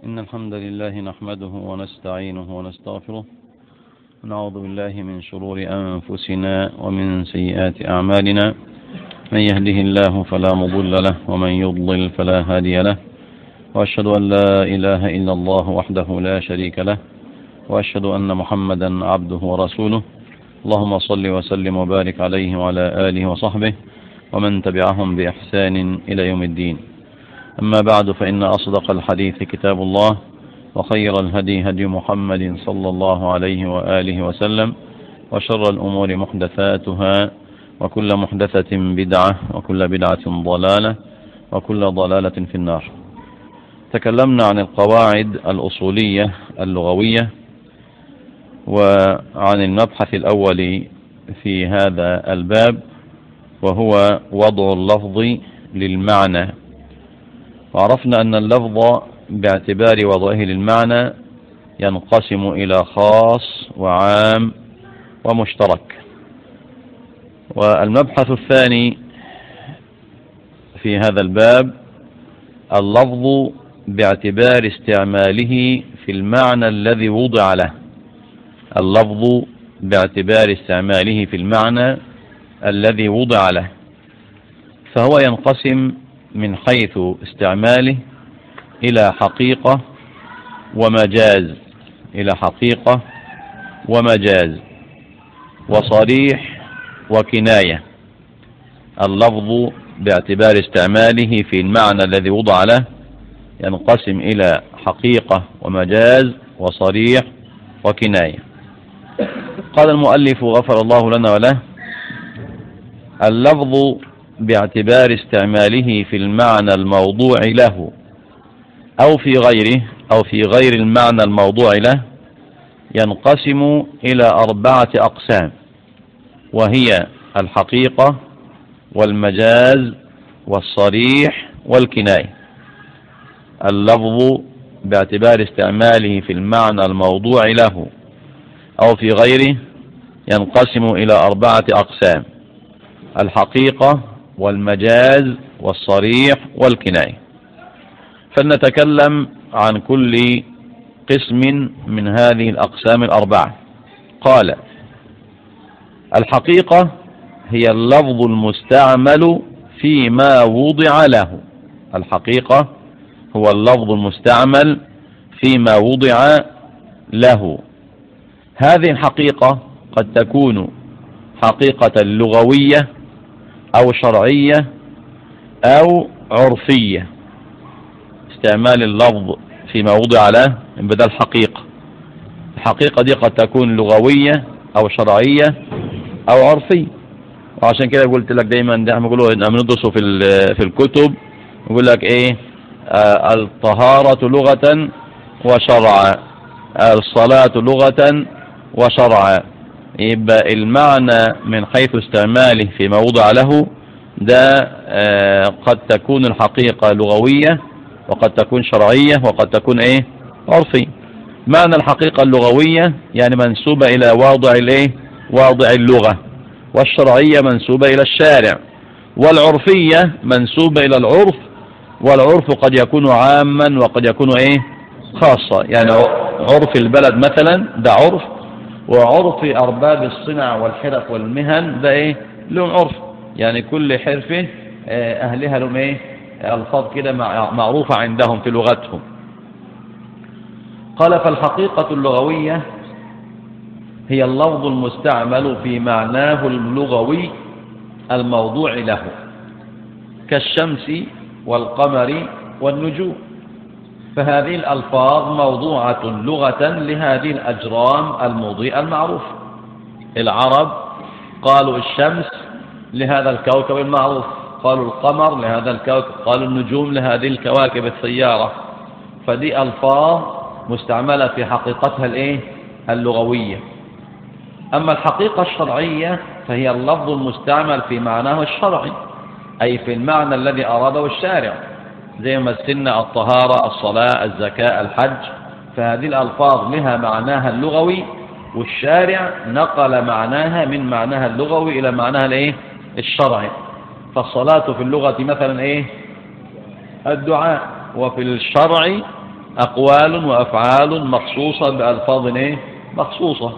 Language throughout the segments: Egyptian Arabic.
إن الحمد لله نحمده ونستعينه ونستغفره ونعوذ بالله من شرور أنفسنا ومن سيئات أعمالنا من يهده الله فلا مضل له ومن يضلل فلا هادي له وأشهد أن لا إله إلا الله وحده لا شريك له وأشهد أن محمدا عبده ورسوله اللهم صل وسلم وبارك عليه وعلى آله وصحبه ومن تبعهم بإحسان إلى يوم الدين أما بعد فإن أصدق الحديث كتاب الله وخير الهدي هدي محمد صلى الله عليه وآله وسلم وشر الأمور محدثاتها وكل محدثة بدعة وكل بدعة ضلالة وكل ضلالة في النار تكلمنا عن القواعد الأصولية اللغوية وعن المبحث الأول في هذا الباب وهو وضع اللفظ للمعنى وعرفنا أن اللفظ باعتبار وضعه للمعنى ينقسم إلى خاص وعام ومشترك والمبحث الثاني في هذا الباب اللفظ باعتبار استعماله في المعنى الذي وضع له اللفظ باعتبار استعماله في المعنى الذي وضع له فهو ينقسم من حيث استعماله إلى حقيقة ومجاز إلى حقيقة ومجاز وصريح وكناية اللفظ باعتبار استعماله في المعنى الذي وضع له ينقسم إلى حقيقة ومجاز وصريح وكناية قال المؤلف غفر الله لنا وله اللفظ باعتبار استعماله في المعنى الموضوع له أو في غيره أو في غير المعنى الموضوع له ينقسم إلى أربعة أقسام وهي الحقيقة والمجاز والصريح والكناية اللفظ باعتبار استعماله في المعنى الموضوع له أو في غيره ينقسم إلى أربعة أقسام الحقيقة والمجاز والصريح والكناية فلنتكلم عن كل قسم من هذه الأقسام الأربعة قال الحقيقة هي اللفظ المستعمل فيما وضع له الحقيقة هو اللفظ المستعمل فيما وضع له هذه الحقيقة قد تكون حقيقة لغوية أو شرعية أو عرفية استعمال اللفظ فيما وضع له من بدل حقيقة الحقيقة دي قد تكون لغوية أو شرعية أو عرفية وعشان كده قلت لك دايما ده بيقولوا ان بندرسه في في الكتب يقول لك ايه آه الطهارة لغة وشرعا الصلاة لغة وشرعا يبقى المعنى من حيث استعماله فيما وضع له ده آه قد تكون الحقيقة لغوية وقد تكون شرعية وقد تكون ايه عرفية معنى الحقيقة اللغوية يعني منسوبة الى واضع الايه واضع اللغة والشرعية منسوبة الى الشارع والعرفية منسوبة الى العرف والعرف قد يكون عاما وقد يكون ايه خاصة يعني عرف البلد مثلا ده عرف وعرف أرباب الصنع والحرف والمهن ده إيه لهم عرف يعني كل حرفة أهلها لهم إيه ألفاظ كده معروفة عندهم في لغتهم قال فالحقيقة اللغوية هي اللفظ المستعمل في معناه اللغوي الموضوع له كالشمس والقمر والنجوم فهذه الألفاظ موضوعة لغة لهذه الأجرام المضيئة المعروفة العرب قالوا الشمس لهذا الكوكب المعروف قالوا القمر لهذا الكوكب قالوا النجوم لهذه الكواكب السيارة فدي ألفاظ مستعملة في حقيقتها الايه اللغوية أما الحقيقة الشرعية فهي اللفظ المستعمل في معناه الشرعي أي في المعنى الذي أراده الشارع زي ما مثلنا الطهارة الصلاة الزكاة الحج فهذه الألفاظ لها معناها اللغوي والشارع نقل معناها من معناها اللغوي إلى معناها الايه الشرعي فالصلاة في اللغة مثلا ايه الدعاء وفي الشرع أقوال وأفعال مخصوصة بألفاظ إيه؟ مخصوصة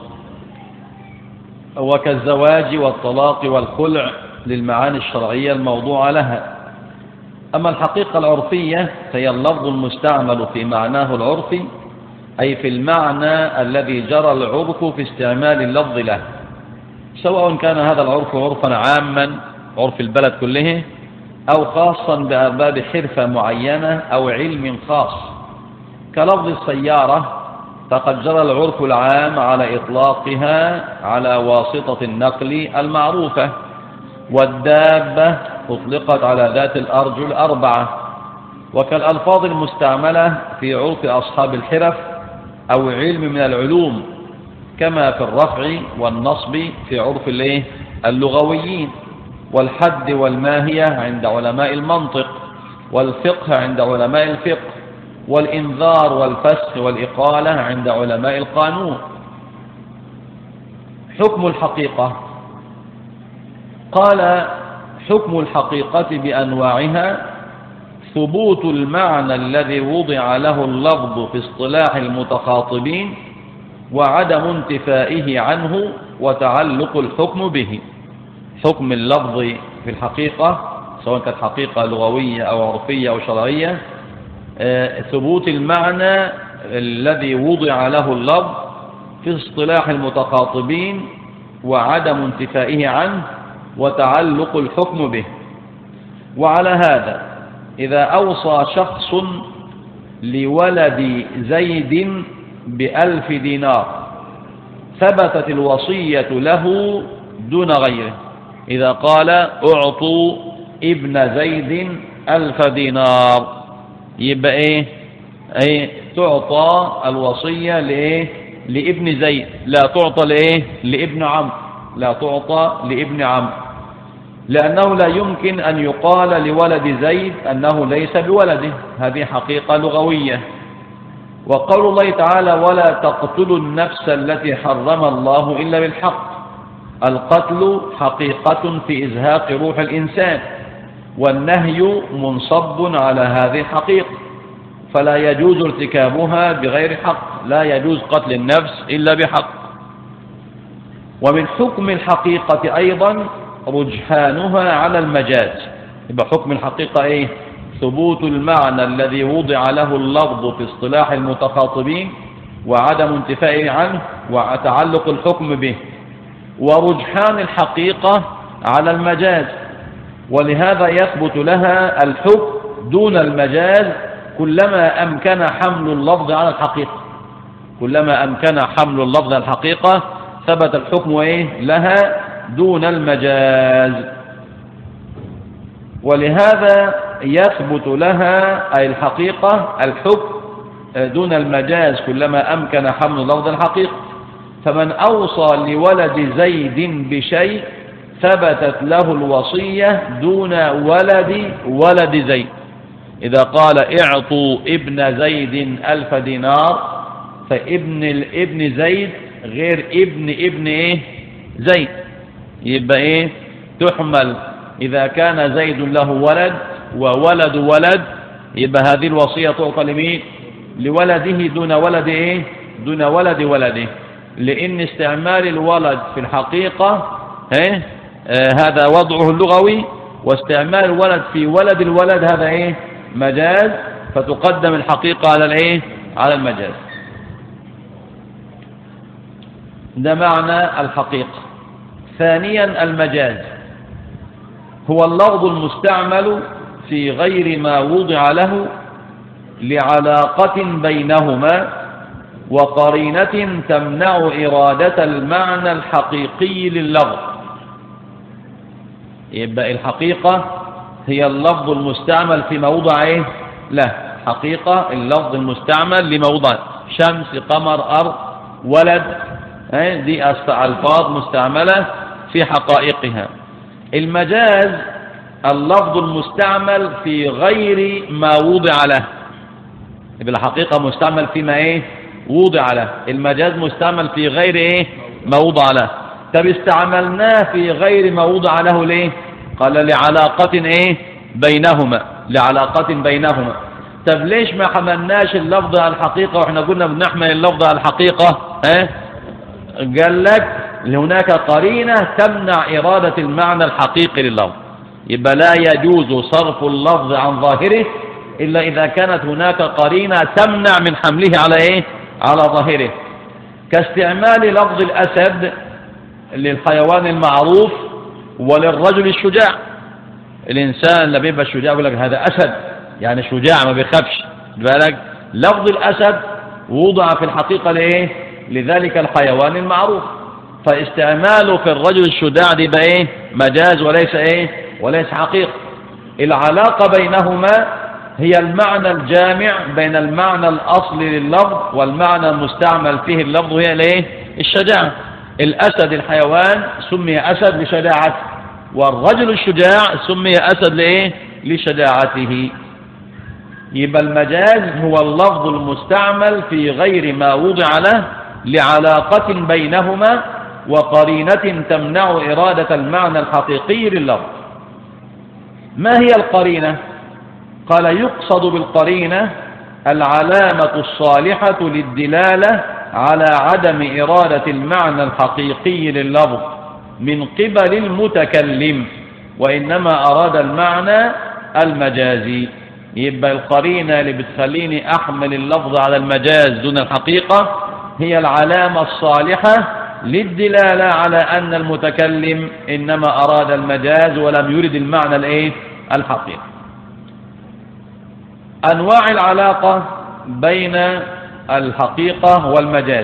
وكالزواج والطلاق والخلع للمعاني الشرعية الموضوعة لها أما الحقيقة العرفية فهي اللفظ المستعمل في معناه العرفي أي في المعنى الذي جرى العرف في استعمال اللفظ له سواء كان هذا العرف عرفا عاما عرف البلد كله أو خاصا بأرباب حرفة معينة أو علم خاص كلفظ السيارة فقد جرى العرف العام على إطلاقها على واسطة النقل المعروفة والدابة أطلقت على ذات الأرجل الأربعة وكالألفاظ المستعملة في عرف أصحاب الحرف أو علم من العلوم كما في الرفع والنصب في عرف اللغويين والحد والماهية عند علماء المنطق والفقه عند علماء الفقه والإنذار والفسخ والإقالة عند علماء القانون حكم الحقيقة قال حكم الحقيقة بأنواعها ثبوت المعنى الذي وضع له اللفظ في اصطلاح المتخاطبين وعدم انتفائه عنه وتعلق الحكم به حكم اللفظ في الحقيقة سواء كانت حقيقة لغوية أو عرفية أو شرعية آه، ثبوت المعنى الذي وضع له اللفظ في اصطلاح المتخاطبين وعدم انتفائه عنه وتعلق الحكم به وعلى هذا إذا أوصى شخص لولد زيد بألف دينار ثبتت الوصية له دون غيره إذا قال أعطوا ابن زيد ألف دينار يبقى إيه أي تعطى الوصية لإيه لابن زيد لا تعطى لإيه لابن عمرو لا تعطى لابن عمرو لأنه لا يمكن أن يقال لولد زيد أنه ليس بولده هذه حقيقة لغوية وقول الله تعالى ولا تقتلوا النفس التي حرم الله إلا بالحق القتل حقيقة في إزهاق روح الإنسان والنهي منصب على هذه الحقيقة فلا يجوز ارتكابها بغير حق لا يجوز قتل النفس إلا بحق ومن حكم الحقيقة أيضا رجحانها على المجاز يبقى حكم الحقيقة إيه ثبوت المعنى الذي وضع له اللفظ في اصطلاح المتخاطبين وعدم انتفائه عنه وتعلق الحكم به ورجحان الحقيقة على المجاز ولهذا يثبت لها الحكم دون المجاز كلما أمكن حمل اللفظ على الحقيقة كلما أمكن حمل اللفظ على الحقيقة ثبت الحكم إيه لها دون المجاز ولهذا يثبت لها أي الحقيقة الحكم دون المجاز كلما أمكن حمل لفظ الحقيقة فمن أوصى لولد زيد بشيء ثبتت له الوصية دون ولد ولد زيد إذا قال اعطوا ابن زيد ألف دينار فابن الابن زيد غير ابن ابن ايه زيد يبقى ايه تحمل إذا كان زيد له ولد وولد ولد يبقى هذه الوصية تعطى لمين لولده دون ولد ايه دون ولد ولده لأن استعمال الولد في الحقيقة ايه آه هذا وضعه اللغوي واستعمال الولد في ولد الولد هذا ايه مجاز فتقدم الحقيقة على الايه على المجاز ده معنى الحقيقة ثانيا المجاز هو اللفظ المستعمل في غير ما وضع له لعلاقة بينهما وقرينة تمنع إرادة المعنى الحقيقي لللفظ يبقى الحقيقة هي اللفظ المستعمل في موضع ايه له حقيقة اللفظ المستعمل لموضع شمس قمر أرض ولد إيه؟ دي ألفاظ مستعملة في حقائقها المجاز اللفظ المستعمل في غير ما وضع له يبقى الحقيقة مستعمل فيما ايه وضع له المجاز مستعمل في غير ايه ما وضع له طب استعملناه في غير ما وضع له ليه قال لعلاقة ايه بينهما لعلاقة بينهما طب ليش ما حملناش اللفظ على الحقيقة واحنا قلنا بنحمل اللفظ على الحقيقة ها قال لك هناك قرينة تمنع إرادة المعنى الحقيقي لللفظ يبقى لا يجوز صرف اللفظ عن ظاهره إلا إذا كانت هناك قرينة تمنع من حمله على إيه على ظاهره كاستعمال لفظ الأسد للحيوان المعروف وللرجل الشجاع الإنسان اللي بيبقى الشجاع يقول لك هذا أسد يعني شجاع ما بيخافش بالك لفظ الأسد وضع في الحقيقة لإيه لذلك الحيوان المعروف فاستعماله في الرجل الشجاع دي بقى إيه مجاز وليس إيه وليس حقيقة العلاقة بينهما هي المعنى الجامع بين المعنى الأصلي لللفظ والمعنى المستعمل فيه اللفظ هي الايه الشجاعة الأسد الحيوان سمي أسد لشجاعته والرجل الشجاع سمي أسد لإيه لشجاعته يبقى المجاز هو اللفظ المستعمل في غير ما وضع له لعلاقة بينهما وقرينة تمنع إرادة المعنى الحقيقي لللفظ ما هي القرينة قال يقصد بالقرينة العلامة الصالحة للدلالة على عدم إرادة المعنى الحقيقي لللفظ من قبل المتكلم وإنما أراد المعنى المجازي يبقى القرينة اللي بتخليني أحمل اللفظ على المجاز دون الحقيقة هي العلامة الصالحة للدلالة على أن المتكلم إنما أراد المجاز ولم يرد المعنى الإيه؟ الحقيقي أنواع العلاقة بين الحقيقة والمجاز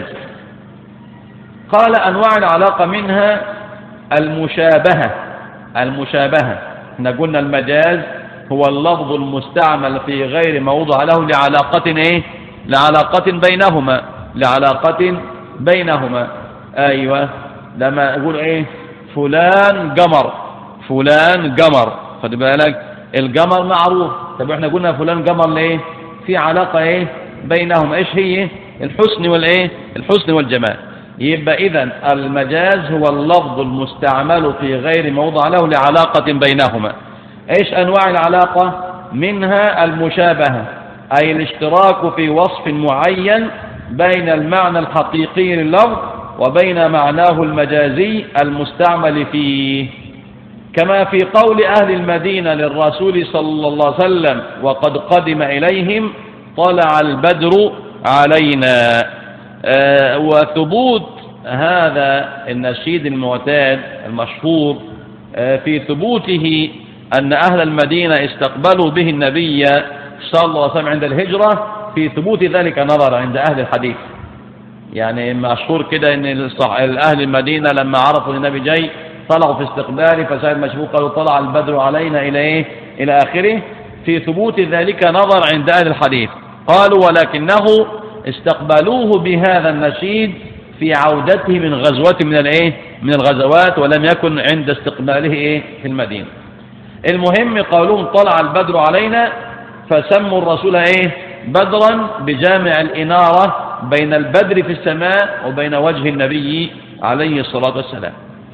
قال أنواع العلاقة منها المشابهة المشابهة احنا قلنا المجاز هو اللفظ المستعمل في غير ما وضع له لعلاقة ايه لعلاقة بينهما لعلاقة بينهما ايوه لما اقول ايه فلان قمر فلان قمر خد بالك القمر معروف طب احنا قلنا فلان قمر ليه في علاقة ايه بينهم ايش هي الحسن والايه الحسن والجمال يبقى اذا المجاز هو اللفظ المستعمل في غير موضع له لعلاقة بينهما ايش انواع العلاقة منها المشابهة اي الاشتراك في وصف معين بين المعنى الحقيقي لللفظ وبين معناه المجازي المستعمل فيه كما في قول أهل المدينة للرسول صلى الله عليه وسلم وقد قدم إليهم طلع البدر علينا آه وثبوت هذا النشيد المعتاد المشهور آه في ثبوته أن أهل المدينة استقبلوا به النبي صلى الله عليه وسلم عند الهجرة في ثبوت ذلك نظر عند أهل الحديث يعني مشهور كده ان اهل المدينه لما عرفوا ان النبي جاي طلعوا في استقباله فسائل مشبوك قالوا طلع البدر علينا الى ايه الى اخره في ثبوت ذلك نظر عند اهل الحديث قالوا ولكنه استقبلوه بهذا النشيد في عودته من غزوة من الايه من الغزوات ولم يكن عند استقباله ايه في المدينة المهم قولهم طلع البدر علينا فسموا الرسول ايه بدرا بجامع الإنارة بين البدر في السماء وبين وجه النبي عليه الصلاة والسلام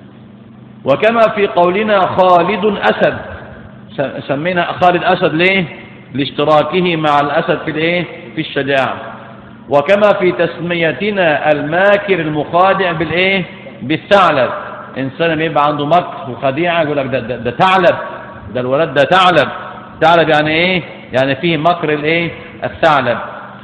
وكما في قولنا خالد أسد سمينا خالد أسد ليه لاشتراكه مع الأسد في الايه في الشجاعة وكما في تسميتنا الماكر المخادع بالايه بالثعلب انسان يبقى عنده مكر وخديعه يقول لك ده, ده, ده ثعلب ده الولد ده ثعلب ثعلب يعني ايه يعني فيه مكر الايه الثعلب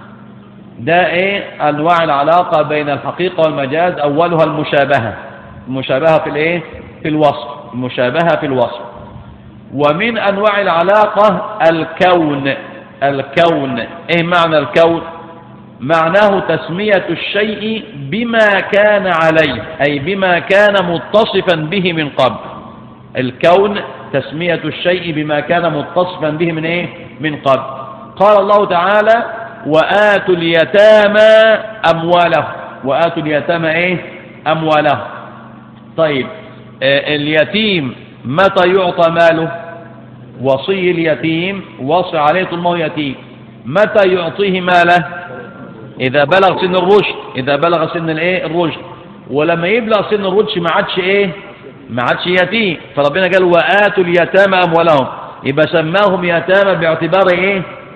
ده ايه انواع العلاقه بين الحقيقه والمجاز اولها المشابهه المشابهه في الايه في الوصف المشابهه في الوصف ومن انواع العلاقه الكون الكون ايه معنى الكون معناه تسمية الشيء بما كان عليه أي بما كان متصفا به من قبل الكون تسمية الشيء بما كان متصفا به من إيه؟ من قبل قال الله تعالى وآتوا اليتامى أمواله وآتوا اليتامى إيه أمواله طيب آه اليتيم متى يعطى ماله وصي اليتيم وصي عليه طول ما هو يتيم متى يعطيه ماله إذا بلغ سن الرشد إذا بلغ سن الإيه الرشد ولما يبلغ سن الرشد ما عادش إيه ما عادش يتيم فربنا قال وآتوا اليتامى أموالهم يبقى سماهم يتامى باعتبار إيه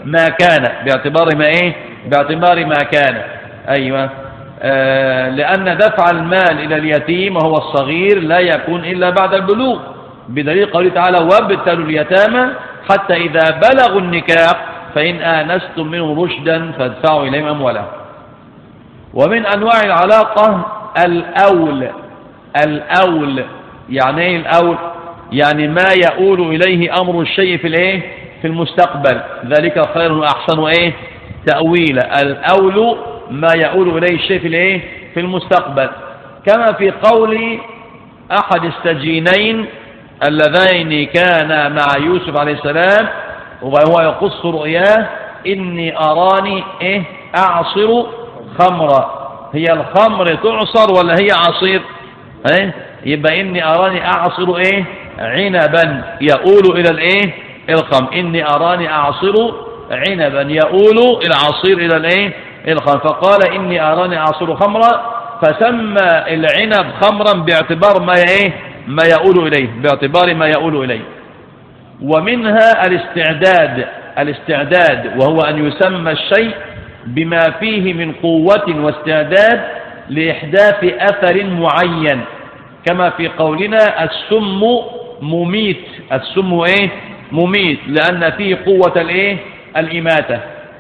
ما كان باعتبار ما ايه باعتبار ما كان ايوه آه لان دفع المال الى اليتيم وهو الصغير لا يكون الا بعد البلوغ بدليل قوله تعالى وابتلوا اليتامى حتى اذا بلغوا النكاح فان انستم منهم رشدا فادفعوا اليهم اموالهم ومن انواع العلاقه الاول الاول يعني ايه الاول يعني ما يؤول اليه امر الشيء في الايه في المستقبل ذلك خير واحسن ايه تاويلا الاول ما يؤول اليه الشيء في الايه في المستقبل كما في قول احد السجينين اللذين كانا مع يوسف عليه السلام وهو يقص رؤياه اني اراني ايه اعصر خمرا هي الخمر تعصر ولا هي عصير ايه يبقى اني اراني اعصر ايه عنبا يؤول الى الايه الخمر اني اراني اعصر عنبا يؤول العصير الى الايه الخمر فقال اني اراني اعصر خمرا فسمى العنب خمرا باعتبار ما ايه ما يؤول اليه باعتبار ما يؤول اليه ومنها الاستعداد الاستعداد وهو ان يسمى الشيء بما فيه من قوة واستعداد لإحداث أثر معين كما في قولنا السم مميت السم ايه مميت لأن فيه قوة الايه الإماتة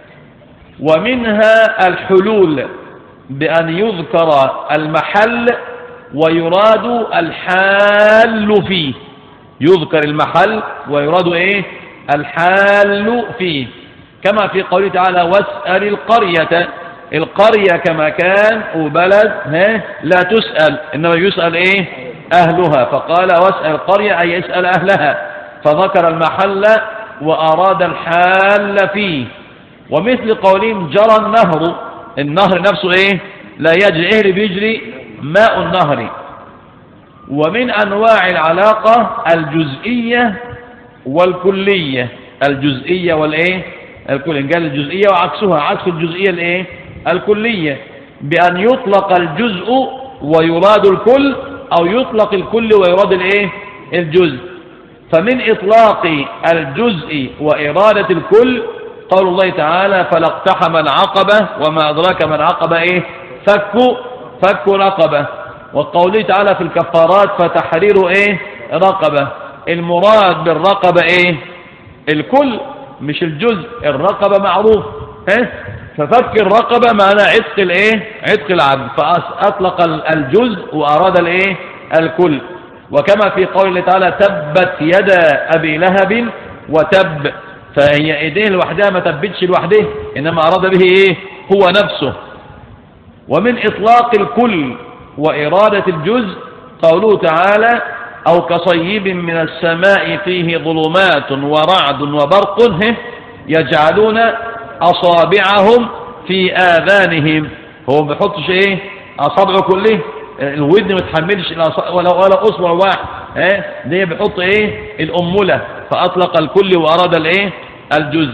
ومنها الحلول بأن يذكر المحل ويراد الحال فيه يذكر المحل ويراد ايه الحال فيه كما في قوله تعالى واسأل القرية القرية كمكان وبلد ها لا تسأل إنما يسأل إيه أهلها فقال واسأل القرية أي اسأل أهلها فذكر المحل وأراد الحال فيه ومثل قولهم جرى النهر النهر نفسه إيه لا يجري إيه اللي بيجري ماء النهر ومن أنواع العلاقة الجزئية والكلية الجزئية والإيه الكل قال الجزئية وعكسها عكس الجزئية الايه الكلية بأن يطلق الجزء ويراد الكل أو يطلق الكل ويراد الايه الجزء فمن إطلاق الجزء وإرادة الكل قول الله تعالى فلاقتحم العقبة وما أدراك ما العقبة إيه فك فك رقبة وقوله تعالى في الكفارات فتحرير إيه رقبة المراد بالرقبة إيه الكل مش الجزء الرقبة معروف ها ففك الرقبة معنى عتق الايه عتق العبد فأطلق الجزء وأراد الايه الكل وكما في قوله تعالى تبت يدا أبي لهب وتب فهي ايديه لوحدها ما تبتش لوحده إنما أراد به ايه هو نفسه ومن إطلاق الكل وإرادة الجزء قوله تعالى أو كصيب من السماء فيه ظلمات ورعد وبرق يجعلون أصابعهم في آذانهم هو ما بيحطش إيه أصابعه كله الودن ما تحملش ولا ولا أصبع واحد إيه دي بيحط إيه الأمولة فأطلق الكل وأراد الإيه الجزء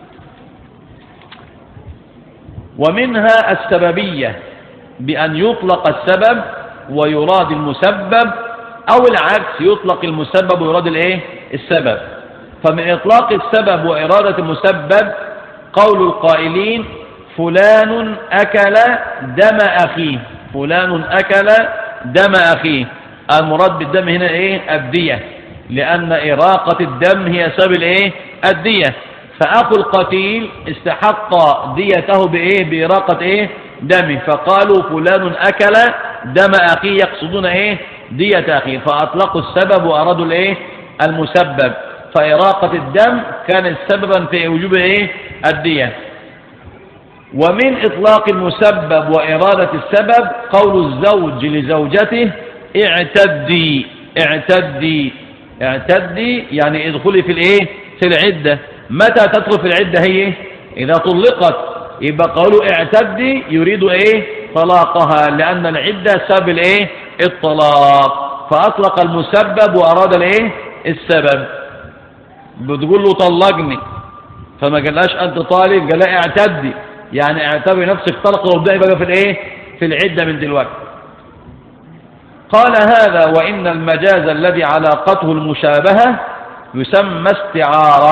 ومنها السببية بأن يطلق السبب ويراد المسبب أو العكس يطلق المسبب ويراد الإيه السبب فمن إطلاق السبب وإرادة المسبب قول القائلين فلان أكل دم أخيه فلان أكل دم أخيه المراد بالدم هنا إيه الدية لأن إراقة الدم هي سبب الإيه الدية فأخو القتيل استحق ديته بإيه بإراقة إيه دمه فقالوا فلان أكل دم أخيه يقصدون إيه دية أخيه فأطلقوا السبب وأرادوا الإيه المسبب فإراقة الدم كانت سببا في وجوب إيه الدية ومن إطلاق المسبب وإرادة السبب قول الزوج لزوجته اعتدي اعتدي اعتدي يعني ادخلي في الايه في العدة متى تدخل في العدة هي إذا طلقت يبقى قولوا اعتدي يريد ايه طلاقها لأن العدة سبب الايه الطلاق فأطلق المسبب وأراد الايه السبب بتقول له طلقني فما قالهاش انت طالب قال اعتدي يعني اعتبري نفسك طلقه وابدأي بقى في الايه في العدة من دلوقتي قال هذا وإن المجاز الذي علاقته المشابهة يسمى استعارة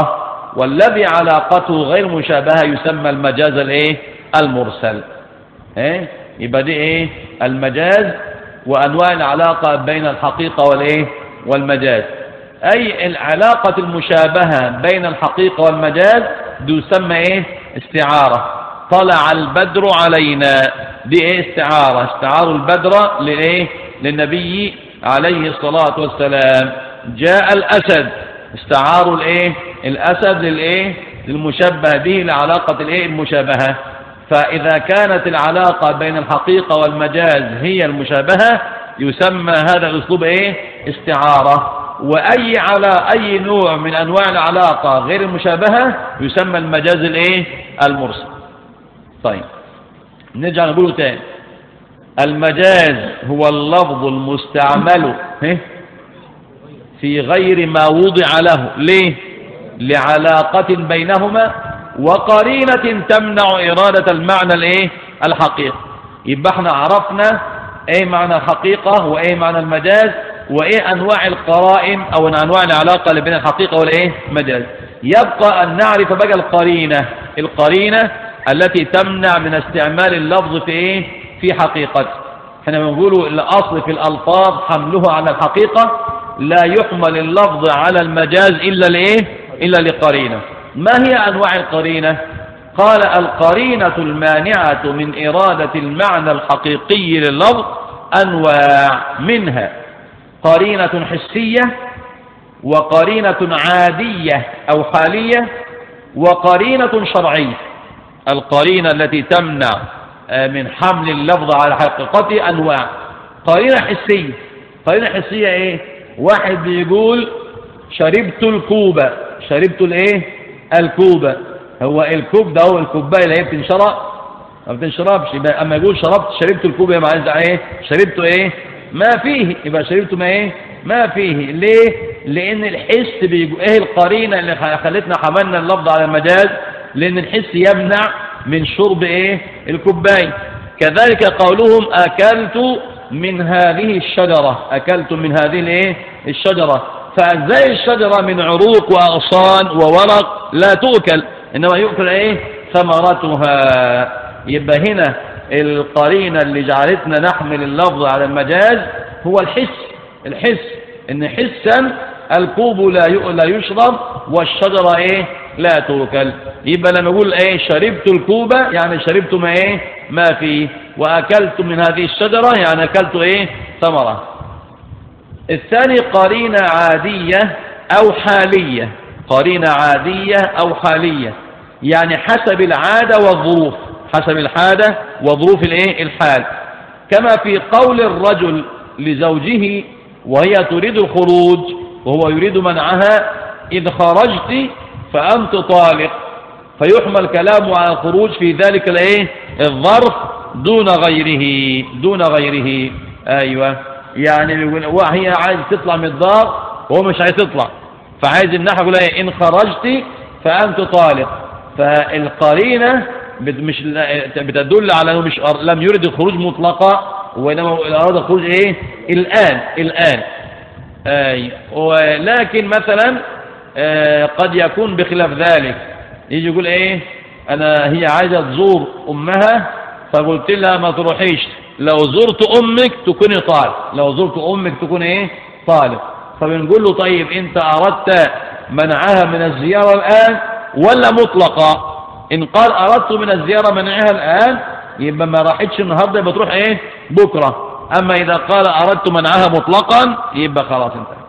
والذي علاقته غير مشابهة يسمى المجاز الايه المرسل ايه يبقى دي ايه المجاز وانواع العلاقة بين الحقيقة والايه والمجاز اي العلاقة المشابهة بين الحقيقة والمجاز دي يسمى ايه استعارة طلع البدر علينا دي ايه استعارة استعار البدر لايه للنبي عليه الصلاة والسلام جاء الاسد استعاروا الايه الاسد للايه للمشبه به لعلاقة الايه المشابهة فاذا كانت العلاقة بين الحقيقة والمجاز هي المشابهة يسمى هذا الاسلوب ايه استعارة واي على اي نوع من انواع العلاقة غير المشابهة يسمى المجاز الايه المرسل طيب نرجع نقوله تاني المجاز هو اللفظ المستعمل في غير ما وضع له ليه لعلاقة بينهما وقرينة تمنع إرادة المعنى الايه الحقيقي يبقى احنا عرفنا ايه معنى الحقيقة وايه معنى المجاز وايه انواع القرائن او انواع العلاقة اللي بين الحقيقة والايه المجاز يبقى ان نعرف بقى القرينة القرينة التي تمنع من استعمال اللفظ في ايه في حقيقته احنا بنقول الاصل في الالفاظ حمله على الحقيقة لا يحمل اللفظ على المجاز الا لايه الا لقرينة ما هي انواع القرينة قال القرينة المانعة من ارادة المعنى الحقيقي لللفظ انواع منها قرينة حسية وقرينة عادية او حالية وقرينة شرعية القرينة التي تمنع آه، من حمل اللفظ على حقيقته أنواع قرينة حسية قرينة حسية إيه واحد بيقول شربت الكوبة شربت الإيه الكوبة هو الكوب ده هو الكوباية اللي هي بتنشرب ما بتنشربش يبقى اما يقول شربت شربت الكوبة يبقى عايز ايه شربته ايه ما فيه يبقى شربته ما ايه ما فيه ليه لان الحس بيقول ايه القرينه اللي خلتنا حملنا اللفظ على المجاز لأن الحس يمنع من شرب إيه الكوباية كذلك قولهم أكلت من هذه الشجرة أكلت من هذه الإيه الشجرة فأجزاء الشجرة من عروق وأغصان وورق لا تؤكل إنما يؤكل إيه ثمرتها يبقى هنا القرينة اللي جعلتنا نحمل اللفظ على المجاز هو الحس الحس إن حسا الكوب لا لا يشرب والشجرة إيه لا تؤكل يبقى لما نقول ايه شربت الكوبة يعني شربت ما ايه ما فيه واكلت من هذه الشجرة يعني اكلت ايه ثمرة الثاني قرينة عادية او حالية قرينة عادية او حالية يعني حسب العادة والظروف حسب الحادة وظروف الايه الحال كما في قول الرجل لزوجه وهي تريد الخروج وهو يريد منعها إذ خرجت فأنت طالق فيحمل كلامه على الخروج في ذلك الايه الظرف دون غيره دون غيره ايوه يعني وهي عايز تطلع من الدار وهو مش عايز تطلع فعايز النحو يقول ايه ان خرجت فانت طالق فالقرينه مش بتدل على انه مش لم يرد الخروج مطلقا وانما اراد الخروج ايه الان الان اي ولكن مثلا آه، قد يكون بخلاف ذلك يجي يقول ايه انا هي عايزه تزور امها فقلت لها ما تروحيش لو زرت امك تكوني طالب لو زرت امك تكون ايه طالب فبنقول له طيب انت اردت منعها من الزياره الان ولا مطلقه ان قال اردت من الزياره منعها الان يبقى ما راحتش النهارده يبقى تروح ايه بكره اما اذا قال اردت منعها مطلقا يبقى خلاص انتهى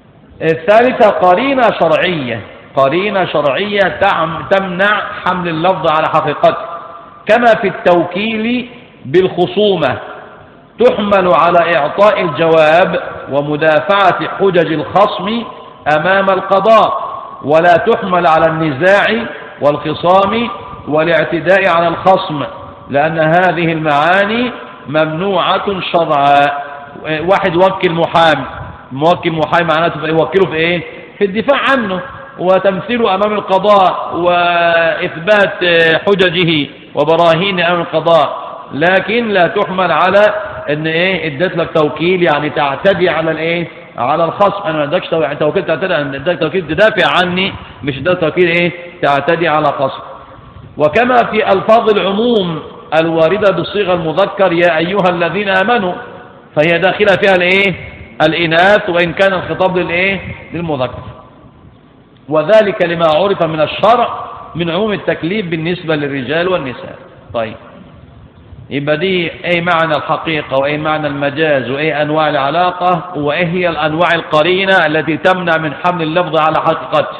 الثالثة قرينة شرعية قرينة شرعية تمنع حمل اللفظ على حقيقته كما في التوكيل بالخصومة تحمل على إعطاء الجواب ومدافعة حجج الخصم أمام القضاء ولا تحمل على النزاع والخصام والاعتداء على الخصم لأن هذه المعاني ممنوعة شرعا واحد وكل محامي موكل محامي معناته يوكله في ايه في الدفاع عنه وتمثيله امام القضاء واثبات حججه وبراهين امام القضاء لكن لا تحمل على ان ايه ادت لك توكيل يعني تعتدي على الايه على الخصم انا ما ادكش توكيل تعتدي اداك توكيل تدافع عني مش ده توكيل ايه تعتدي على خصم وكما في الفاظ العموم الواردة بالصيغة المذكر يا أيها الذين آمنوا فهي داخلة فيها الايه الإناث وإن كان الخطاب للايه للمذكر وذلك لما عرف من الشرع من عموم التكليف بالنسبة للرجال والنساء طيب يبقى دي اي معنى الحقيقة واي معنى المجاز واي انواع العلاقة وايه هي الانواع القرينة التي تمنع من حمل اللفظ على حقيقته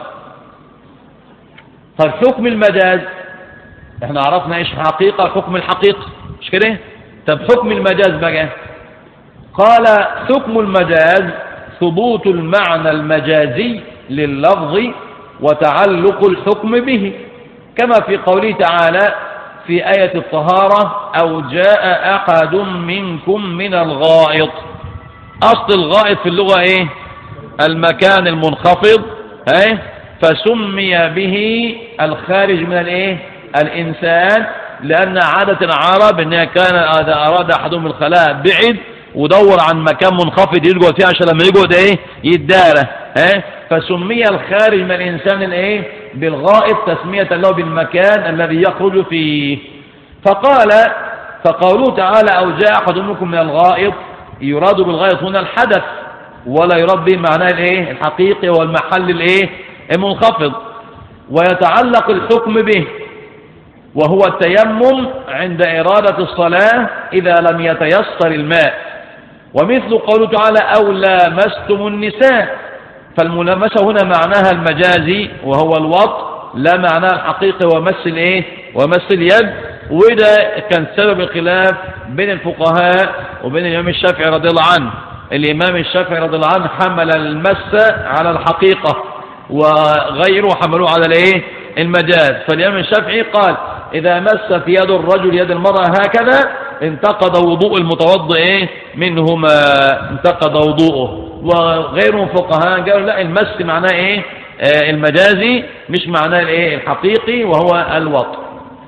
طيب حكم المجاز احنا عرفنا ايش حقيقة حكم الحقيقة مش كده طب حكم المجاز بقى قال حكم المجاز ثبوت المعنى المجازي لللفظ وتعلق الحكم به كما في قوله تعالى في آية الطهارة أو جاء أحد منكم من الغائط أصل الغائط في اللغة إيه المكان المنخفض إيه فسمي به الخارج من الإيه الإنسان لأن عادة العرب إنها كان إذا أراد أحدهم الخلاء بعد ودور عن مكان منخفض يقعد فيه عشان لما يقعد إيه يداره إيه فسمي الخارج من الإنسان الإيه بالغائط تسمية له بالمكان الذي يخرج فيه فقال فقوله تعالى أو جاء أحد منكم من الغائط يراد بالغائط هنا الحدث ولا يراد به معناه الايه الحقيقي والمحل الايه المنخفض ويتعلق الحكم به وهو التيمم عند إرادة الصلاة إذا لم يتيسر الماء ومثل قوله تعالى أو لامستم النساء فالملامسة هنا معناها المجازي وهو الوط لا معناها الحقيقي ومس الايه ومس اليد وده كان سبب الخلاف بين الفقهاء وبين الإمام الشافعي رضي الله عنه الإمام الشافعي رضي الله عنه حمل المس على الحقيقة وغيره حملوه على الايه المجاز فالإمام الشافعي قال إذا مس في يد الرجل يد المرأة هكذا انتقض وضوء المتوضئ إيه منهما انتقض وضوءه وغيرهم فقهاء قالوا لا المس معناه ايه آه المجازي مش معناه الايه الحقيقي وهو الوط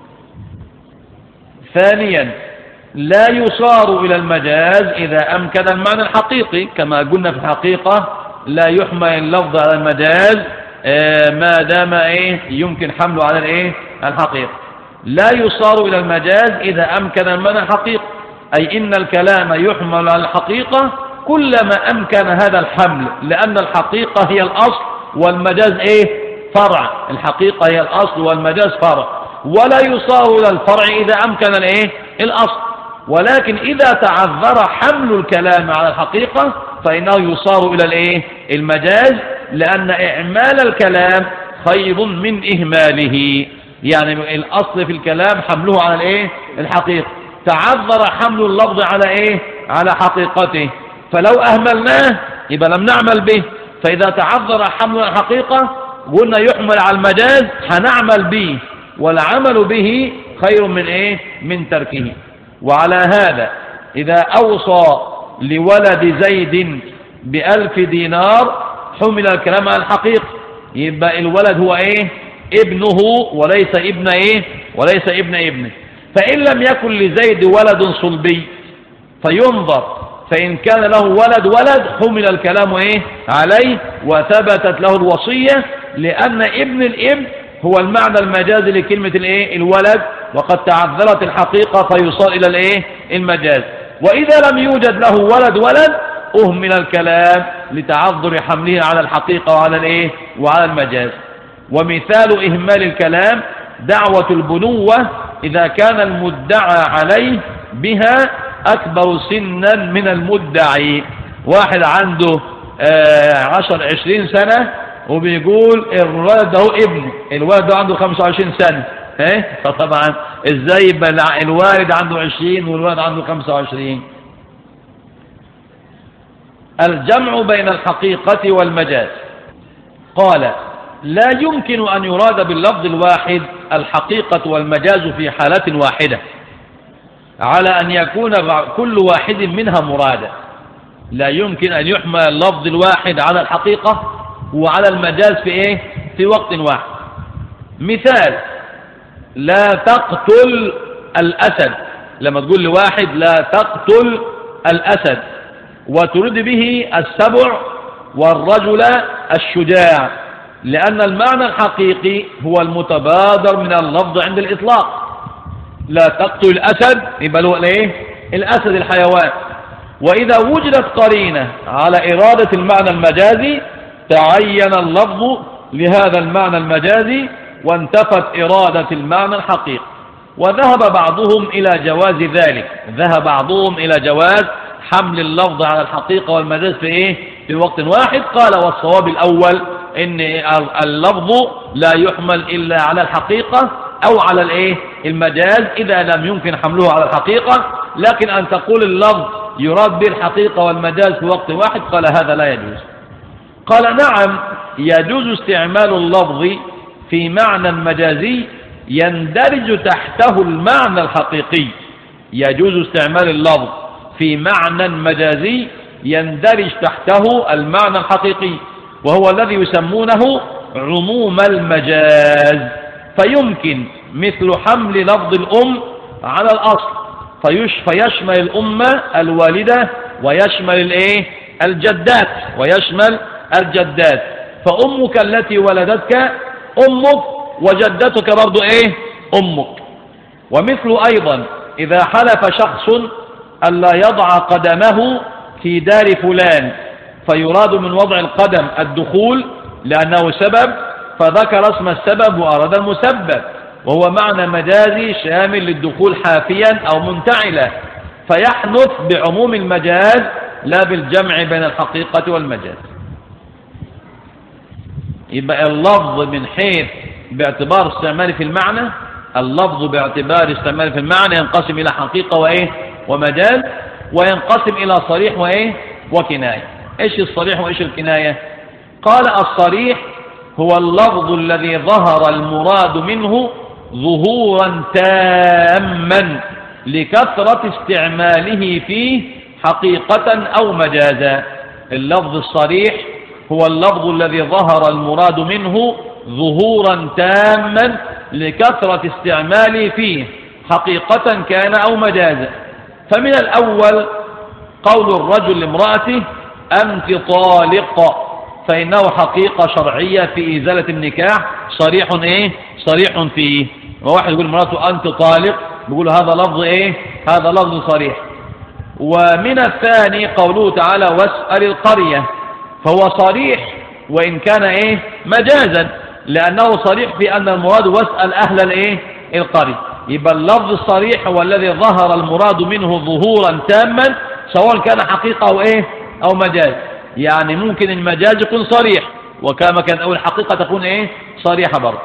ثانيا لا يصار إلى المجاز إذا أمكن المعنى الحقيقي كما قلنا في الحقيقة لا يحمل اللفظ على المجاز آه ما دام ايه يمكن حمله على الايه الحقيقة لا يصار إلى المجاز إذا أمكن المعنى الحقيقي أي إن الكلام يحمل على الحقيقة كلما أمكن هذا الحمل لأن الحقيقة هي الأصل والمجاز إيه فرع الحقيقة هي الأصل والمجاز فرع ولا يصار إلى الفرع إذا أمكن الإيه الأصل ولكن إذا تعذر حمل الكلام على الحقيقة فإنه يصار إلى الإيه المجاز لأن إعمال الكلام خير من إهماله يعني الأصل في الكلام حمله على الإيه الحقيقة تعذر حمل اللفظ على إيه على حقيقته فلو أهملناه يبقى لم نعمل به فإذا تعذر حمل الحقيقة قلنا يحمل على المجاز هنعمل به والعمل به خير من إيه من تركه وعلى هذا إذا أوصى لولد زيد بألف دينار حمل الكلام على الحقيقة يبقى الولد هو إيه ابنه وليس ابن إيه وليس ابن ابنه فإن لم يكن لزيد ولد صلبي فينظر فإن كان له ولد ولد حمل الكلام إيه عليه وثبتت له الوصية لأن ابن الابن هو المعنى المجازي لكلمة الإيه الولد وقد تعذرت الحقيقة فيصار إلى الإيه المجاز وإذا لم يوجد له ولد ولد أهمل الكلام لتعذر حمله على الحقيقة وعلى الإيه وعلى المجاز ومثال إهمال الكلام دعوة البنوة إذا كان المدعى عليه بها أكبر سنا من المدعي واحد عنده آه، عشر عشرين سنة وبيقول الولد ده هو ابني الولد ده عنده خمسة وعشرين سنة ايه فطبعا ازاي يبقى الوالد عنده عشرين والولد عنده خمسة وعشرين الجمع بين الحقيقة والمجاز قال لا يمكن أن يراد باللفظ الواحد الحقيقة والمجاز في حالة واحدة على أن يكون كل واحد منها مرادا لا يمكن أن يحمل اللفظ الواحد على الحقيقة وعلى المجاز في إيه في وقت واحد مثال لا تقتل الأسد لما تقول لواحد لا تقتل الأسد وتريد به السبع والرجل الشجاع لأن المعنى الحقيقي هو المتبادر من اللفظ عند الإطلاق لا تقتل الأسد يبقى له الايه الأسد الحيوان وإذا وجدت قرينة على إرادة المعنى المجازي تعين اللفظ لهذا المعنى المجازي وانتفت إرادة المعنى الحقيقي وذهب بعضهم إلى جواز ذلك ذهب بعضهم إلى جواز حمل اللفظ على الحقيقة والمجاز في إيه في وقت واحد قال والصواب الأول إن اللفظ لا يحمل إلا على الحقيقة أو على الإيه المجاز إذا لم يمكن حمله على الحقيقة لكن أن تقول اللفظ يراد به الحقيقة والمجاز في وقت واحد قال هذا لا يجوز قال نعم يجوز استعمال اللفظ في معنى مجازي يندرج تحته المعنى الحقيقي يجوز استعمال اللفظ في معنى مجازي يندرج تحته المعنى الحقيقي وهو الذي يسمونه عموم المجاز فيمكن مثل حمل لفظ الأم على الأصل فيشمل الأمة الوالدة ويشمل الايه الجدات ويشمل الجدات فأمك التي ولدتك أمك وجدتك برضو ايه أمك ومثل أيضا إذا حلف شخص ألا يضع قدمه في دار فلان فيراد من وضع القدم الدخول لأنه سبب فذكر اسم السبب وأراد المسبب وهو معنى مجازي شامل للدخول حافيا أو منتعلا فيحدث بعموم المجاز لا بالجمع بين الحقيقة والمجاز يبقى اللفظ من حيث باعتبار استعماله في المعنى اللفظ باعتبار استعماله في المعنى ينقسم إلى حقيقة وإيه ومجاز وينقسم إلى صريح وإيه وكناية إيش الصريح وإيش الكناية قال الصريح هو اللفظ الذي ظهر المراد منه ظهورا تاما لكثرة استعماله فيه حقيقة أو مجازا اللفظ الصريح هو اللفظ الذي ظهر المراد منه ظهورا تاما لكثرة استعماله فيه حقيقة كان أو مجازا فمن الأول قول الرجل لامرأته أنت طالق فإنه حقيقة شرعية في إزالة النكاح صريح إيه صريح فيه وواحد يقول مراته أنت طالق بيقول هذا لفظ إيه هذا لفظ صريح ومن الثاني قوله تعالى واسأل القرية فهو صريح وإن كان إيه مجازا لأنه صريح في أن المراد واسأل أهل الإيه القرية يبقى اللفظ الصريح هو الذي ظهر المراد منه ظهورا تاما سواء كان حقيقة أو إيه أو مجاز يعني ممكن المجاز يكون صريح وكما كان أو الحقيقة تكون إيه صريحة برضه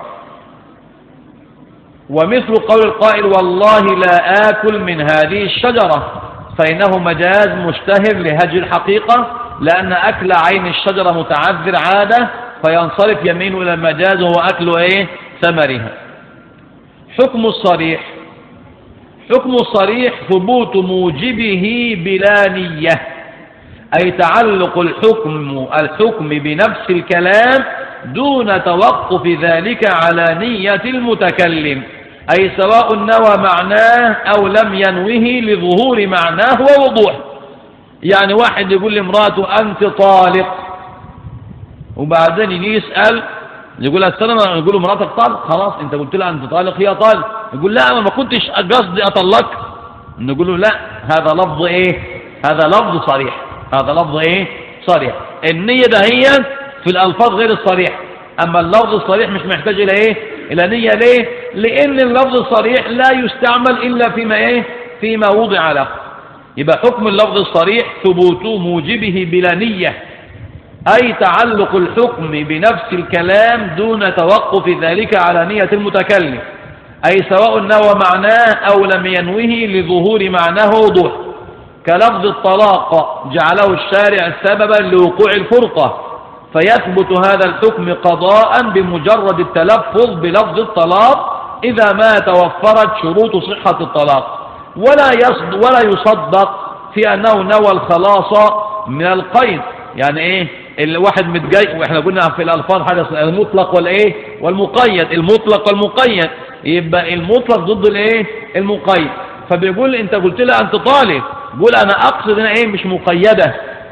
ومثل قول القائل والله لا آكل من هذه الشجرة فإنه مجاز مشتهر لهجر الحقيقة لأن أكل عين الشجرة متعذر عادة فينصرف يمينه إلى المجاز وهو أكل إيه ثمرها حكم الصريح حكم الصريح ثبوت موجبه بلا نية أي تعلق الحكم الحكم بنفس الكلام دون توقف ذلك على نية المتكلم أي سواء نوى معناه أو لم ينوه لظهور معناه ووضوح يعني واحد يقول لامراته أنت طالق وبعدين يجي يسأل يقول السلام يقول مراتك طالق خلاص انت قلت لها انت طالق هي طالق يقول لا انا ما كنتش قصدي اطلق نقول له لا هذا لفظ ايه هذا لفظ صريح هذا لفظ ايه صريح النية ده هي في الالفاظ غير الصريح اما اللفظ الصريح مش محتاج الى ايه الى نية ليه لان اللفظ الصريح لا يستعمل الا فيما ايه فيما وضع له يبقى حكم اللفظ الصريح ثبوت موجبه بلا نية أي تعلق الحكم بنفس الكلام دون توقف ذلك على نية المتكلم أي سواء نوى معناه أو لم ينوه لظهور معناه وضوح كلفظ الطلاق جعله الشارع سببا لوقوع الفرقة فيثبت هذا الحكم قضاء بمجرد التلفظ بلفظ الطلاق إذا ما توفرت شروط صحة الطلاق ولا يصد ولا يصدق في أنه نوى الخلاص من القيد يعني إيه الواحد متجاي واحنا قلنا في الألفاظ حاجة المطلق والإيه والمقيد المطلق والمقيد يبقى المطلق ضد الإيه المقيد فبيقول أنت قلت لها أنت طالب قول أنا أقصد هنا إيه مش مقيدة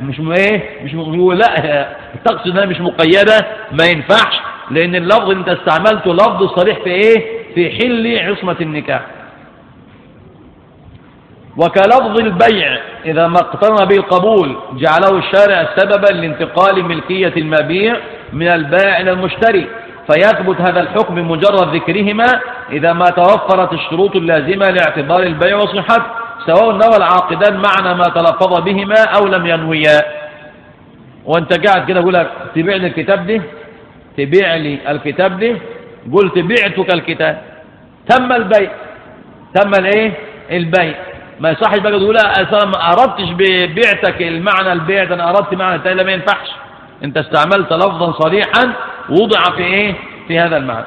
مش ايه مش م... لا تقصد انها مش مقيدة ما ينفعش لان اللفظ اللي انت استعملته لفظ صريح في ايه في حل عصمة النكاح وكلفظ البيع إذا ما اقترن به القبول جعله الشارع سببا لانتقال ملكية المبيع من البائع إلى المشتري فيثبت هذا الحكم بمجرد ذكرهما إذا ما توفرت الشروط اللازمة لاعتبار البيع وصحته سواء نوى العاقدان معنى ما تلفظ بهما أو لم ينويا وانت قاعد كده يقول لك تبيع لي الكتاب ده تبيع لي الكتاب ده قلت بعتك الكتاب تم البيع تم الايه البيع ما يصحش بقى تقول لا ما اردتش ببيعتك المعنى البيع ده انا اردت معنى تاني ما ينفعش انت استعملت لفظا صريحا وضع في ايه في هذا المعنى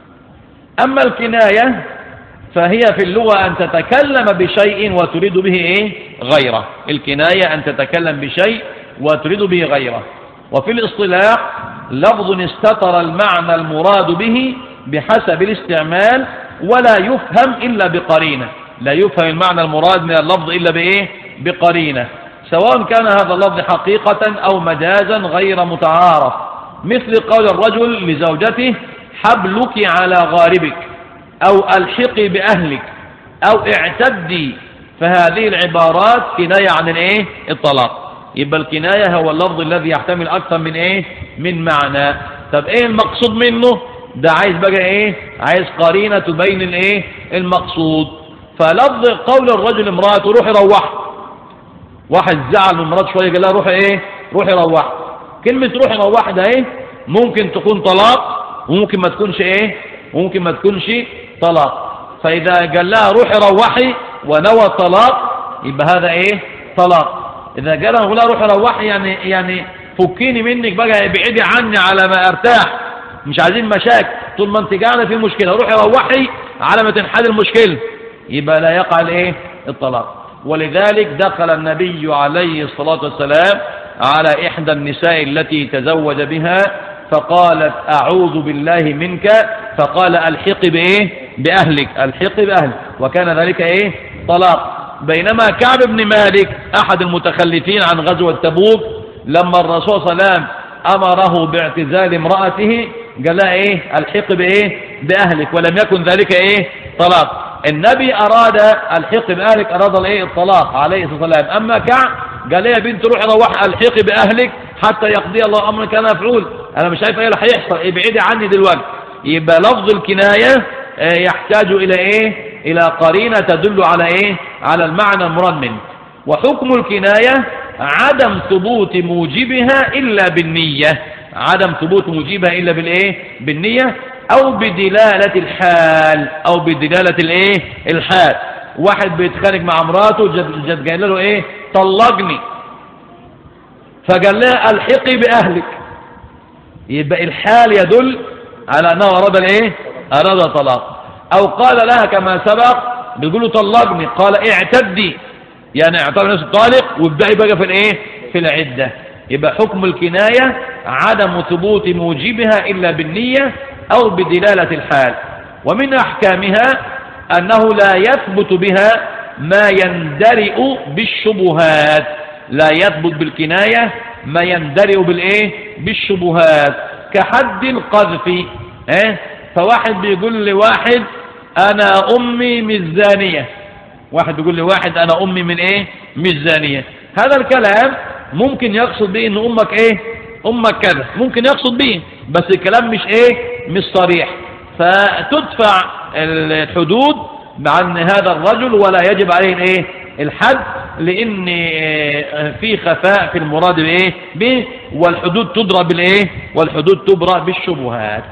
اما الكنايه فهي في اللغة أن تتكلم بشيء وتريد به إيه؟ غيره الكناية أن تتكلم بشيء وتريد به غيره وفي الاصطلاح لفظ استتر المعنى المراد به بحسب الاستعمال ولا يفهم إلا بقرينة لا يفهم المعنى المراد من اللفظ إلا بإيه بقرينة سواء كان هذا اللفظ حقيقة أو مجازا غير متعارف مثل قول الرجل لزوجته حبلك على غاربك أو ألحقي بأهلك أو اعتدي فهذه العبارات كناية عن الايه الطلاق يبقى الكناية هو اللفظ الذي يحتمل أكثر من ايه من معنى طب ايه المقصود منه ده عايز بقى ايه عايز قرينة تبين الايه المقصود فلفظ قول الرجل امرأته روحي روح واحد زعل من مراته شوية قال لها روحي ايه روحي روح كلمة روحي روح ده ايه ممكن تكون طلاق وممكن ما تكونش ايه وممكن ما تكونش طلاق فإذا قال لها روحي روحي ونوى الطلاق يبقى هذا ايه طلاق إذا قال لها روحي روحي يعني يعني فكيني منك بقى ابعدي عني على ما ارتاح مش عايزين مشاكل طول ما انت قاعده في مشكله روحي روحي على ما تنحل المشكله يبقى لا يقع الايه الطلاق ولذلك دخل النبي عليه الصلاه والسلام على احدى النساء التي تزوج بها فقالت اعوذ بالله منك فقال الحقي بايه باهلك الحقي باهلك وكان ذلك ايه طلاق بينما كعب بن مالك احد المتخلفين عن غزوه تبوك لما الرسول صلى الله عليه وسلم امره باعتزال امراته قال لها ايه الحق بايه باهلك ولم يكن ذلك ايه طلاق النبي اراد الحق باهلك اراد الايه الطلاق عليه الصلاه والسلام اما كعب قال يا بنت روحي روح الحقي باهلك حتى يقضي الله امرا كان مفعول انا مش عارف ايه اللي هيحصل ابعدي عني دلوقتي يبقى لفظ الكنايه آه، يحتاج الى ايه الى قرينه تدل على ايه على المعنى المراد منه وحكم الكنايه عدم ثبوت موجبها الا بالنيه عدم ثبوت موجبها إلا بالإيه بالنية أو بدلالة الحال أو بدلالة الإيه الحال واحد بيتخانق مع مراته جد, جد قال له إيه طلقني فقال لها الحقي بأهلك يبقى الحال يدل على أنه أراد الإيه أراد طلاق أو قال لها كما سبق بيقول له طلقني قال اعتدي يعني اعتبر نفسه طالق وابدأي بقى في الإيه في العدة يبقى حكم الكناية عدم ثبوت موجبها إلا بالنية أو بدلالة الحال ومن أحكامها أنه لا يثبت بها ما يندرئ بالشبهات لا يثبت بالكناية ما يندرئ بالإيه بالشبهات كحد القذف إيه؟ فواحد بيقول لواحد أنا أمي ميزانية واحد بيقول لواحد أنا أمي من إيه ميزانية هذا الكلام ممكن يقصد به ان امك ايه امك كذا ممكن يقصد به بس الكلام مش ايه مش صريح فتدفع الحدود عن هذا الرجل ولا يجب عليه الايه الحد لان آه، في خفاء في المراد بايه به والحدود تضرب بالايه والحدود تبرى بالشبهات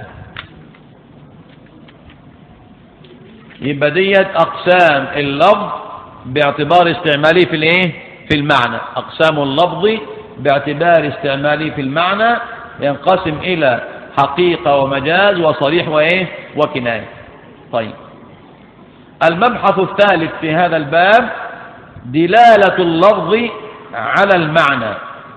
يبقى ديت اقسام اللفظ باعتبار استعماله في الايه في المعنى أقسام اللفظ باعتبار استعماله في المعنى ينقسم إلى حقيقة ومجاز وصريح وإيه وكناية طيب المبحث الثالث في هذا الباب دلالة اللفظ على المعنى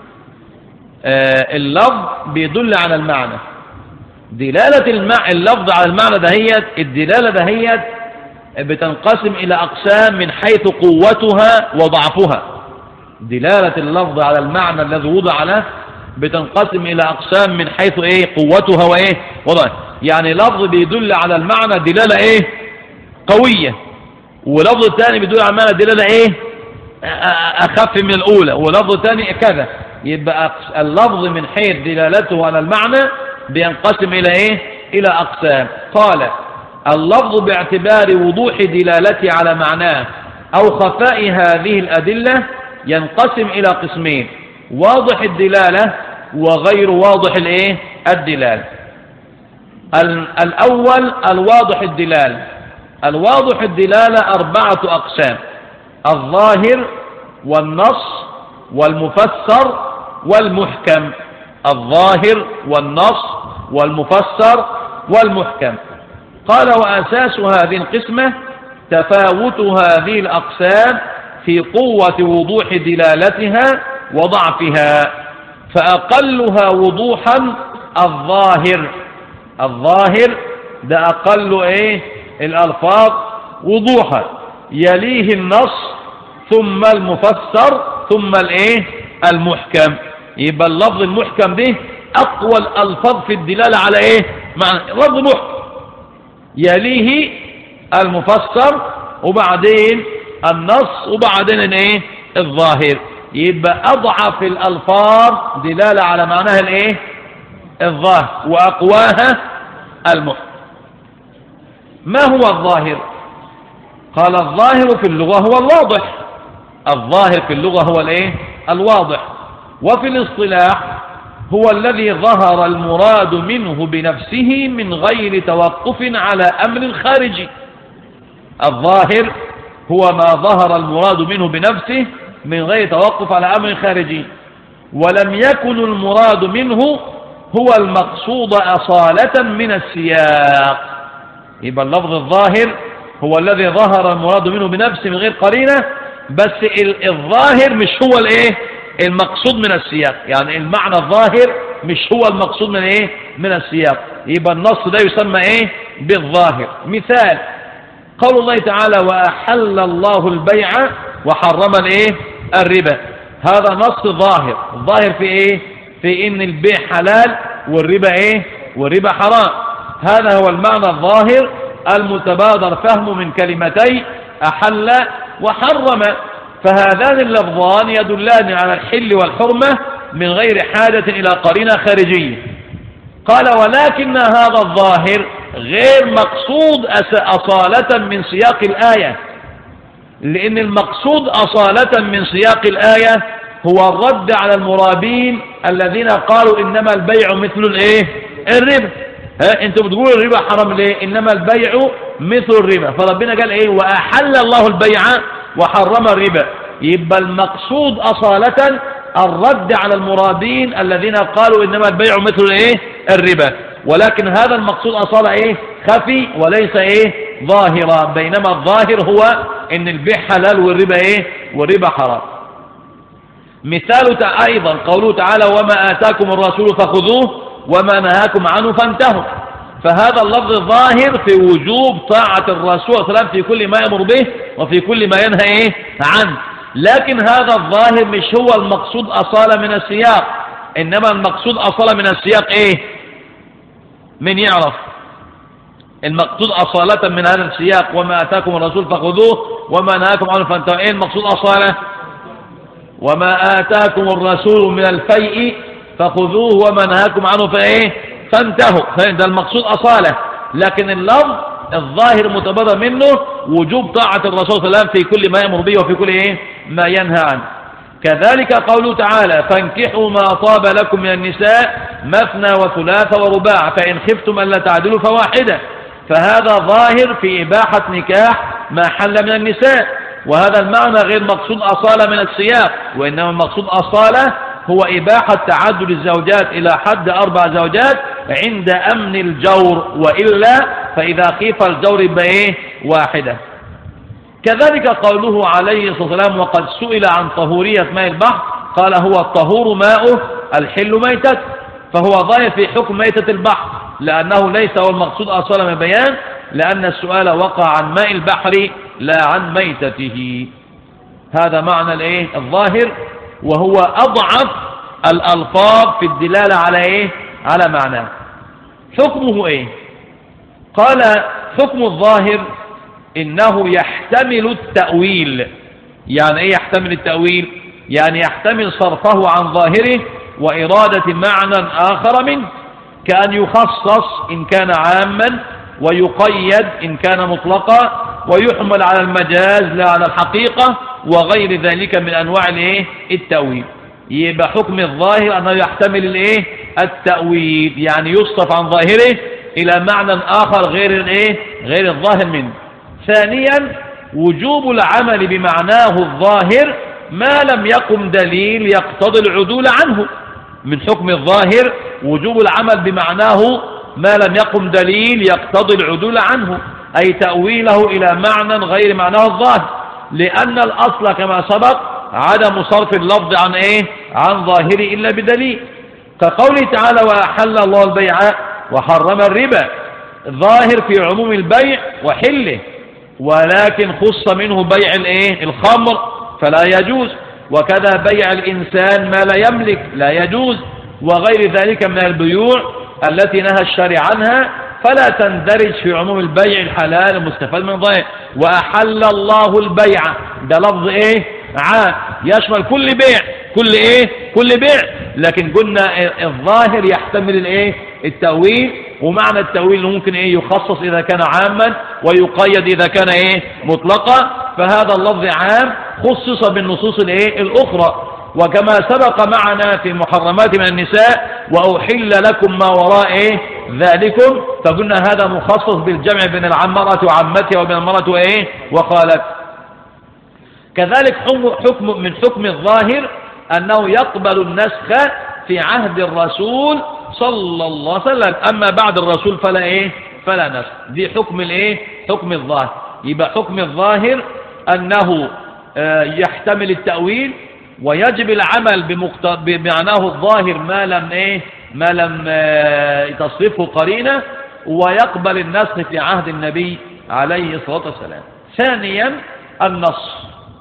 آه اللفظ بيدل على المعنى دلالة المع... اللفظ على المعنى دهيت الدلالة دهيت بتنقسم إلى أقسام من حيث قوتها وضعفها دلالة اللفظ على المعنى الذي وضع له بتنقسم إلى أقسام من حيث إيه قوتها وإيه وضع يعني لفظ بيدل على المعنى دلالة إيه قوية ولفظ ثاني بيدل على المعنى دلالة إيه أخف من الأولى ولفظ ثاني كذا يبقى اللفظ من حيث دلالته على المعنى بينقسم إلى إيه إلى أقسام قال اللفظ باعتبار وضوح دلالته على معناه أو خفاء هذه الأدلة ينقسم إلى قسمين واضح الدلالة وغير واضح الايه الدلالة الأول الواضح الدلالة الواضح الدلالة أربعة أقسام الظاهر والنص والمفسر والمحكم الظاهر والنص والمفسر والمحكم قال وأساس هذه القسمة تفاوت هذه الأقسام في قوة وضوح دلالتها وضعفها فأقلها وضوحا الظاهر الظاهر ده أقل إيه الألفاظ وضوحا يليه النص ثم المفسر ثم الإيه المحكم يبقى اللفظ المحكم ده أقوى الألفاظ في الدلالة على إيه معنى لفظ محكم يليه المفسر وبعدين النص وبعدين الايه الظاهر يبقى اضعف الالفاظ دلاله على معناها الايه الظاهر واقواها المحكم ما هو الظاهر قال الظاهر في اللغه هو الواضح الظاهر في اللغه هو الايه الواضح وفي الاصطلاح هو الذي ظهر المراد منه بنفسه من غير توقف على امر خارجي الظاهر هو ما ظهر المراد منه بنفسه من غير توقف على أمر خارجي ولم يكن المراد منه هو المقصود أصالة من السياق يبقى اللفظ الظاهر هو الذي ظهر المراد منه بنفسه من غير قرينة بس الظاهر مش هو الايه المقصود من السياق يعني المعنى الظاهر مش هو المقصود من ايه من السياق يبقى النص ده يسمى ايه بالظاهر مثال قول الله تعالى وأحل الله البيع وحرم الايه الربا هذا نص ظاهر الظاهر في ايه في ان البيع حلال والربا ايه والربا حرام هذا هو المعنى الظاهر المتبادر فهمه من كلمتي أحل وحرم فهذان اللفظان يدلان على الحل والحرمة من غير حاجة إلى قرينة خارجية قال ولكن هذا الظاهر غير مقصود أصالة من سياق الآية لأن المقصود أصالة من سياق الآية هو الرد على المرابين الذين قالوا إنما البيع مثل الإيه الربا ها انتوا بتقولوا الربا حرام ليه انما البيع مثل الربا فربنا قال ايه واحل الله البيع وحرم الربا يبقى المقصود اصاله الرد على المرادين الذين قالوا انما البيع مثل ايه الربا ولكن هذا المقصود أصلا إيه خفي وليس إيه ظاهرا بينما الظاهر هو إن البيع حلال والربا إيه والربا حرام مثال أيضا قوله تعالى وما آتاكم الرسول فخذوه وما نهاكم عنه فانتهوا فهذا اللفظ ظاهر في وجوب طاعة الرسول صلى الله عليه وسلم في كل ما يأمر به وفي كل ما ينهى إيه عنه لكن هذا الظاهر مش هو المقصود أصالة من السياق إنما المقصود أصالة من السياق إيه من يعرف المقصود أصالة من هذا السياق وما أتاكم الرسول فخذوه وما نهاكم عنه فانتهوا إيه المقصود أصالة وما آتاكم الرسول من الفيء فخذوه وما نهاكم عنه فإيه فانتهوا فإن المقصود أصالة لكن اللفظ الظاهر متبادر منه وجوب طاعة الرسول صلى الله عليه وسلم في كل ما يأمر به وفي كل إيه ما ينهى عنه كذلك قوله تعالى فانكحوا ما طاب لكم من النساء مثنى وثلاث ورباع فإن خفتم ألا تعدلوا فواحدة فهذا ظاهر في إباحة نكاح ما حل من النساء وهذا المعنى غير مقصود أصالة من السياق وإنما المقصود أصالة هو إباحة تعدد الزوجات إلى حد أربع زوجات عند أمن الجور وإلا فإذا خيف الجور يبقى إيه واحدة كذلك قوله عليه الصلاة والسلام وقد سئل عن طهورية ماء البحر قال هو الطهور ماؤه الحل ميتة فهو ظاهر في حكم ميتة البحر لأنه ليس هو المقصود أصلا من البيان لأن السؤال وقع عن ماء البحر لا عن ميتته هذا معنى الايه الظاهر وهو أضعف الألفاظ في الدلالة على ايه على معناه حكمه ايه قال حكم الظاهر إنه يحتمل التأويل يعني ايه يحتمل التأويل يعني يحتمل صرفه عن ظاهره وإرادة معنى آخر منه كأن يخصص إن كان عاما ويقيد إن كان مطلقا ويحمل على المجاز لا على الحقيقة وغير ذلك من أنواع الايه التأويل يبقى حكم الظاهر أنه يحتمل الايه التأويل يعني يصرف عن ظاهره إلى معنى آخر غير الايه غير الظاهر منه ثانيا وجوب العمل بمعناه الظاهر ما لم يقم دليل يقتضي العدول عنه من حكم الظاهر وجوب العمل بمعناه ما لم يقم دليل يقتضي العدول عنه أي تأويله إلى معنى غير معناه الظاهر لأن الأصل كما سبق عدم صرف اللفظ عن إيه عن ظاهره إلا بدليل كقوله تعالى وأحل الله البيع وحرم الربا ظاهر في عموم البيع وحله ولكن خص منه بيع الايه الخمر فلا يجوز وكذا بيع الإنسان ما لا يملك لا يجوز وغير ذلك من البيوع التي نهى الشرع عنها فلا تندرج في عموم البيع الحلال المستفاد من ضيع وأحل الله البيع ده لفظ ايه عام يشمل كل بيع كل ايه كل بيع لكن قلنا الظاهر يحتمل الايه التأويل ومعنى التأويل ممكن ايه يخصص اذا كان عاما ويقيد اذا كان ايه مطلقا فهذا اللفظ عام خصص بالنصوص الايه الاخرى وكما سبق معنا في محرمات من النساء وأحل لكم ما وراء إيه ذلكم فقلنا هذا مخصص بالجمع بين العمرة وعمتها وبين المرأة وإيه وقالت كذلك حكم من حكم الظاهر أنه يقبل النسخ في عهد الرسول صلى الله عليه وسلم أما بعد الرسول فلا إيه فلا نسخ دي حكم الإيه حكم الظاهر يبقى حكم الظاهر أنه آه، يحتمل التأويل ويجب العمل بمعناه الظاهر ما لم إيه ما لم آه، تصرفه قرينة ويقبل النسخ في عهد النبي عليه الصلاة والسلام ثانيا النص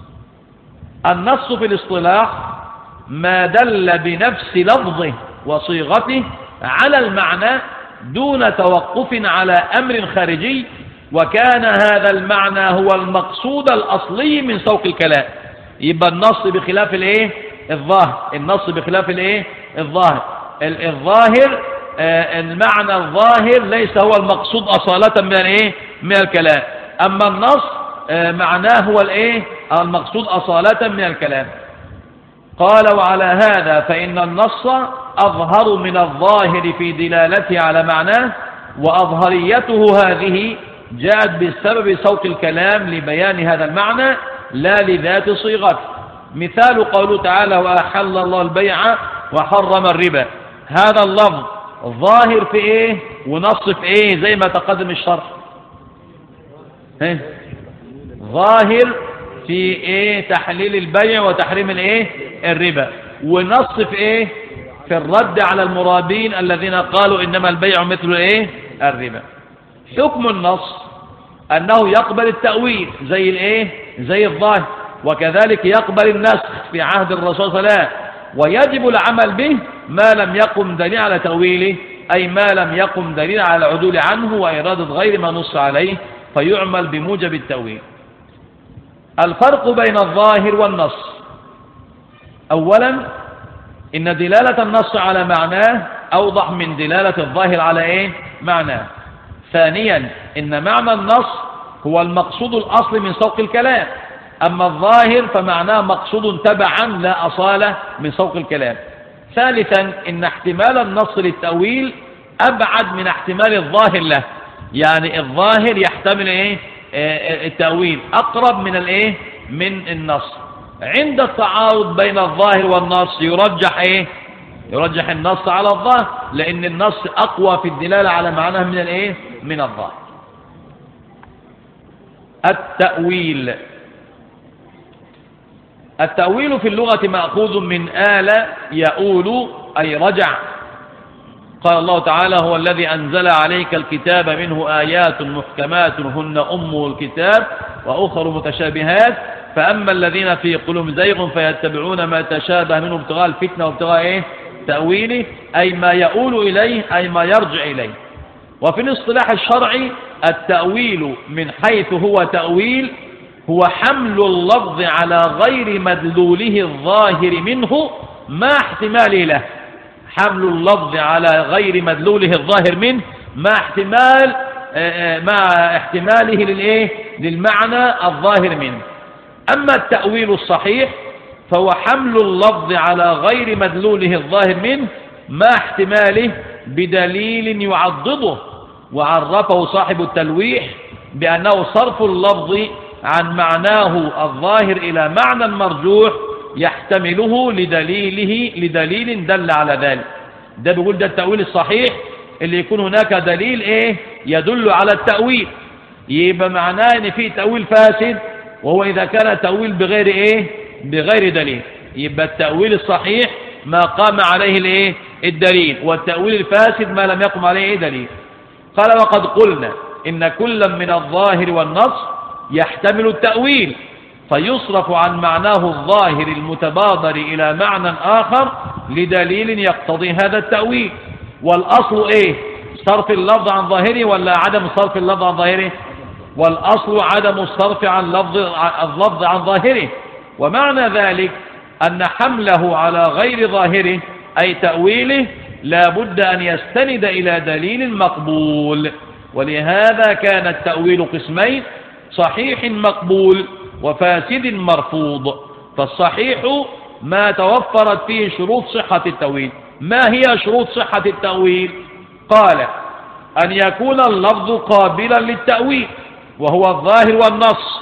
النص في الاصطلاح ما دل بنفس لفظه وصيغته على المعنى دون توقف على أمر خارجي وكان هذا المعنى هو المقصود الأصلي من سوق الكلام يبقى النص بخلاف الايه الظاهر النص بخلاف الايه الظاهر الظاهر آه، المعنى الظاهر ليس هو المقصود أصالة من الايه من الكلام أما النص آه، معناه هو الايه المقصود أصالة من الكلام قال وعلى هذا فإن النص أظهر من الظاهر في دلالته على معناه وأظهريته هذه جاءت بسبب صوت الكلام لبيان هذا المعنى لا لذات صيغته مثال قوله تعالى وأحل الله البيع وحرم الربا هذا اللفظ ظاهر في ايه ونص في ايه زي ما تقدم الشرح ايه ظاهر في ايه تحليل البيع وتحريم الايه الربا ونص في ايه في الرد على المرابين الذين قالوا انما البيع مثل ايه الربا حكم النص انه يقبل التأويل زي الايه زي الظاهر وكذلك يقبل النسخ في عهد الرسول صلى الله عليه وسلم ويجب العمل به ما لم يقم دليل على تأويله أي ما لم يقم دليل على العدول عنه وإرادة غير ما نص عليه فيعمل بموجب التأويل الفرق بين الظاهر والنص أولا إن دلالة النص على معناه أوضح من دلالة الظاهر على إيه؟ معناه ثانيا إن معنى النص هو المقصود الأصل من سوق الكلام أما الظاهر فمعناه مقصود تبعا لا أصالة من سوق الكلام ثالثا إن احتمال النص للتأويل أبعد من احتمال الظاهر له يعني الظاهر يحتمل إيه آه، التأويل أقرب من الإيه من النص عند التعارض بين الظاهر والنص يرجح إيه يرجح النص على الظاهر لأن النص أقوى في الدلالة على معناه من الإيه من الظاهر التأويل التأويل في اللغة مأخوذ من آل يؤول أي رجع قال الله تعالى هو الذي أنزل عليك الكتاب منه آيات محكمات هن أم الكتاب وأخر متشابهات فأما الذين في قلوب زيغ فيتبعون ما تشابه منه ابتغاء الفتنة وابتغاء إيه تأويله أي ما يؤول إليه أي ما يرجع إليه وفي الاصطلاح الشرعي التأويل من حيث هو تأويل هو حمل اللفظ على غير مدلوله الظاهر منه مع احتماله له حمل اللفظ على غير مدلوله الظاهر منه مع احتمال آه، آه، مع احتماله للايه للمعنى الظاهر منه أما التأويل الصحيح فهو حمل اللفظ على غير مدلوله الظاهر منه مع احتماله بدليل يعضده وعرفه صاحب التلويح بأنه صرف اللفظ عن معناه الظاهر إلى معنى مرجوح يحتمله لدليله لدليل دل على ذلك ده بيقول ده التأويل الصحيح اللي يكون هناك دليل ايه يدل على التأويل يبقى معناه ان في تأويل فاسد وهو إذا كان تأويل بغير ايه بغير دليل يبقى التأويل الصحيح ما قام عليه الايه الدليل والتأويل الفاسد ما لم يقم عليه ايه دليل قال وقد قلنا إن كلا من الظاهر والنص يحتمل التأويل فيصرف عن معناه الظاهر المتبادر إلى معنى آخر لدليل يقتضي هذا التأويل والأصل إيه صرف اللفظ عن ظاهره ولا عدم صرف اللفظ عن ظاهره والأصل عدم الصرف عن لفظ اللفظ عن ظاهره ومعنى ذلك أن حمله على غير ظاهره أي تأويله لا بد أن يستند إلى دليل مقبول ولهذا كان التأويل قسمين صحيح مقبول وفاسد مرفوض فالصحيح ما توفرت فيه شروط صحة التأويل ما هي شروط صحة التأويل قال أن يكون اللفظ قابلا للتأويل وهو الظاهر والنص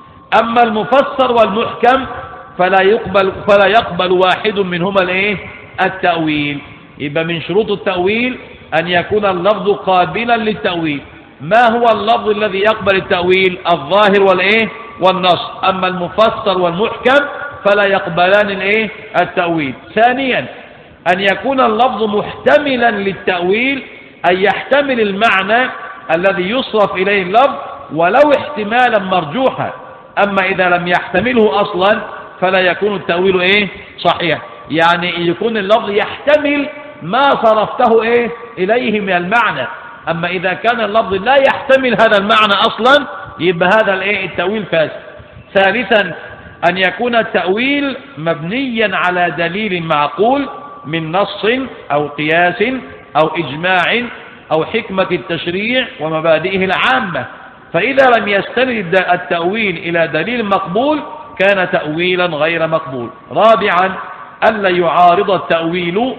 أما المفسر والمحكم فلا يقبل, فلا يقبل واحد منهما الايه التأويل يبقى من شروط التأويل أن يكون اللفظ قابلا للتأويل ما هو اللفظ الذي يقبل التأويل الظاهر والإيه والنص أما المفسر والمحكم فلا يقبلان الإيه التأويل ثانيا أن يكون اللفظ محتملا للتأويل أن يحتمل المعنى الذي يصرف إليه اللفظ ولو احتمالا مرجوحا أما إذا لم يحتمله أصلا فلا يكون التأويل إيه صحيح يعني يكون اللفظ يحتمل ما صرفته إيه إليه من المعنى أما إذا كان اللفظ لا يحتمل هذا المعنى أصلا يبقى هذا الإيه التأويل فاسد ثالثا أن يكون التأويل مبنيا على دليل معقول من نص أو قياس أو إجماع أو حكمة التشريع ومبادئه العامة فإذا لم يستند التأويل إلى دليل مقبول كان تأويلا غير مقبول رابعا ألا يعارض التأويل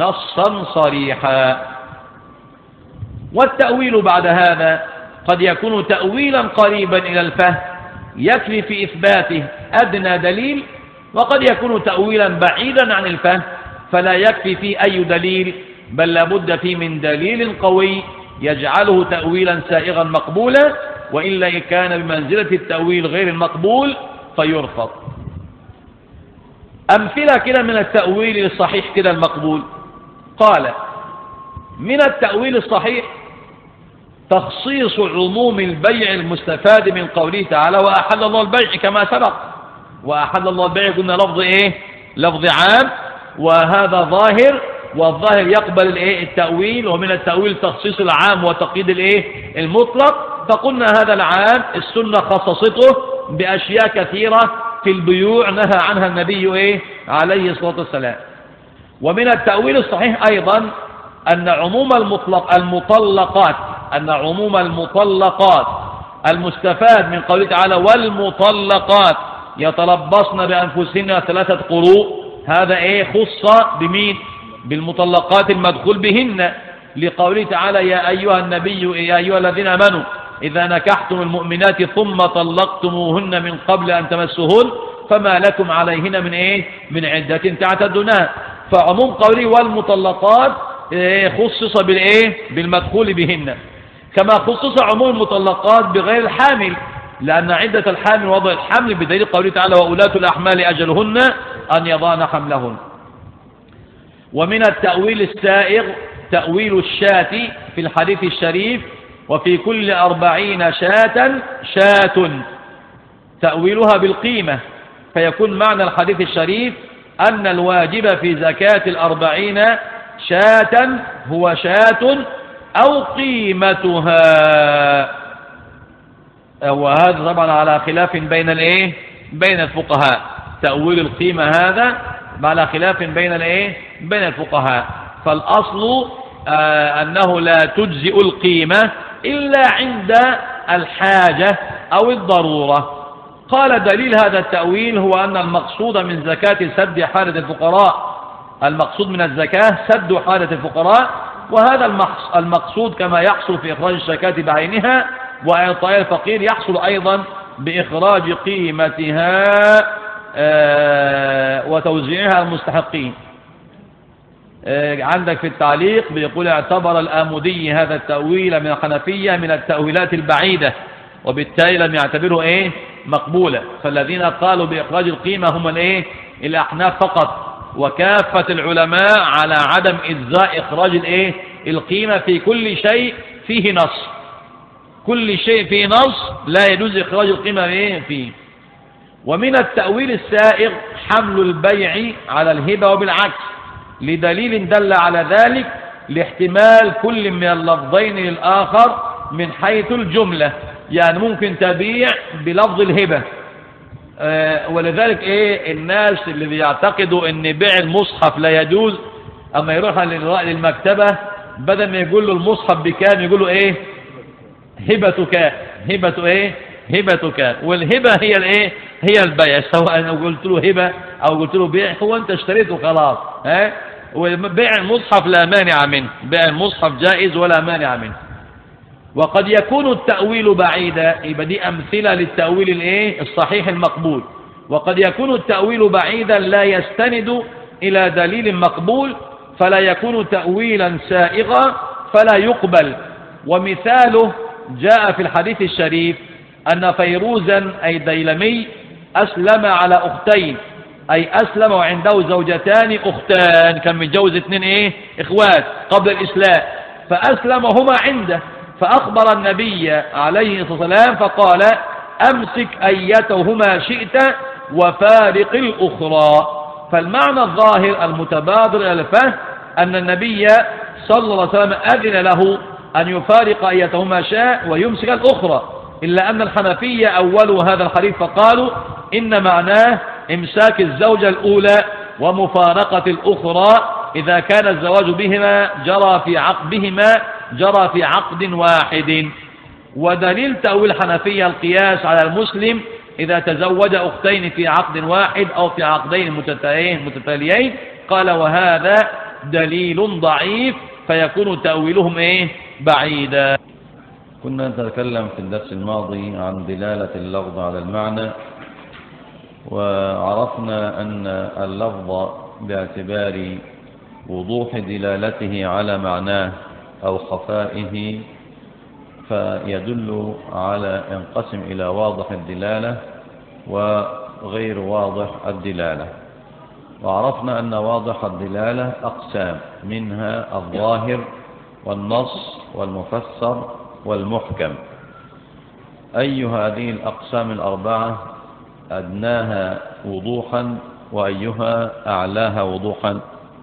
نصا صريحا والتأويل بعد هذا قد يكون تأويلا قريبا إلى الفهم يكفي في إثباته أدنى دليل وقد يكون تأويلا بعيدا عن الفهم فلا يكفي فيه أي دليل بل لابد فيه من دليل قوي يجعله تأويلا سائغا مقبولا وإلا كان بمنزلة التأويل غير المقبول فيرفض أمثلة كده من التأويل الصحيح كده المقبول قال من التأويل الصحيح تخصيص عموم البيع المستفاد من قوله تعالى وأحل الله البيع كما سبق وأحل الله البيع قلنا لفظ إيه لفظ عام وهذا ظاهر والظاهر يقبل الايه التأويل ومن التأويل تخصيص العام وتقييد الايه المطلق فقلنا هذا العام السنة خصصته بأشياء كثيرة في البيوع نهى عنها النبي ايه عليه الصلاة والسلام ومن التأويل الصحيح أيضا أن عموم المطلق المطلقات أن عموم المطلقات المستفاد من قوله تعالى والمطلقات يتربصن بأنفسهن ثلاثة قروء هذا إيه خص بمين بالمطلقات المدخول بهن لقوله تعالى يا أيها النبي يا أيها الذين أمنوا إذا نكحتم المؤمنات ثم طلقتموهن من قبل أن تمسهن فما لكم عليهن من إيه من عدة تعتدونها فعموم قوله والمطلقات إيه خصص بالإيه بالمدخول بهن كما خصص عموم المطلقات بغير الحامل لأن عدة الحامل وضع الحمل بدليل قوله تعالى وأولاة الأحمال أجلهن أن يضان حملهن ومن التأويل السائغ تأويل الشاة في الحديث الشريف وفي كل أربعين شاة شاة تأويلها بالقيمة فيكون معنى الحديث الشريف أن الواجب في زكاة الأربعين شاة هو شاة أو قيمتها وهذا طبعا على خلاف بين الايه بين الفقهاء تأويل القيمة هذا على خلاف بين الايه بين الفقهاء فالأصل آه أنه لا تجزئ القيمة إلا عند الحاجة أو الضرورة قال دليل هذا التأويل هو أن المقصود من زكاة سد حالة الفقراء المقصود من الزكاة سد حالة الفقراء وهذا المقصود كما يحصل في إخراج الزكاة بعينها وإعطاء الفقير يحصل أيضا بإخراج قيمتها آه، وتوزيعها المستحقين آه، عندك في التعليق بيقول اعتبر الآمدي هذا التأويل من الحنفية من التأويلات البعيدة وبالتالي لم يعتبره ايه مقبولة فالذين قالوا بإخراج القيمة هم الايه الأحناف فقط وكافة العلماء على عدم إجزاء إخراج الايه القيمة في كل شيء فيه نص كل شيء فيه نص لا يجوز إخراج القيمة ايه فيه ومن التأويل السائغ حمل البيع على الهبة وبالعكس لدليل دل على ذلك لاحتمال كل من اللفظين للآخر من حيث الجملة يعني ممكن تبيع بلفظ الهبة آه ولذلك ايه الناس اللي بيعتقدوا ان بيع المصحف لا يجوز اما يروح للمكتبة بدل ما يقول له المصحف بكام يقول له ايه هبتك هبة ايه هبتك والهبة هي الايه هي البيع سواء انا قلت له هبة او قلت له بيع هو انت اشتريته خلاص ها وبيع المصحف لا مانع منه بيع المصحف جائز ولا مانع منه وقد يكون التأويل بعيدا يبقى دي أمثلة للتأويل الايه الصحيح المقبول وقد يكون التأويل بعيدا لا يستند إلى دليل مقبول فلا يكون تأويلا سائغا فلا يقبل ومثاله جاء في الحديث الشريف أن فيروزا أي ديلمي أسلم على أختين أي أسلم وعنده زوجتان أختان كان متجوز اثنين إيه إخوات قبل الإسلام فأسلم هما عنده فأخبر النبي عليه الصلاة والسلام فقال أمسك أيتهما شئت وفارق الأخرى فالمعنى الظاهر المتبادر إلى الفهم أن النبي صلى الله عليه وسلم أذن له أن يفارق أيتهما شاء ويمسك الأخرى إلا أن الحنفية أولوا هذا الحديث فقالوا إن معناه إمساك الزوجة الأولى ومفارقة الأخرى إذا كان الزواج بهما جرى في عقدهما جرى في عقد واحد ودليل تأويل الحنفية القياس على المسلم إذا تزوج أختين في عقد واحد أو في عقدين متتاليين قال وهذا دليل ضعيف فيكون تأويلهم إيه بعيدا كنا نتكلم في الدرس الماضي عن دلالة اللفظ على المعنى وعرفنا أن اللفظ باعتبار وضوح دلالته على معناه أو خفائه فيدل على ينقسم إلى واضح الدلالة وغير واضح الدلالة وعرفنا أن واضح الدلالة أقسام منها الظاهر والنص والمفسر والمحكم أي هذه الأقسام الأربعة أدناها وضوحا وأيها أعلاها وضوحا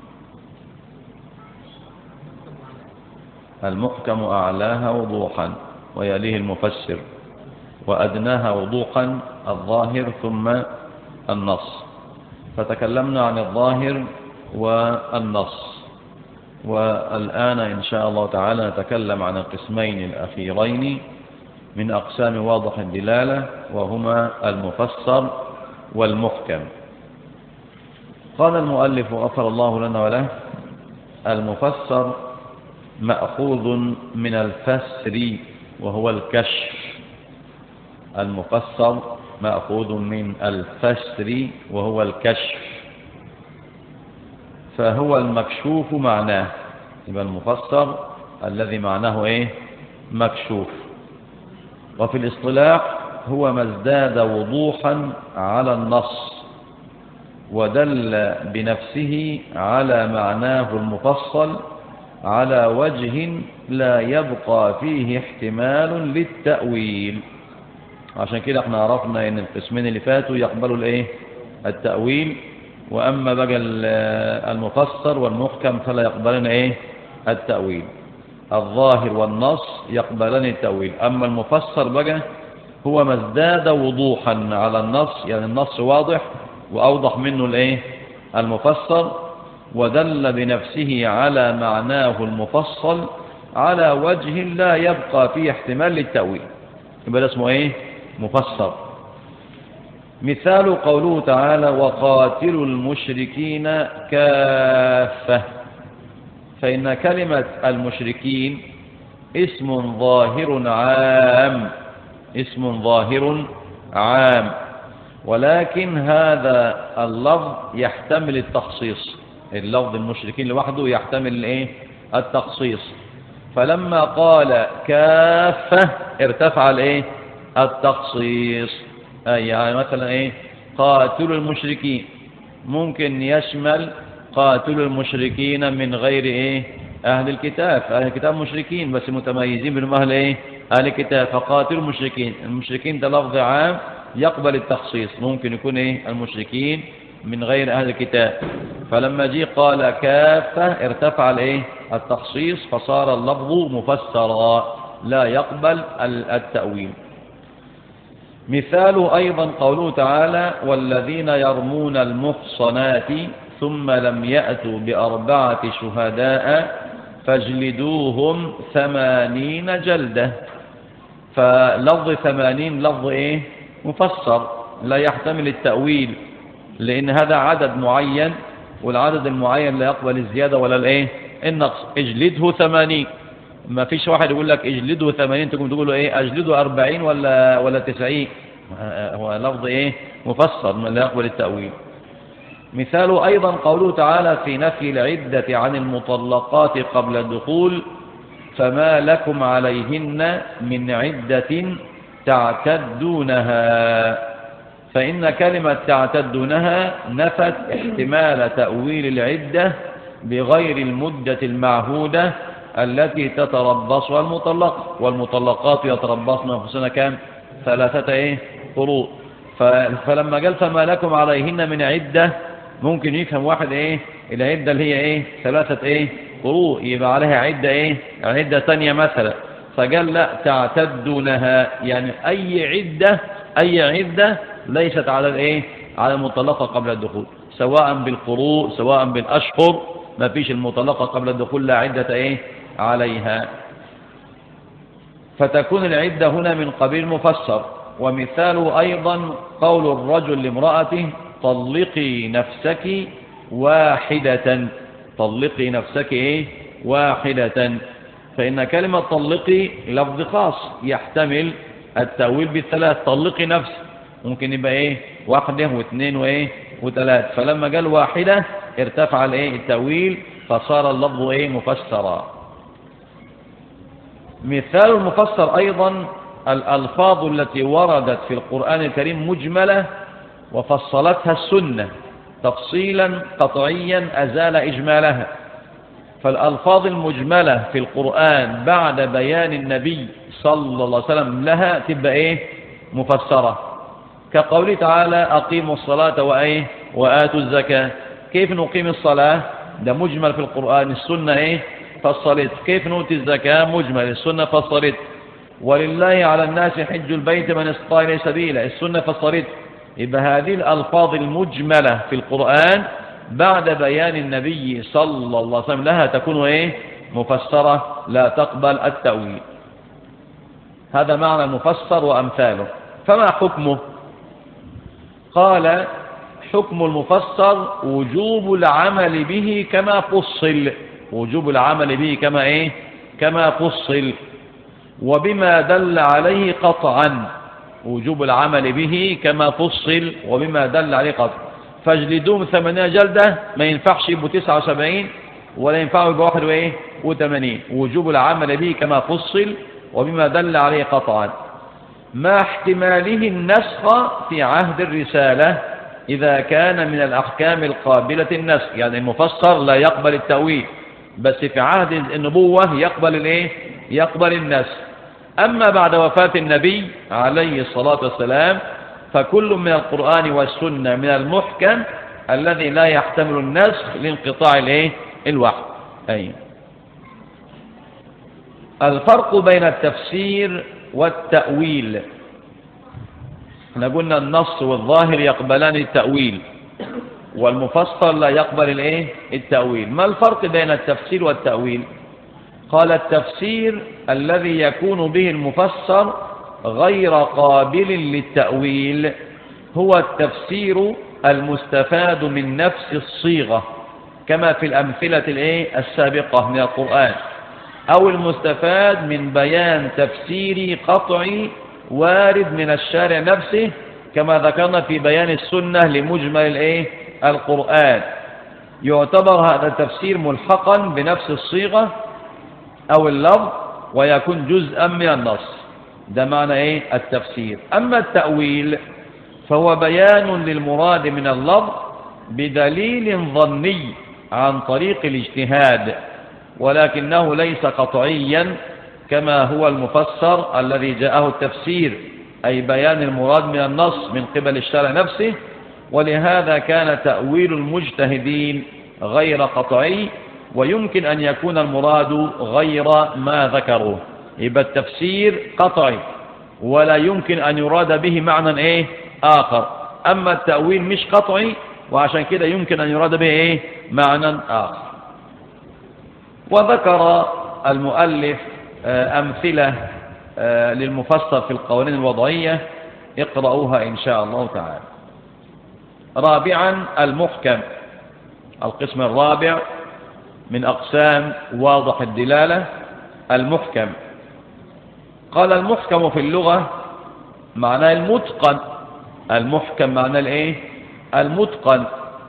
المحكم أعلاها وضوحا ويليه المفسر وأدناها وضوحا الظاهر ثم النص فتكلمنا عن الظاهر والنص والآن إن شاء الله تعالى نتكلم عن القسمين الأخيرين من أقسام واضح الدلالة وهما المفسر والمحكم قال المؤلف غفر الله لنا وله المفسر مأخوذ من الفسر وهو الكشف المفسر مأخوذ من الفسر وهو الكشف فهو المكشوف معناه يبقى المفسر الذي معناه ايه مكشوف وفي الاصطلاح هو ما ازداد وضوحا على النص ودل بنفسه على معناه المفصل على وجه لا يبقى فيه احتمال للتأويل عشان كده احنا عرفنا ان القسمين اللي فاتوا يقبلوا الايه التأويل واما بقى المفسر والمحكم فلا يقبلن ايه التأويل الظاهر والنص يقبلان التأويل اما المفسر بقى هو ما ازداد وضوحا على النص يعني النص واضح واوضح منه الايه المفسر ودل بنفسه على معناه المفصل على وجه لا يبقى فيه احتمال للتأويل يبقى ده اسمه ايه مفسر مثال قوله تعالى وقاتلوا المشركين كافة فإن كلمة المشركين اسم ظاهر عام اسم ظاهر عام ولكن هذا اللفظ يحتمل التخصيص اللفظ المشركين لوحده يحتمل الايه التخصيص فلما قال كافة ارتفع الايه التخصيص أي يعني مثلا ايه قاتلوا المشركين ممكن يشمل قاتلوا المشركين من غير ايه اهل الكتاب اهل الكتاب مشركين بس متميزين بانهم اهل ايه اهل الكتاب فقاتلوا المشركين المشركين ده لفظ عام يقبل التخصيص ممكن يكون ايه المشركين من غير اهل الكتاب فلما جي قال كافة ارتفع الايه التخصيص فصار اللفظ مفسرا لا يقبل التأويل مثال أيضا قوله تعالى والذين يرمون المحصنات ثم لم يأتوا بأربعة شهداء فاجلدوهم ثمانين جلدة فلفظ ثمانين لفظ ايه مفسر لا يحتمل التأويل لأن هذا عدد معين والعدد المعين لا يقبل الزيادة ولا الايه النقص اجلده ثمانين ما فيش واحد يقول لك اجلده ثمانين تقوم تقول له ايه اجلده أربعين ولا ولا تسعين هو لفظ ايه مفسر لا يقبل التأويل مثال أيضا قوله تعالى في نفي العدة عن المطلقات قبل الدخول فما لكم عليهن من عدة تعتدونها فإن كلمة تعتدونها نفت احتمال تأويل العدة بغير المدة المعهودة التي تتربصها المطلق والمطلقات يتربصن أنفسنا كام ثلاثة ايه قروء فلما قال فما لكم عليهن من عدة ممكن يفهم واحد ايه العدة اللي هي ايه ثلاثة ايه قروء يبقى عليها عدة ايه عدة تانية مثلا فقال لا تعتدونها يعني اي عدة اي عدة ليست على الايه على المطلقة قبل الدخول سواء بالقروء سواء بالاشهر ما فيش المطلقة قبل الدخول لا عدة ايه عليها فتكون العدة هنا من قبيل مفسر ومثال أيضا قول الرجل لامرأته طلقي نفسك واحدة طلقي نفسك إيه؟ واحدة فإن كلمة طلقي لفظ خاص يحتمل التأويل بالثلاث طلقي نفس ممكن يبقى إيه واحدة واثنين وإيه وثلاث فلما قال واحدة ارتفع الإيه التأويل فصار اللفظ إيه مفسرا مثال المفسر أيضا الألفاظ التي وردت في القرآن الكريم مجملة وفصلتها السنة تفصيلا قطعيا أزال إجمالها فالألفاظ المجملة في القرآن بعد بيان النبي صلى الله عليه وسلم لها تبقى إيه مفسرة كقوله تعالى أقيموا الصلاة وإيه وآتوا الزكاة كيف نقيم الصلاة ده مجمل في القرآن السنة إيه فصلت كيف نؤتي الزكاة مجمل السنة فصلت ولله على الناس حج البيت من استطاع إليه سبيلا السنة فصلت يبقى هذه الألفاظ المجملة في القرآن بعد بيان النبي صلى الله عليه وسلم لها تكون إيه مفسرة لا تقبل التأويل هذا معنى المفسر وأمثاله فما حكمه قال حكم المفسر وجوب العمل به كما فصل وجوب العمل به كما ايه كما فصل وبما دل عليه قطعا وجوب العمل به كما فصل وبما دل عليه قطعا فاجلدوهم ثمانية جلدة ما ينفعش يبقوا تسعة وسبعين ولا ينفعوا يبقوا واحد وايه وثمانين وجوب العمل به كما فصل وبما دل عليه قطعا مع احتماله النسخ في عهد الرسالة إذا كان من الأحكام القابلة النسخ يعني المفسر لا يقبل التأويل بس في عهد النبوة يقبل الايه يقبل النسخ أما بعد وفاة النبي عليه الصلاة والسلام فكل من القرآن والسنة من المحكم الذي لا يحتمل النسخ لانقطاع الايه الوحي أي الفرق بين التفسير والتأويل احنا قلنا النص والظاهر يقبلان التأويل والمفسر لا يقبل الايه التأويل ما الفرق بين التفسير والتأويل قال التفسير الذي يكون به المفسر غير قابل للتأويل هو التفسير المستفاد من نفس الصيغة كما في الأمثلة الايه السابقة من القرآن أو المستفاد من بيان تفسيري قطعي وارد من الشارع نفسه كما ذكرنا في بيان السنة لمجمل الايه القرآن يعتبر هذا التفسير ملحقا بنفس الصيغة أو اللفظ ويكون جزءا من النص ده معنى ايه التفسير أما التأويل فهو بيان للمراد من اللفظ بدليل ظني عن طريق الاجتهاد ولكنه ليس قطعيا كما هو المفسر الذي جاءه التفسير أي بيان المراد من النص من قبل الشارع نفسه ولهذا كان تأويل المجتهدين غير قطعي ويمكن أن يكون المراد غير ما ذكروه يبقى التفسير قطعي ولا يمكن أن يراد به معنى إيه آخر أما التأويل مش قطعي وعشان كده يمكن أن يراد به إيه معنى آخر وذكر المؤلف آه، أمثلة آه، للمفسر في القوانين الوضعية اقرأوها إن شاء الله تعالى رابعا المحكم القسم الرابع من أقسام واضح الدلالة المحكم قال المحكم في اللغة معناه المتقن المحكم معناه الايه المتقن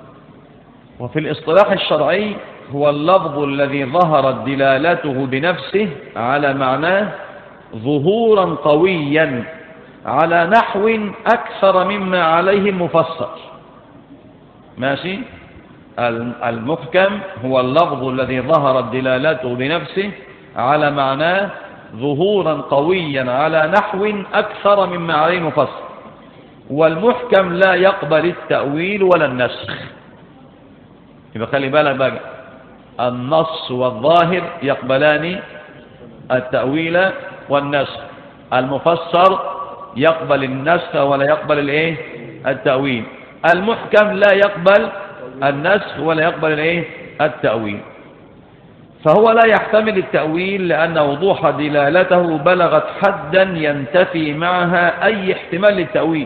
وفي الاصطلاح الشرعي هو اللفظ الذي ظهرت دلالته بنفسه على معناه ظهورا قويا على نحو أكثر مما عليه المفسر ماشي المحكم هو اللفظ الذي ظهرت دلالته بنفسه على معناه ظهورا قويا على نحو أكثر مما عليه المفسر والمحكم لا يقبل التأويل ولا النسخ يبقى خلي بالك بقى النص والظاهر يقبلان التأويل والنسخ المفسر يقبل النسخ ولا يقبل الايه التأويل المحكم لا يقبل النسخ ولا يقبل الايه التأويل فهو لا يحتمل التأويل لأن وضوح دلالته بلغت حدا ينتفي معها أي احتمال للتأويل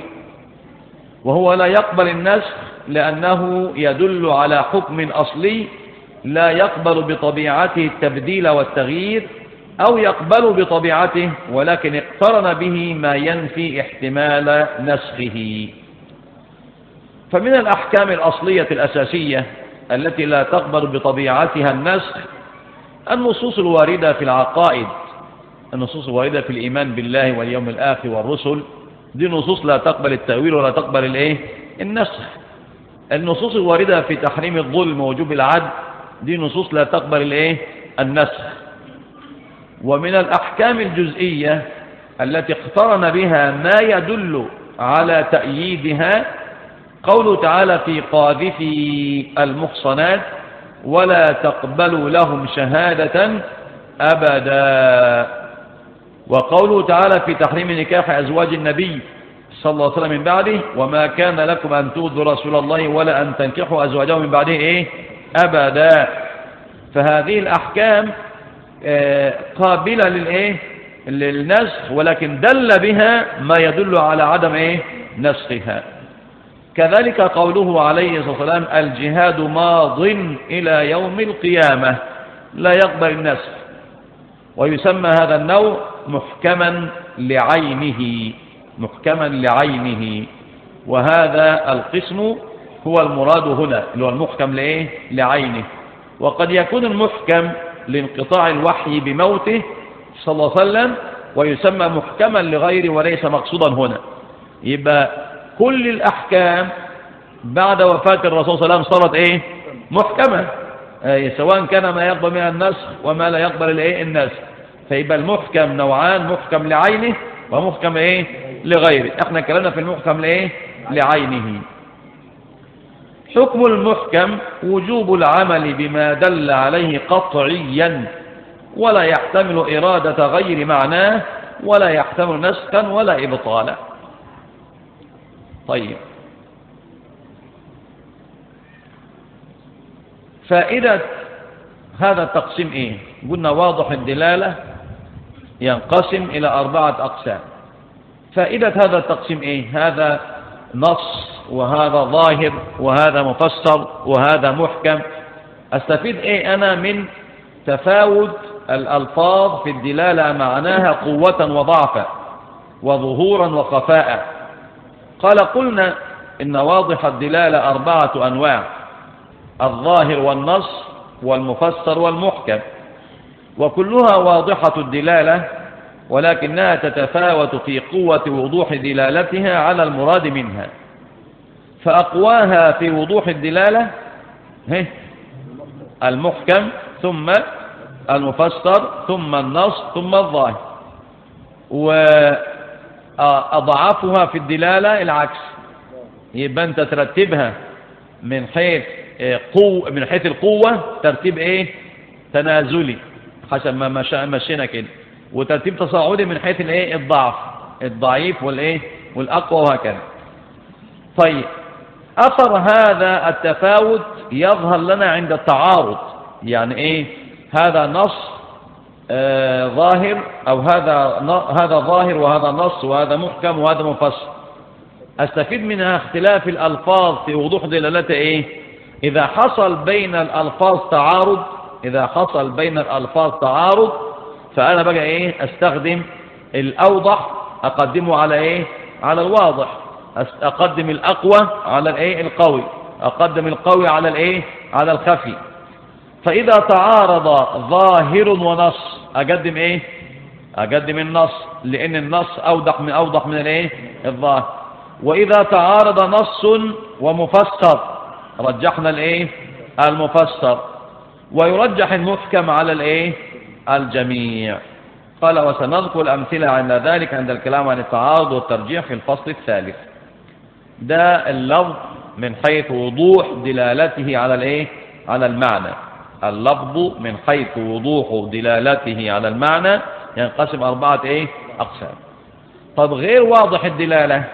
وهو لا يقبل النسخ لأنه يدل على حكم أصلي لا يقبل بطبيعته التبديل والتغيير أو يقبل بطبيعته ولكن اقترن به ما ينفي احتمال نسخه فمن الأحكام الأصلية الأساسية التي لا تقبل بطبيعتها النسخ النصوص الواردة في العقائد النصوص الواردة في الإيمان بالله واليوم الآخر والرسل دي نصوص لا تقبل التأويل ولا تقبل الايه النسخ النصوص الواردة في تحريم الظلم ووجوب العدل دي نصوص لا تقبل الايه النسخ ومن الأحكام الجزئية التي اقترن بها ما يدل على تأييدها قوله تعالى في قاذفي المحصنات ولا تقبلوا لهم شهادة أبدا وقوله تعالى في تحريم نكاح أزواج النبي صلى الله عليه وسلم من بعده وما كان لكم أن تؤذوا رسول الله ولا أن تنكحوا أزواجه من بعده إيه أبدا فهذه الأحكام آه، قابلة للإيه للنسخ ولكن دل بها ما يدل على عدم إيه نسخها كذلك قوله عليه الصلاة والسلام الجهاد ماض إلى يوم القيامة لا يقبل النسخ ويسمى هذا النوع محكما لعينه محكما لعينه وهذا القسم هو المراد هنا اللي هو المحكم لإيه؟ لعينه وقد يكون المحكم لانقطاع الوحي بموته صلى الله عليه وسلم ويسمى محكما لغيره وليس مقصودا هنا يبقى كل الأحكام بعد وفاة الرسول صلى الله عليه وسلم صارت إيه محكمة أي سواء كان ما يقبل منها النسخ وما لا يقبل الإيه النسخ فيبقى المحكم نوعان محكم لعينه ومحكم ايه لغيره احنا كلامنا في المحكم لايه لعينه حكم المحكم وجوب العمل بما دل عليه قطعيا ولا يحتمل إرادة غير معناه ولا يحتمل نسخا ولا إبطالا طيب فائدة هذا التقسيم ايه قلنا واضح الدلالة ينقسم إلى أربعة أقسام فائدة هذا التقسيم ايه هذا نص وهذا ظاهر وهذا مفسر وهذا محكم استفيد ايه انا من تفاوت الالفاظ في الدلالة معناها قوة وضعفا وظهورا وخفاء قال قلنا ان واضح الدلالة اربعة انواع الظاهر والنص والمفسر والمحكم وكلها واضحة الدلالة ولكنها تتفاوت في قوة وضوح دلالتها على المراد منها فأقواها في وضوح الدلالة هي المحكم ثم المفسر ثم النص ثم الظاهر وأضعفها في الدلالة العكس يبقى أنت ترتبها من حيث قوة من حيث القوة ترتيب ايه تنازلي حسب ما مشينا كده وترتيب تصاعدي من حيث الايه الضعف الضعيف والايه والاقوى وهكذا طيب اثر هذا التفاوت يظهر لنا عند التعارض يعني ايه هذا نص آه ظاهر او هذا هذا ظاهر وهذا نص وهذا محكم وهذا مفسر استفيد منها اختلاف الالفاظ في وضوح دلالته ايه اذا حصل بين الالفاظ تعارض اذا حصل بين الالفاظ تعارض فانا بقى ايه استخدم الاوضح اقدمه على ايه على الواضح اقدم الاقوى على الايه القوي اقدم القوي على الايه على الخفي فاذا تعارض ظاهر ونص اقدم ايه اقدم النص لان النص اوضح من اوضح من الايه الظاهر واذا تعارض نص ومفسر رجحنا الايه المفسر ويرجح المحكم على الايه الجميع قال وسنذكر الأمثلة عند ذلك عند الكلام عن التعارض والترجيح في الفصل الثالث ده اللفظ من حيث وضوح دلالته على الايه على المعنى اللفظ من حيث وضوح دلالته على المعنى ينقسم أربعة ايه أقسام طب غير واضح الدلالة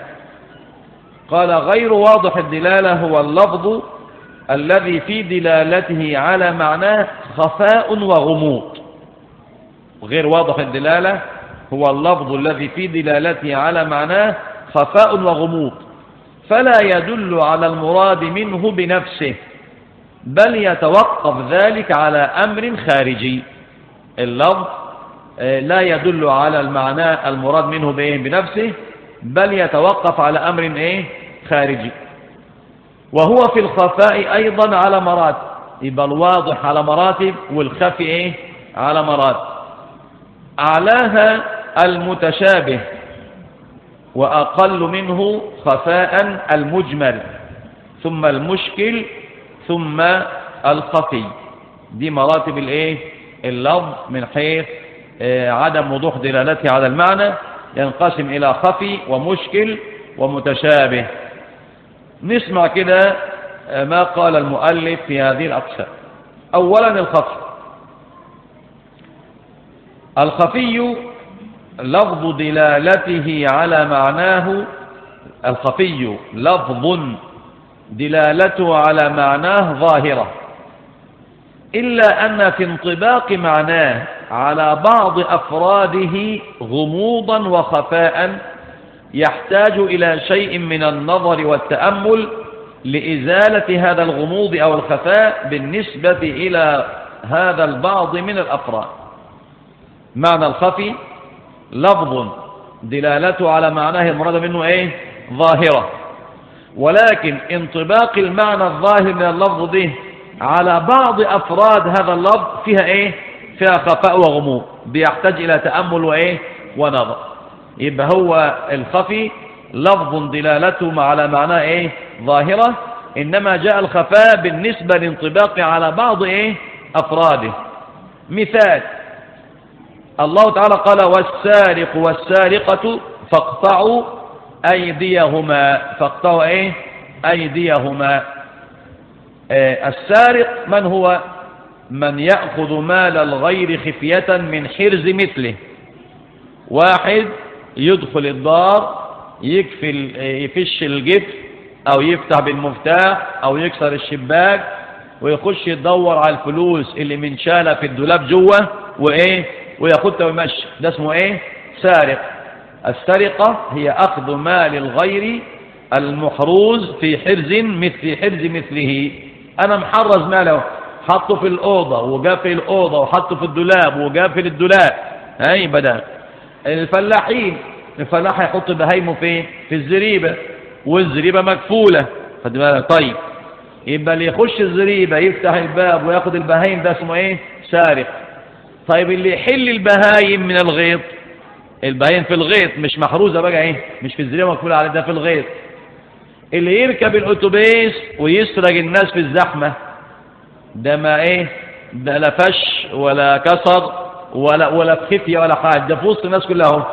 قال غير واضح الدلالة هو اللفظ الذي في دلالته على معناه خفاء وغموض غير واضح الدلالة هو اللفظ الذي في دلالته على معناه خفاء وغموض فلا يدل على المراد منه بنفسه بل يتوقف ذلك على أمر خارجي اللفظ لا يدل على المعنى المراد منه بنفسه بل يتوقف على أمر إيه خارجي وهو في الخفاء أيضا على مراتب يبقى الواضح على مراتب والخفي إيه على مراتب أعلاها المتشابه وأقل منه خفاء المجمل ثم المشكل ثم الخفي دي مراتب الايه اللفظ من حيث عدم وضوح دلالته على المعنى ينقسم إلى خفي ومشكل ومتشابه نسمع كده ما قال المؤلف في هذه الأقسام أولا الخفي الخفي لفظ دلالته على معناه الخفي لفظ دلالته على معناه ظاهرة إلا أن في انطباق معناه على بعض أفراده غموضا وخفاء يحتاج إلى شيء من النظر والتأمل لإزالة هذا الغموض أو الخفاء بالنسبة إلى هذا البعض من الأفراد معنى الخفي لفظ دلالته على معناه المراد منه ايه ظاهرة ولكن انطباق المعنى الظاهر من اللفظ ده على بعض أفراد هذا اللفظ فيها ايه فيها خفاء وغموض بيحتاج إلى تأمل وايه ونظر يبقى هو الخفي لفظ دلالته على معناه ايه ظاهرة إنما جاء الخفاء بالنسبة لانطباق على بعض ايه أفراده مثال الله تعالى قال والسارق والسارقة فاقطعوا أيديهما فاقطعوا إيه أيديهما آه السارق من هو من يأخذ مال الغير خفية من حرز مثله واحد يدخل الدار يكفي يفش الجفر او يفتح بالمفتاح او يكسر الشباك ويخش يدور على الفلوس اللي منشالة في الدولاب جوه وايه وياخدها ويمشي ده اسمه ايه سارق السرقة هي اخذ مال الغير المحروز في حرز مثل حرز مثله انا محرز ماله حطه في الأوضة وقافل الأوضة وحطه في الدولاب وقافل الدولاب هاي بدأ الفلاحين الفلاح هيحط بهايمه فين في الزريبة والزريبة مكفولة خد بالك طيب يبقى اللي يخش الزريبة يفتح الباب وياخد البهايم ده اسمه ايه سارق طيب اللي يحل البهايم من الغيط البهايم في الغيط مش محروزة بقى ايه مش في الزريبة مكفولة على ده في الغيط اللي يركب الاتوبيس ويسرق الناس في الزحمة ده ما ايه ده لا فش ولا كسر ولا ولا خفية ولا حاجة ده في وسط الناس كلها اهو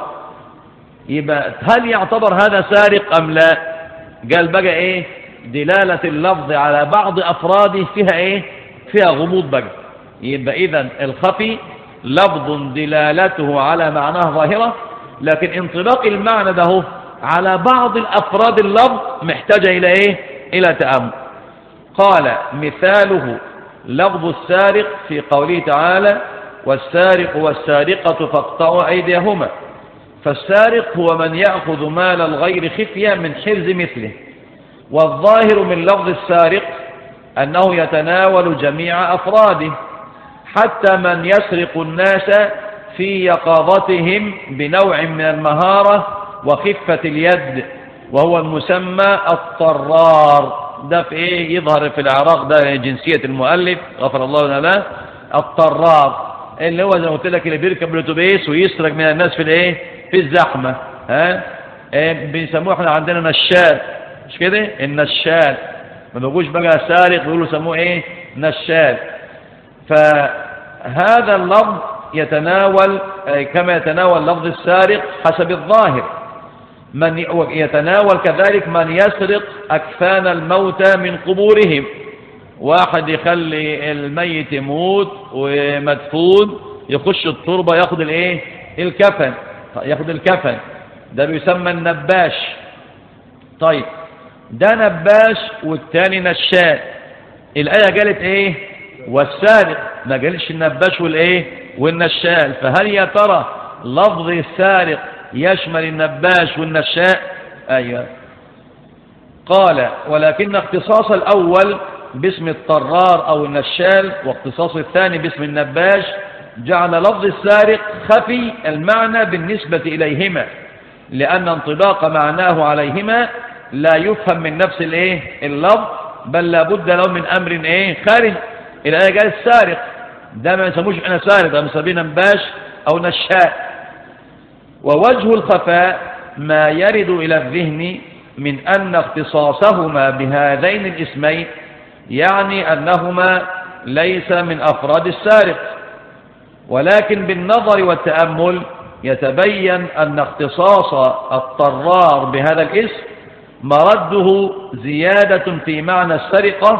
يبقى هل يعتبر هذا سارق أم لا قال بقى إيه دلالة اللفظ على بعض أفراده فيها إيه فيها غموض بقى يبقى إذا الخفي لفظ دلالته على معناه ظاهرة لكن انطلاق المعنى ده على بعض الأفراد اللفظ محتاجة إلى إيه إلى تأمل قال مثاله لفظ السارق في قوله تعالى والسارق والسارقة فاقطعوا أيديهما فالسارق هو من يأخذ مال الغير خفية من حرز مثله والظاهر من لفظ السارق أنه يتناول جميع أفراده حتى من يسرق الناس في يقظتهم بنوع من المهارة وخفة اليد وهو المسمى الطرار ده في ايه يظهر في العراق ده جنسية المؤلف غفر الله لنا له الطرار اللي هو زي ما قلت لك اللي بيركب الاتوبيس ويسرق من الناس في الايه في الزحمة ها إيه بيسموه احنا عندنا نشال مش كده النشال ما بيقولوش بقى سارق بيقولوا سموه ايه نشال فهذا اللفظ يتناول كما يتناول لفظ السارق حسب الظاهر من يتناول كذلك من يسرق أكفان الموتى من قبورهم واحد يخلي الميت يموت ومدفون يخش التربة ياخد الايه الكفن ياخد الكفن ده بيسمى النباش طيب ده نباش والتاني نشاء الآية قالت ايه والسارق ما قالتش النباش والايه والنشال فهل يا ترى لفظ السارق يشمل النباش والنشاء ايوه قال ولكن اختصاص الاول باسم الطرار او النشال واختصاص الثاني باسم النباش جعل لفظ السارق خفي المعنى بالنسبة إليهما لأن انطباق معناه عليهما لا يفهم من نفس الايه اللفظ بل لابد له من أمر ايه خارج الآية قال السارق ده ما يسموش احنا سارق ده مسميه نباش أو نشاء ووجه الخفاء ما يرد إلى الذهن من أن اختصاصهما بهذين الاسمين يعني أنهما ليس من أفراد السارق ولكن بالنظر والتأمل يتبين أن اختصاص الطرار بهذا الاسم مرده زيادة في معنى السرقة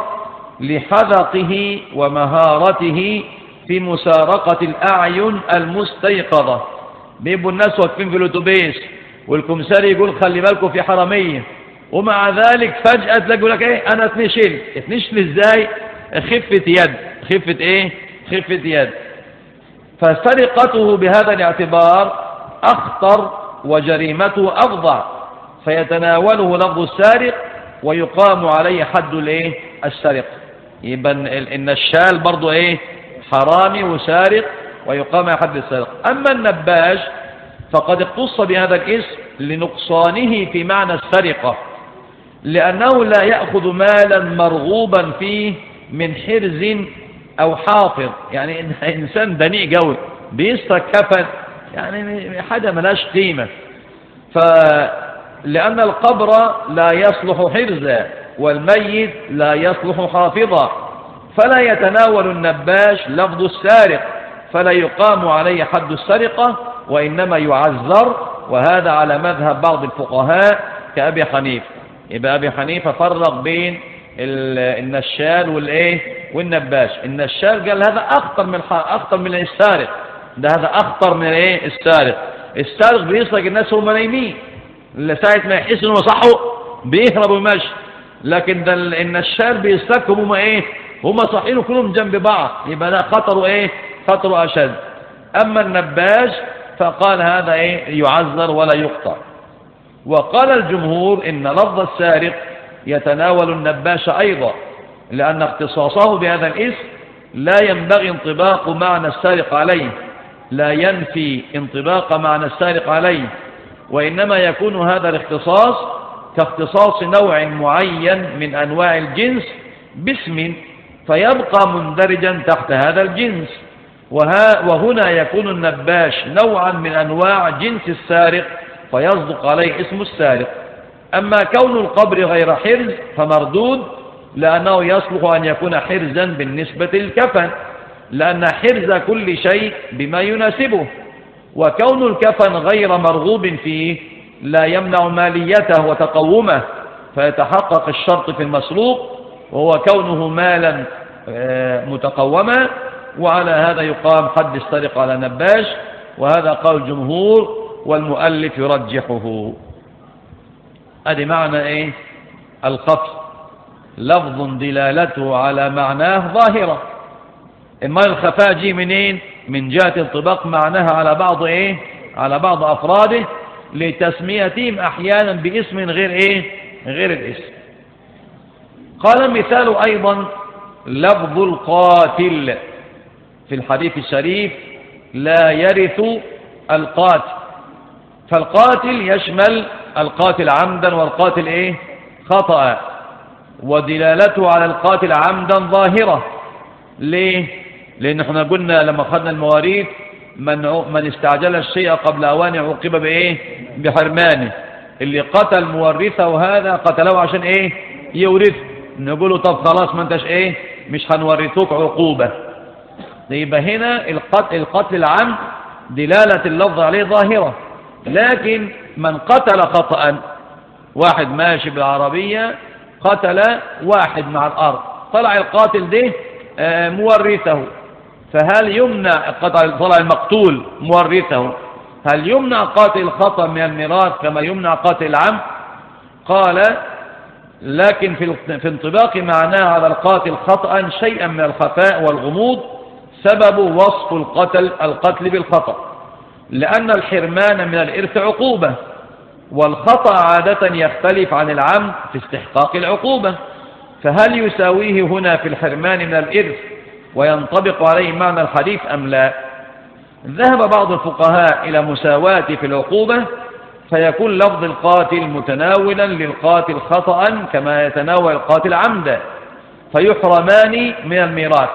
لحذقه ومهارته في مسارقة الأعين المستيقظة بيبقوا الناس واقفين في الأتوبيس والكمساري يقول خلي بالكم في حرامية ومع ذلك فجأة تلاقوا لك ايه انا اتنشل اتنشل ازاي خفة يد خفة ايه خفة يد فسرقته بهذا الاعتبار أخطر وجريمته أفظع فيتناوله لفظ السارق ويقام عليه حد الايه السرق يبقى النشال برضه ايه حرامي وسارق ويقام على حد السرق اما النباش فقد اختص بهذا الاسم لنقصانه في معنى السرقة لأنه لا يأخذ مالا مرغوبا فيه من حرز أو حافظ يعني إنسان دنيء قوي بيسرق كفن يعني حاجة ملاش قيمة فلأن القبر لا يصلح حرزا والميت لا يصلح حافظا فلا يتناول النباش لفظ السارق فلا يقام عليه حد السرقة وإنما يعذر وهذا على مذهب بعض الفقهاء كأبي حنيفة يبقى أبي حنيفة فرق بين النشال والإيه والنباش النشال قال هذا أخطر من أخطر من السارق ده هذا أخطر من إيه السارق السارق بيسرق الناس وهم نايمين ساعة ما يحس إنه صحوا بيهرب ويمشي لكن ده النشال بيسرقهم هم إيه هم صاحيين كلهم جنب بعض يبقى ده خطره إيه خطره أشد أما النباش فقال هذا إيه يعذر ولا يقطع وقال الجمهور إن لفظ السارق يتناول النباش أيضا لأن اختصاصه بهذا الاسم لا ينبغي انطباق معنى السارق عليه لا ينفي انطباق معنى السارق عليه وإنما يكون هذا الاختصاص كاختصاص نوع معين من أنواع الجنس باسم فيبقى مندرجا تحت هذا الجنس وهنا يكون النباش نوعا من أنواع جنس السارق فيصدق عليه اسم السارق أما كون القبر غير حرز فمردود لأنه يصلح أن يكون حرزا بالنسبة للكفن لأن حرز كل شيء بما يناسبه وكون الكفن غير مرغوب فيه لا يمنع ماليته وتقومه فيتحقق الشرط في المسروق وهو كونه مالا آه، متقوما وعلى هذا يقام حد السرقة على نباش وهذا قول الجمهور والمؤلف يرجحه ادي معنى ايه القتل لفظ دلالته على معناه ظاهرة اما الخفاء جي منين من جهة انطباق معناها على بعض ايه على بعض افراده لتسميتهم احيانا باسم غير ايه غير الاسم قال مثال ايضا لفظ القاتل في الحديث الشريف لا يرث القاتل فالقاتل يشمل القاتل عمدا والقاتل ايه خطأ ودلالته على القاتل عمدا ظاهرة ليه لان احنا قلنا لما اخذنا المواريث من, من استعجل الشيء قبل اوان عوقب بايه بحرمانه اللي قتل مورثه وهذا قتله عشان ايه يورث نقول طب خلاص ما انتش ايه مش هنورثوك عقوبة يبقى هنا القتل, القتل العمد دلالة اللفظ عليه ظاهرة لكن من قتل خطأ واحد ماشي بالعربية قتل واحد مع الأرض طلع القاتل ده آه، مورثه فهل يمنع قتل طلع المقتول مورثه هل يمنع قاتل الخطأ من الميراث كما يمنع قاتل العم قال لكن في في انطباق معناه على القاتل خطأ شيئا من الخفاء والغموض سبب وصف القتل القتل بالخطأ لأن الحرمان من الإرث عقوبة والخطأ عادة يختلف عن العمد في استحقاق العقوبة فهل يساويه هنا في الحرمان من الإرث وينطبق عليه معنى الحديث أم لا ذهب بعض الفقهاء إلى مساواة في العقوبة فيكون لفظ القاتل متناولا للقاتل خطأ كما يتناول القاتل عمدا فيحرمان من الميراث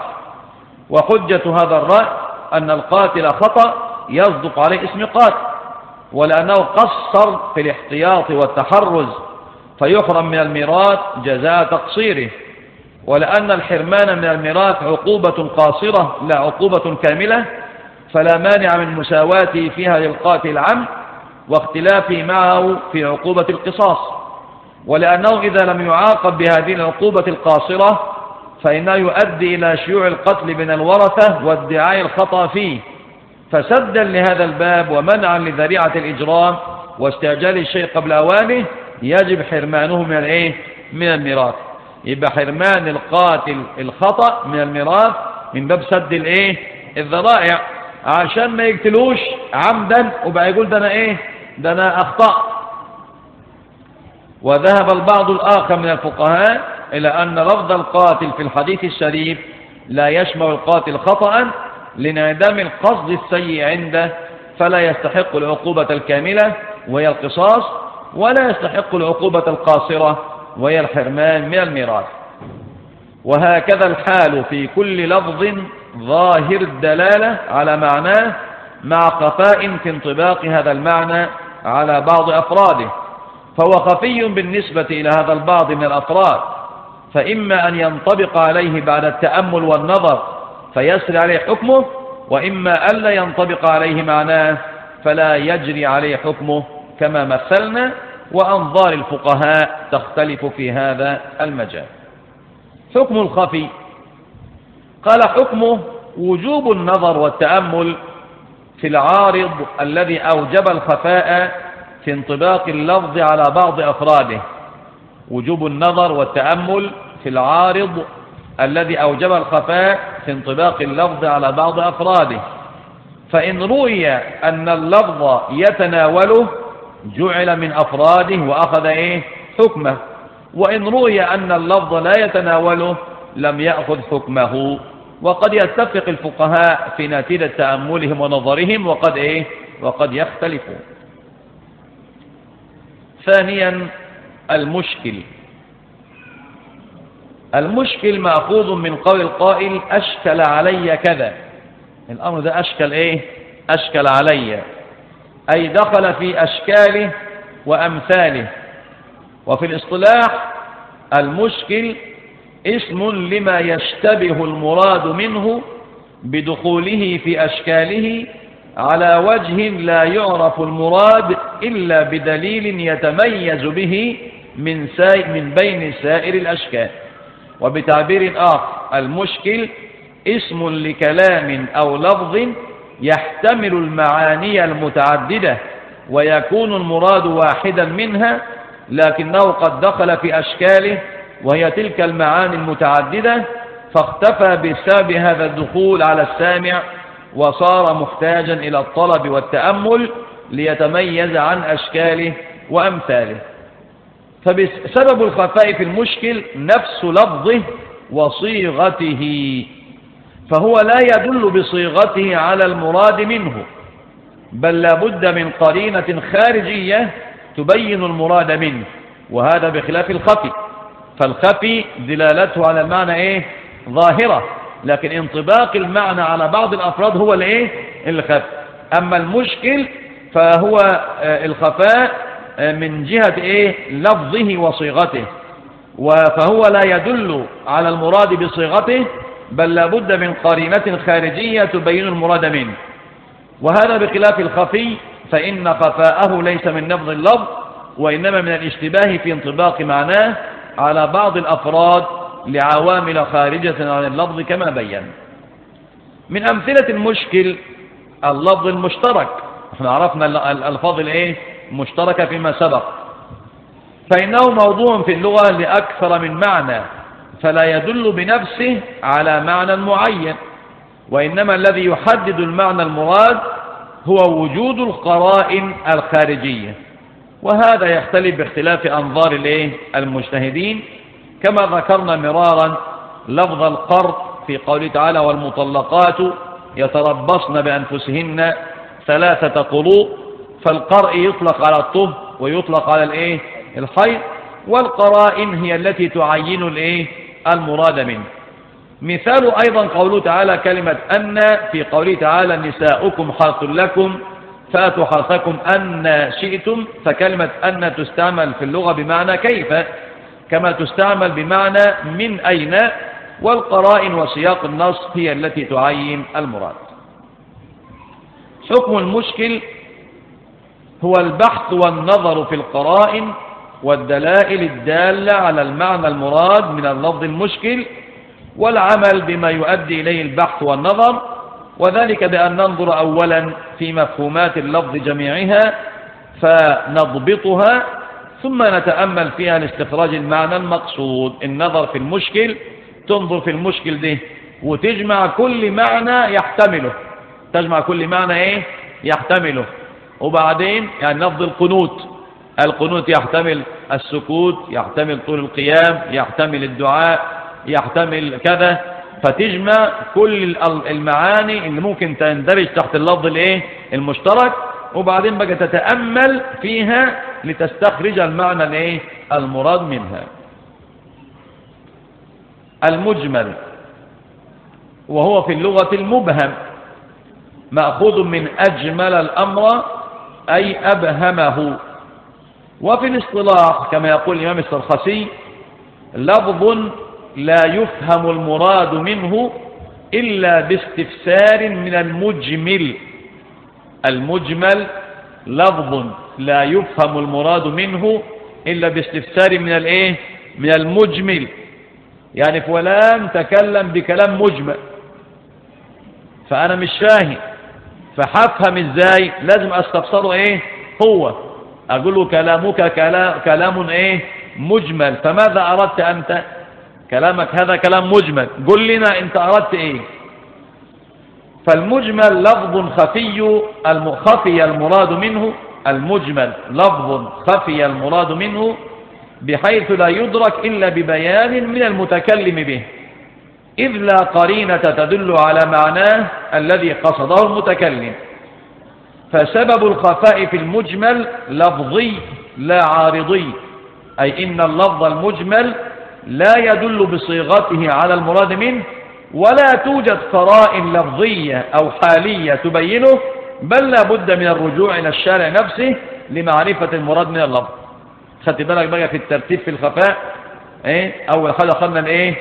وحجة هذا الرأي أن القاتل خطأ يصدق عليه اسم قاتل ولأنه قصر في الاحتياط والتحرز فيحرم من الميراث جزاء تقصيره ولأن الحرمان من الميراث عقوبة قاصرة لا عقوبة كاملة فلا مانع من مساواته فيها للقاتل العم واختلافه معه في عقوبة القصاص ولأنه إذا لم يعاقب بهذه العقوبة القاصرة فإنه يؤدي إلى شيوع القتل بين الورثة وادعاء الخطأ فيه فسدا لهذا الباب ومنعا لذريعة الإجرام واستعجال الشيء قبل أوانه يجب حرمانه من الايه من الميراث يبقى حرمان القاتل الخطأ من الميراث من باب سد الايه الذرائع عشان ما يقتلوش عمدا وبقى يقول ده انا ايه ده انا اخطأ وذهب البعض الآخر من الفقهاء إلى أن لفظ القاتل في الحديث الشريف لا يشمل القاتل خطأ لانعدام القصد السيء عنده فلا يستحق العقوبة الكاملة وهي القصاص ولا يستحق العقوبة القاصرة وهي الحرمان من الميراث وهكذا الحال في كل لفظ ظاهر الدلالة على معناه مع خفاء في انطباق هذا المعنى على بعض أفراده فهو خفي بالنسبة إلى هذا البعض من الأفراد فإما أن ينطبق عليه بعد التأمل والنظر فيسري عليه حكمه وإما ألا ينطبق عليه معناه فلا يجري عليه حكمه كما مثلنا وأنظار الفقهاء تختلف في هذا المجال حكم الخفي قال حكمه وجوب النظر والتأمل في العارض الذي أوجب الخفاء في انطباق اللفظ على بعض أفراده وجوب النظر والتأمل في العارض الذي أوجب الخفاء في انطباق اللفظ على بعض أفراده فإن روي أن اللفظ يتناوله جعل من أفراده وأخذ إيه حكمه وإن روي أن اللفظ لا يتناوله لم يأخذ حكمه وقد يتفق الفقهاء في نتيجة تأملهم ونظرهم وقد إيه وقد يختلفون ثانيا المشكل المشكل مأخوذ من قول القائل أشكل علي كذا الأمر ده أشكل إيه أشكل علي أي دخل في أشكاله وأمثاله وفي الاصطلاح المشكل اسم لما يشتبه المراد منه بدخوله في أشكاله على وجه لا يعرف المراد إلا بدليل يتميز به من, سائر من بين سائر الأشكال وبتعبير آخر المشكل اسم لكلام أو لفظ يحتمل المعاني المتعددة ويكون المراد واحدا منها لكنه قد دخل في أشكاله وهي تلك المعاني المتعددة فاختفى بسبب هذا الدخول على السامع وصار محتاجا إلى الطلب والتأمل ليتميز عن أشكاله وأمثاله فبسبب الخفاء في المشكل نفس لفظه وصيغته فهو لا يدل بصيغته على المراد منه بل لا بد من قرينة خارجية تبين المراد منه وهذا بخلاف الخفي فالخفي دلالته على المعنى ايه ظاهرة لكن انطباق المعنى على بعض الأفراد هو الايه الخفي أما المشكل فهو آه، الخفاء آه، من جهة ايه لفظه وصيغته فهو لا يدل على المراد بصيغته بل لابد من قرينة خارجية تبين المراد منه وهذا بخلاف الخفي فإن خفاءه ليس من نبض اللفظ وإنما من الاشتباه في انطباق معناه على بعض الأفراد لعوامل خارجة عن اللفظ كما بين من أمثلة المشكل اللفظ المشترك احنا عرفنا الألفاظ الايه مشتركة فيما سبق فإنه موضوع في اللغة لأكثر من معنى فلا يدل بنفسه على معنى معين وإنما الذي يحدد المعنى المراد هو وجود القرائن الخارجية وهذا يختلف باختلاف أنظار المجتهدين كما ذكرنا مرارا لفظ القرض في قوله تعالى والمطلقات يتربصن بأنفسهن ثلاثة قروء فالقرء يطلق على الطهر ويطلق على الايه الحيض والقرائن هي التي تعين الايه المراد منه مثال أيضا قوله تعالى كلمة أن في قوله تعالى نساؤكم حرث لكم فأتوا حرثكم أن شئتم فكلمة أن تستعمل في اللغة بمعنى كيف كما تستعمل بمعنى من أين والقرائن وسياق النص هي التي تعين المراد حكم المشكل هو البحث والنظر في القرائن والدلائل الدالة على المعنى المراد من اللفظ المشكل والعمل بما يؤدي إليه البحث والنظر وذلك بأن ننظر أولا في مفهومات اللفظ جميعها فنضبطها ثم نتأمل فيها لاستخراج المعنى المقصود النظر في المشكل تنظر في المشكل ده وتجمع كل معنى يحتمله تجمع كل معنى ايه يحتمله وبعدين يعني لفظ القنوت القنوت يحتمل السكوت يحتمل طول القيام يحتمل الدعاء يحتمل كذا فتجمع كل المعاني اللي ممكن تندرج تحت اللفظ الايه المشترك وبعدين بقى تتأمل فيها لتستخرج المعنى الايه المراد منها المجمل وهو في اللغة المبهم مأخوذ من أجمل الأمر أي أبهمه وفي الاصطلاح كما يقول الإمام السرخسي لفظ لا يفهم المراد منه إلا باستفسار من المجمل المجمل لفظ لا يفهم المراد منه إلا باستفسار من الإيه من المجمل يعني فلان تكلم بكلام مجمل فأنا مش فاهم فحفهم إزاي لازم أستفسره إيه هو أقول له كلامك كلام, كلام إيه مجمل فماذا أردت أنت كلامك هذا كلام مجمل قل لنا أنت أردت إيه فالمجمل لفظ خفي خفي المراد منه المجمل لفظ خفي المراد منه بحيث لا يدرك إلا ببيان من المتكلم به إذ لا قرينة تدل على معناه الذي قصده المتكلم فسبب الخفاء في المجمل لفظي لا عارضي أي إن اللفظ المجمل لا يدل بصيغته على المراد منه ولا توجد قرائن لفظية أو حالية تبينه بل لا بد من الرجوع إلى الشارع نفسه لمعرفة المراد من اللفظ خدت بالك بقى في الترتيب في الخفاء ايه اول حاجه خدنا الايه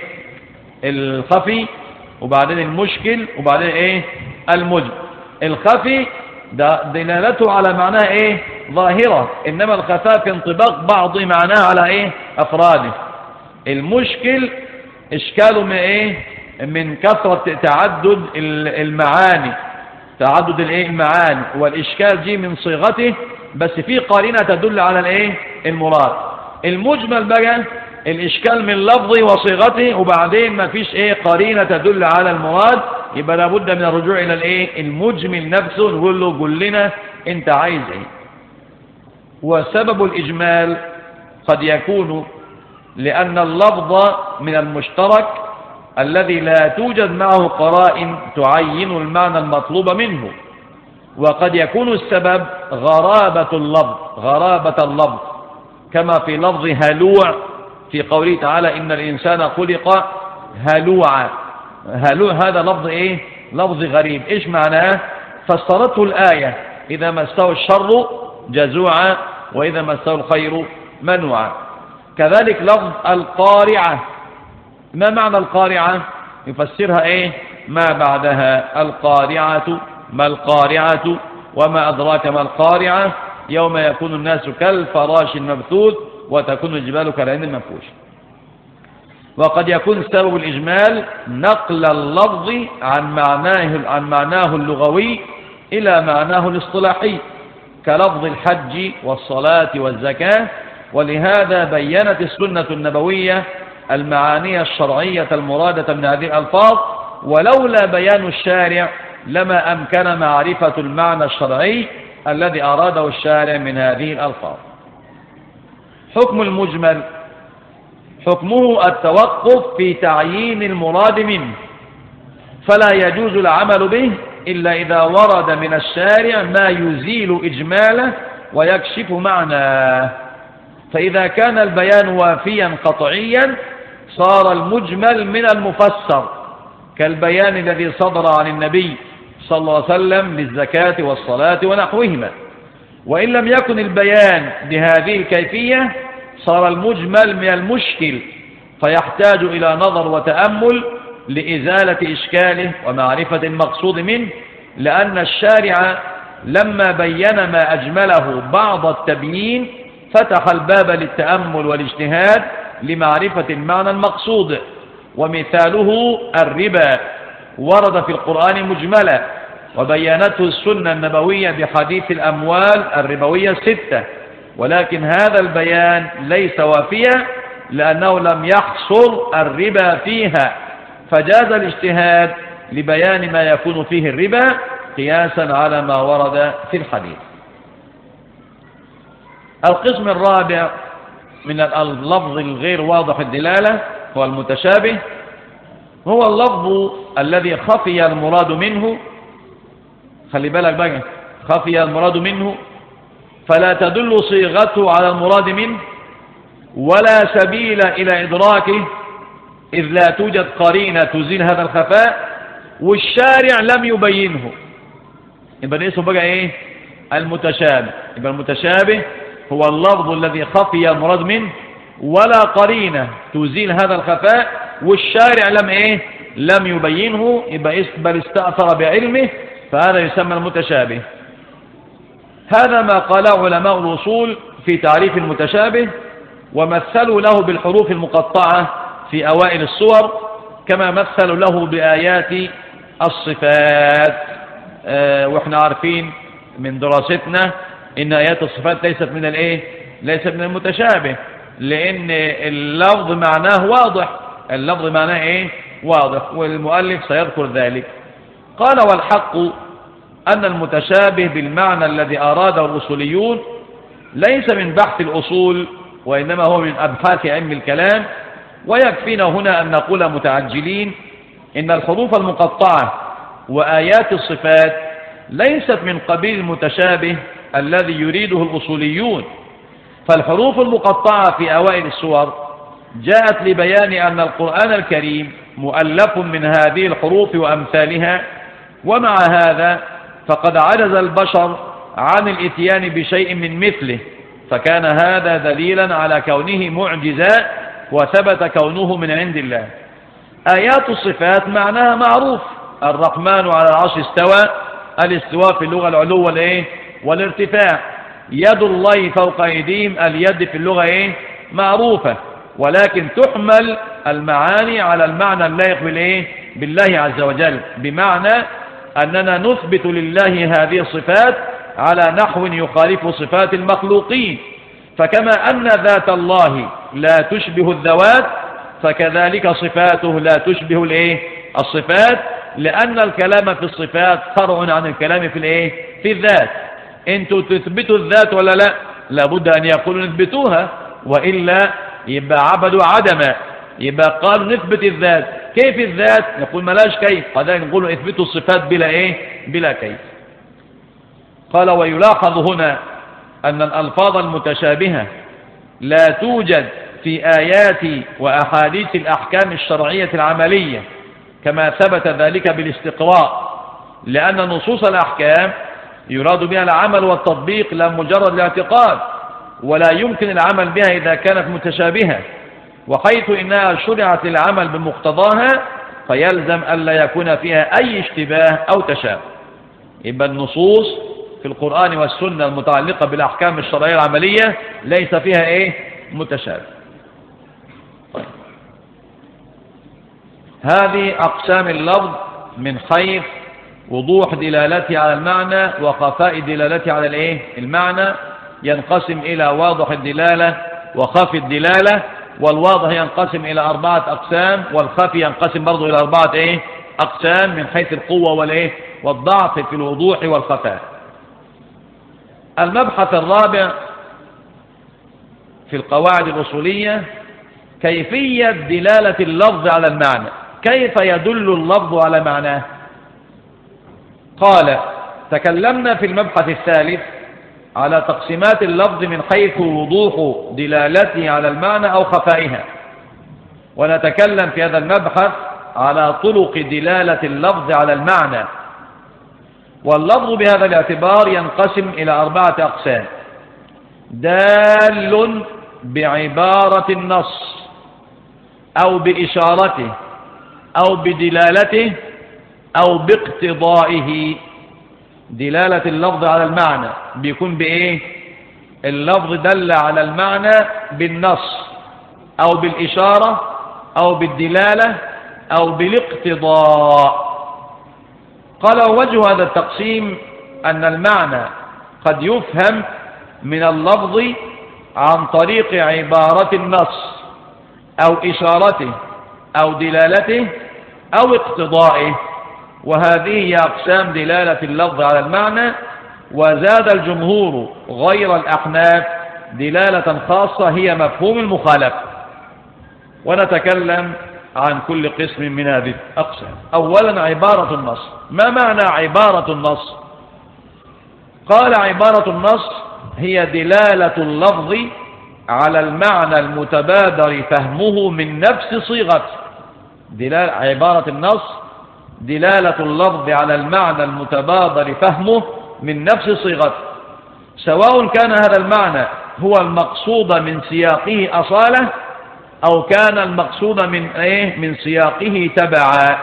الخفي وبعدين المشكل وبعدين ايه المجمل الخفي ده دلالته على معناه ايه ظاهرة انما الخفاء في انطباق بعض معناه على ايه افراده المشكل اشكاله من ايه من كثرة تعدد المعاني تعدد الايه المعاني والاشكال دي من صيغته بس في قارنة تدل على الايه المراد المجمل بقى الاشكال من لفظه وصيغته وبعدين ما فيش ايه قرينة تدل على المراد يبقى لابد من الرجوع الى الايه المجمل نفسه نقول له قل لنا انت عايز ايه وسبب الاجمال قد يكون لان اللفظ من المشترك الذي لا توجد معه قرائن تعين المعنى المطلوب منه وقد يكون السبب غرابة اللفظ غرابة اللفظ كما في لفظ هلوع في قوله تعالى إن الإنسان خلق هلوعا هلوع هذا لفظ إيه لفظ غريب إيش معناه فسرته الآية إذا مسه الشر جزوعا وإذا مسه الخير منوعا كذلك لفظ القارعة ما معنى القارعة يفسرها إيه ما بعدها القارعة ما القارعة وما أدراك ما القارعة يوم يكون الناس كالفراش المبثوث وتكون الجبال كالعين المنفوش وقد يكون سبب الإجمال نقل اللفظ عن معناه, عن معناه اللغوي إلى معناه الاصطلاحي كلفظ الحج والصلاة والزكاة ولهذا بينت السنة النبوية المعاني الشرعية المرادة من هذه الألفاظ ولولا بيان الشارع لما أمكن معرفة المعنى الشرعي الذي أراده الشارع من هذه الألفاظ حكم المجمل حكمه التوقف في تعيين المراد منه فلا يجوز العمل به إلا إذا ورد من الشارع ما يزيل إجماله ويكشف معناه فإذا كان البيان وافيا قطعيا صار المجمل من المفسر كالبيان الذي صدر عن النبي صلى الله عليه وسلم للزكاة والصلاة ونحوهما وإن لم يكن البيان بهذه الكيفية صار المجمل من المشكل فيحتاج إلى نظر وتأمل لإزالة إشكاله ومعرفة المقصود منه لأن الشارع لما بين ما أجمله بعض التبيين فتح الباب للتأمل والاجتهاد لمعرفة المعنى المقصود ومثاله الربا ورد في القرآن مجملا وبينته السنة النبوية بحديث الأموال الربوية الستة ولكن هذا البيان ليس وافيا لأنه لم يحصر الربا فيها فجاز الاجتهاد لبيان ما يكون فيه الربا قياسا على ما ورد في الحديث القسم الرابع من اللفظ الغير واضح الدلالة هو المتشابه هو اللفظ الذي خفي المراد منه خلي بالك بقى خفي المراد منه فلا تدل صيغته على المراد منه ولا سبيل إلى إدراكه إذ لا توجد قرينة تزيل هذا الخفاء والشارع لم يبينه يبقى اسمه بقى ايه المتشابه يبقى المتشابه هو اللفظ الذي خفي المراد منه ولا قرينة تزيل هذا الخفاء والشارع لم ايه لم يبينه يبقى بل استأثر بعلمه فهذا يسمى المتشابه هذا ما قاله علماء الوصول في تعريف المتشابه ومثلوا له بالحروف المقطعة في أوائل الصور كما مثلوا له بآيات الصفات آه واحنا عارفين من دراستنا ان آيات الصفات ليست من الايه ليست من المتشابه لان اللفظ معناه واضح اللفظ معناه ايه واضح والمؤلف سيذكر ذلك قال والحق أن المتشابه بالمعنى الذي أراده الأصوليون ليس من بحث الأصول وإنما هو من أبحاث علم الكلام ويكفينا هنا أن نقول متعجلين إن الحروف المقطعة وآيات الصفات ليست من قبيل المتشابه الذي يريده الأصوليون فالحروف المقطعة في أوائل السور جاءت لبيان أن القرآن الكريم مؤلف من هذه الحروف وأمثالها ومع هذا فقد عجز البشر عن الاتيان بشيء من مثله فكان هذا دليلا على كونه معجزا وثبت كونه من عند الله آيات الصفات معناها معروف الرحمن على العرش استوى الاستواء في اللغة العلو والايه والارتفاع يد الله فوق أيديهم اليد في اللغة ايه معروفة ولكن تحمل المعاني على المعنى اللائق بالايه بالله عز وجل بمعنى أننا نثبت لله هذه الصفات على نحو يخالف صفات المخلوقين فكما أن ذات الله لا تشبه الذوات فكذلك صفاته لا تشبه الايه الصفات لأن الكلام في الصفات فرع عن الكلام في الايه في الذات انتوا تثبتوا الذات ولا لا لابد أن يقولوا نثبتوها وإلا يبقى عبدوا عدما يبقى قالوا نثبت الذات كيف الذات نقول ملاش كيف قال نقول اثبتوا الصفات بلا ايه بلا كيف قال ويلاحظ هنا أن الألفاظ المتشابهة لا توجد في آيات وأحاديث الأحكام الشرعية العملية كما ثبت ذلك بالاستقراء لأن نصوص الأحكام يراد بها العمل والتطبيق لا مجرد الاعتقاد ولا يمكن العمل بها إذا كانت متشابهة وحيث إنها شرعت للعمل بمقتضاها فيلزم ألا يكون فيها أي اشتباه أو تشابه يبقى النصوص في القرآن والسنة المتعلقة بالأحكام الشرعية العملية ليس فيها إيه متشابه طيب. هذه أقسام اللفظ من حيث وضوح دلالته على المعنى وخفاء دلالته على الايه المعنى ينقسم إلى واضح الدلالة وخفي الدلالة والواضح ينقسم إلى أربعة أقسام والخفي ينقسم برضه إلى أربعة إيه أقسام من حيث القوة والإيه والضعف في الوضوح والخفاء المبحث الرابع في القواعد الأصولية كيفية دلالة اللفظ على المعنى كيف يدل اللفظ على معناه قال تكلمنا في المبحث الثالث على تقسيمات اللفظ من حيث وضوح دلالته على المعنى أو خفائها ونتكلم في هذا المبحث على طرق دلالة اللفظ على المعنى واللفظ بهذا الاعتبار ينقسم إلى أربعة أقسام دال بعبارة النص أو بإشارته أو بدلالته أو باقتضائه دلالة اللفظ على المعنى بيكون بإيه اللفظ دل على المعنى بالنص أو بالإشارة أو بالدلالة أو بالاقتضاء قال ووجه هذا التقسيم أن المعنى قد يفهم من اللفظ عن طريق عبارة النص أو إشارته أو دلالته أو اقتضائه وهذه هي أقسام دلالة اللفظ على المعنى وزاد الجمهور غير الأحناف دلالة خاصة هي مفهوم المخالفة ونتكلم عن كل قسم من هذه الأقسام أولا عبارة النص ما معنى عبارة النص قال عبارة النص هي دلالة اللفظ على المعنى المتبادر فهمه من نفس صيغته دلالة عبارة النص دلالة اللفظ على المعنى المتبادر فهمه من نفس صيغته سواء كان هذا المعنى هو المقصود من سياقه أصالة أو كان المقصود من إيه من سياقه تبعا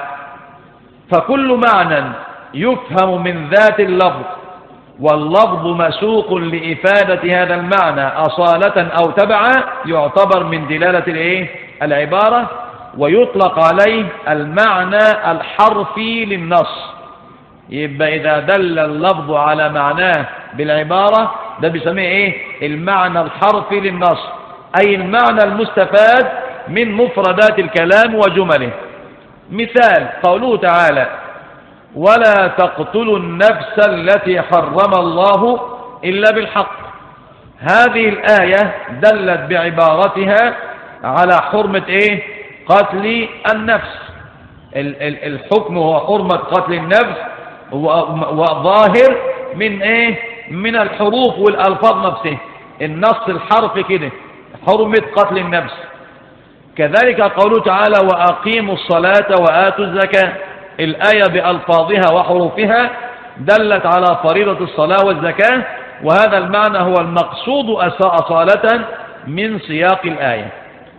فكل معنى يفهم من ذات اللفظ واللفظ مسوق لإفادة هذا المعنى أصالة أو تبعا يعتبر من دلالة الإيه العبارة ويطلق عليه المعنى الحرفي للنص يبقى إذا دل اللفظ على معناه بالعبارة ده بيسميه إيه المعنى الحرفي للنص أي المعنى المستفاد من مفردات الكلام وجمله مثال قوله تعالى ولا تقتلوا النفس التي حرم الله إلا بالحق هذه الآية دلت بعبارتها على حرمة إيه قتل النفس الحكم هو حرمة قتل النفس وظاهر من إيه من الحروف والألفاظ نفسه النص الحرف كده حرمة قتل النفس كذلك قوله تعالى وأقيموا الصلاة وآتوا الزكاة الآية بألفاظها وحروفها دلت على فريضة الصلاة والزكاة وهذا المعنى هو المقصود أصالة من سياق الآية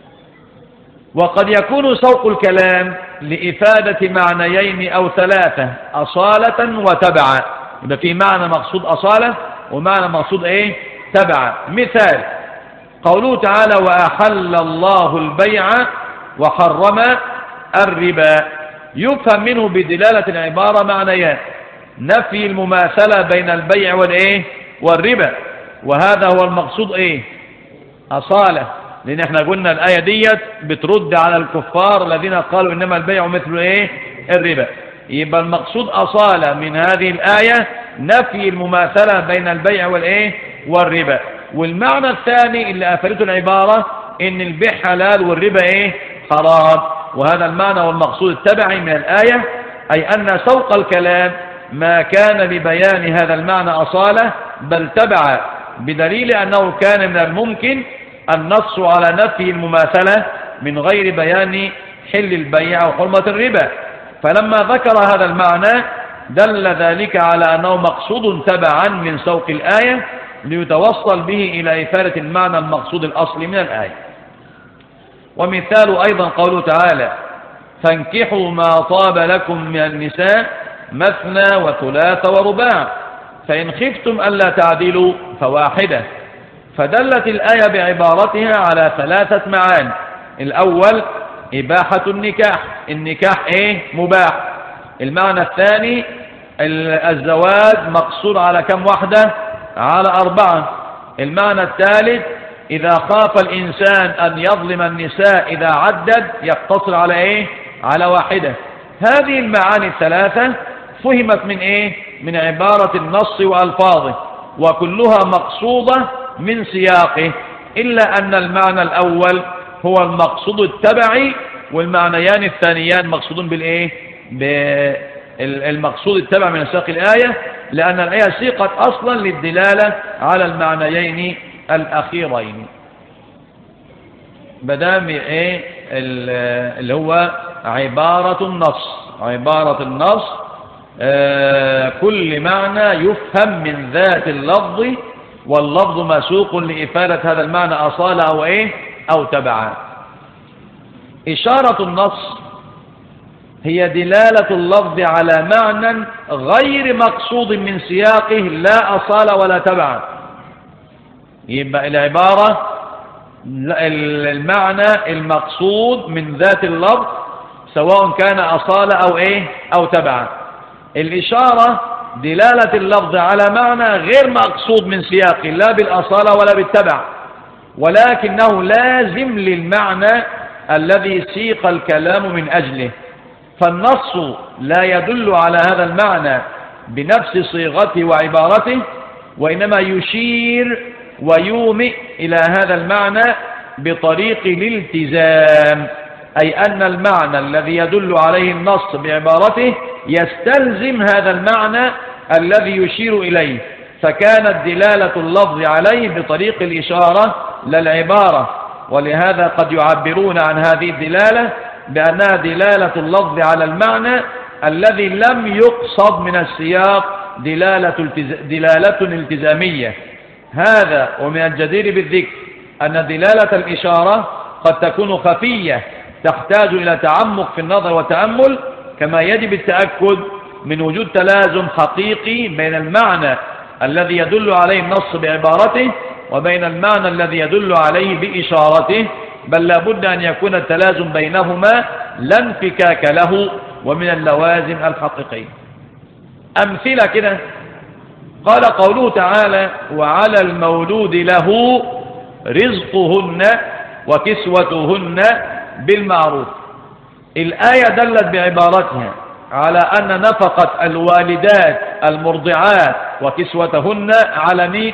وقد يكون سوق الكلام لإفادة معنيين أو ثلاثة أصالة وتبعا يبقى في معنى مقصود أصالة ومعنى مقصود إيه تبعا مثال قوله تعالى وأحل الله البيع وحرم الربا يفهم منه بدلالة العبارة معنيان نفي المماثلة بين البيع والإيه والربا وهذا هو المقصود إيه أصالة لأن احنا قلنا الآية ديت بترد على الكفار الذين قالوا إنما البيع مثل إيه الربا يبقى المقصود أصالة من هذه الآية نفي المماثلة بين البيع والإيه والربا والمعنى الثاني اللي أفادته العبارة إن البيع حلال والربا إيه حرام وهذا المعنى والمقصود التبعي من الآية أي أن سوق الكلام ما كان لبيان هذا المعنى أصالة بل تبع بدليل أنه كان من الممكن النص على نفي المماثلة من غير بيان حل البيع وحرمة الربا فلما ذكر هذا المعنى دل ذلك على أنه مقصود تبعا من سوق الآية ليتوصل به إلى إفادة المعنى المقصود الأصلي من الآية ومثال أيضا قوله تعالى فانكحوا ما طاب لكم من النساء مثنى وثلاث ورباع فإن خفتم ألا تعدلوا فواحدة فدلت الآية بعبارتها على ثلاثة معاني الأول إباحة النكاح النكاح إيه مباح المعنى الثاني الزواج مقصود على كم واحدة على أربعة المعنى الثالث إذا خاف الإنسان أن يظلم النساء إذا عدد يقتصر على إيه على واحدة هذه المعاني الثلاثة فهمت من إيه من عبارة النص وألفاظه وكلها مقصودة من سياقه إلا أن المعنى الأول هو المقصود التبعي والمعنيان الثانيان مقصودون بالإيه بالمقصود التبع من سياق الآية لأن الآية سيقت أصلا للدلالة على المعنيين الأخيرين بدام إيه اللي هو عبارة النص عبارة النص آه كل معنى يفهم من ذات اللفظ واللفظ مسوق لإفادة هذا المعنى أصالة أو إيه أو تبعا إشارة النص هي دلالة اللفظ على معنى غير مقصود من سياقه لا أصالة ولا تبعا يبقى العبارة المعنى المقصود من ذات اللفظ سواء كان أصالة أو إيه أو تبعا الإشارة دلالة اللفظ على معنى غير مقصود من سياقه لا بالأصالة ولا بالتبع ولكنه لازم للمعنى الذي سيق الكلام من أجله فالنص لا يدل على هذا المعنى بنفس صيغته وعبارته وإنما يشير ويومئ إلى هذا المعنى بطريق الالتزام أي أن المعنى الذي يدل عليه النص بعبارته يستلزم هذا المعنى الذي يشير إليه فكانت دلالة اللفظ عليه بطريق الإشارة للعبارة ولهذا قد يعبرون عن هذه الدلالة بأنها دلالة اللفظ على المعنى الذي لم يقصد من السياق دلالة, دلالة التزامية هذا ومن الجدير بالذكر أن دلالة الإشارة قد تكون خفية تحتاج إلى تعمق في النظر والتأمل كما يجب التأكد من وجود تلازم حقيقي بين المعنى الذي يدل عليه النص بعبارته وبين المعنى الذي يدل عليه بإشارته بل لا بد أن يكون التلازم بينهما لا انفكاك له ومن اللوازم الحقيقية أمثلة كده قال قوله تعالى وعلى المولود له رزقهن وكسوتهن بالمعروف الآية دلت بعبارتها على أن نفقة الوالدات المرضعات وكسوتهن على مين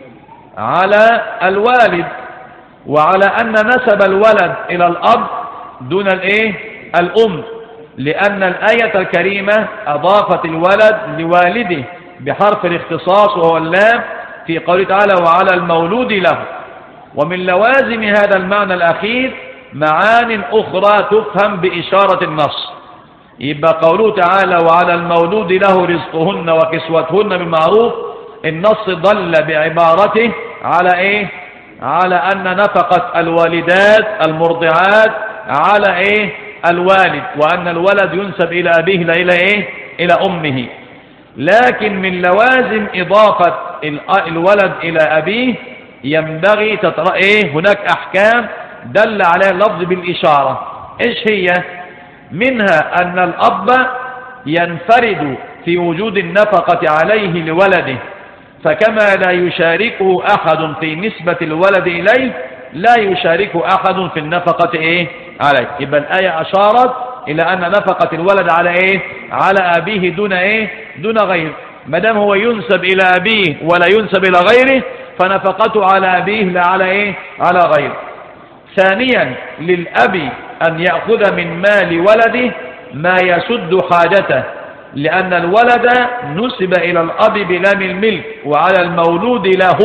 على الوالد وعلى أن نسب الولد إلى الأب دون الإيه الأم لأن الآية الكريمة أضافت الولد لوالده بحرف الاختصاص وهو اللام في قوله تعالى وعلى المولود له ومن لوازم هذا المعنى الأخير معان أخرى تفهم بإشارة النص يبقى قوله تعالى وعلى المولود له رزقهن وكسوتهن بالمعروف النص ضل بعبارته على ايه على ان نفقة الوالدات المرضعات على ايه الوالد وان الولد ينسب الى ابيه لا الى ايه الى امه لكن من لوازم اضافة الولد الى ابيه ينبغي تطرأ ايه هناك احكام دل عليها اللفظ بالاشارة ايش هي منها ان الاب ينفرد في وجود النفقة عليه لولده فكما لا يشاركه أحد في نسبة الولد إليه لا يشاركه أحد في النفقة إيه عليه يبقى الآية أشارت إلى أن نفقة الولد على إيه على أبيه دون إيه دون غيره ما دام هو ينسب إلى أبيه ولا ينسب إلى غيره فنفقته على أبيه لا على إيه على غيره ثانيا للأب أن يأخذ من مال ولده ما يسد حاجته لأن الولد نسب إلى الأب بلام الملك وعلى المولود له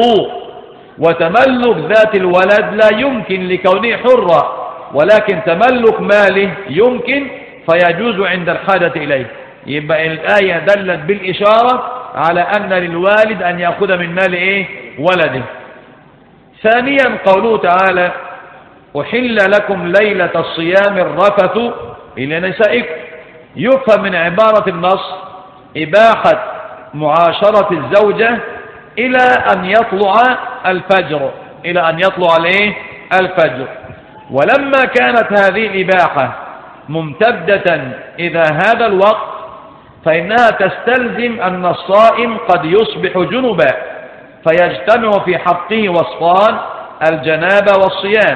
وتملك ذات الولد لا يمكن لكونه حرا ولكن تملك ماله يمكن فيجوز عند الحاجة إليه يبقى الآية دلت بالإشارة على أن للوالد أن يأخذ من مال إيه ولده ثانيا قوله تعالى أحل لكم ليلة الصيام الرفث إلى نسائكم يفهم من عبارة النص إباحة معاشرة الزوجة إلى أن يطلع الفجر إلى أن يطلع الايه الفجر ولما كانت هذه الإباحة ممتدة إذا هذا الوقت فإنها تستلزم أن الصائم قد يصبح جنبا فيجتمع في حقه وصفان الجنابة والصيام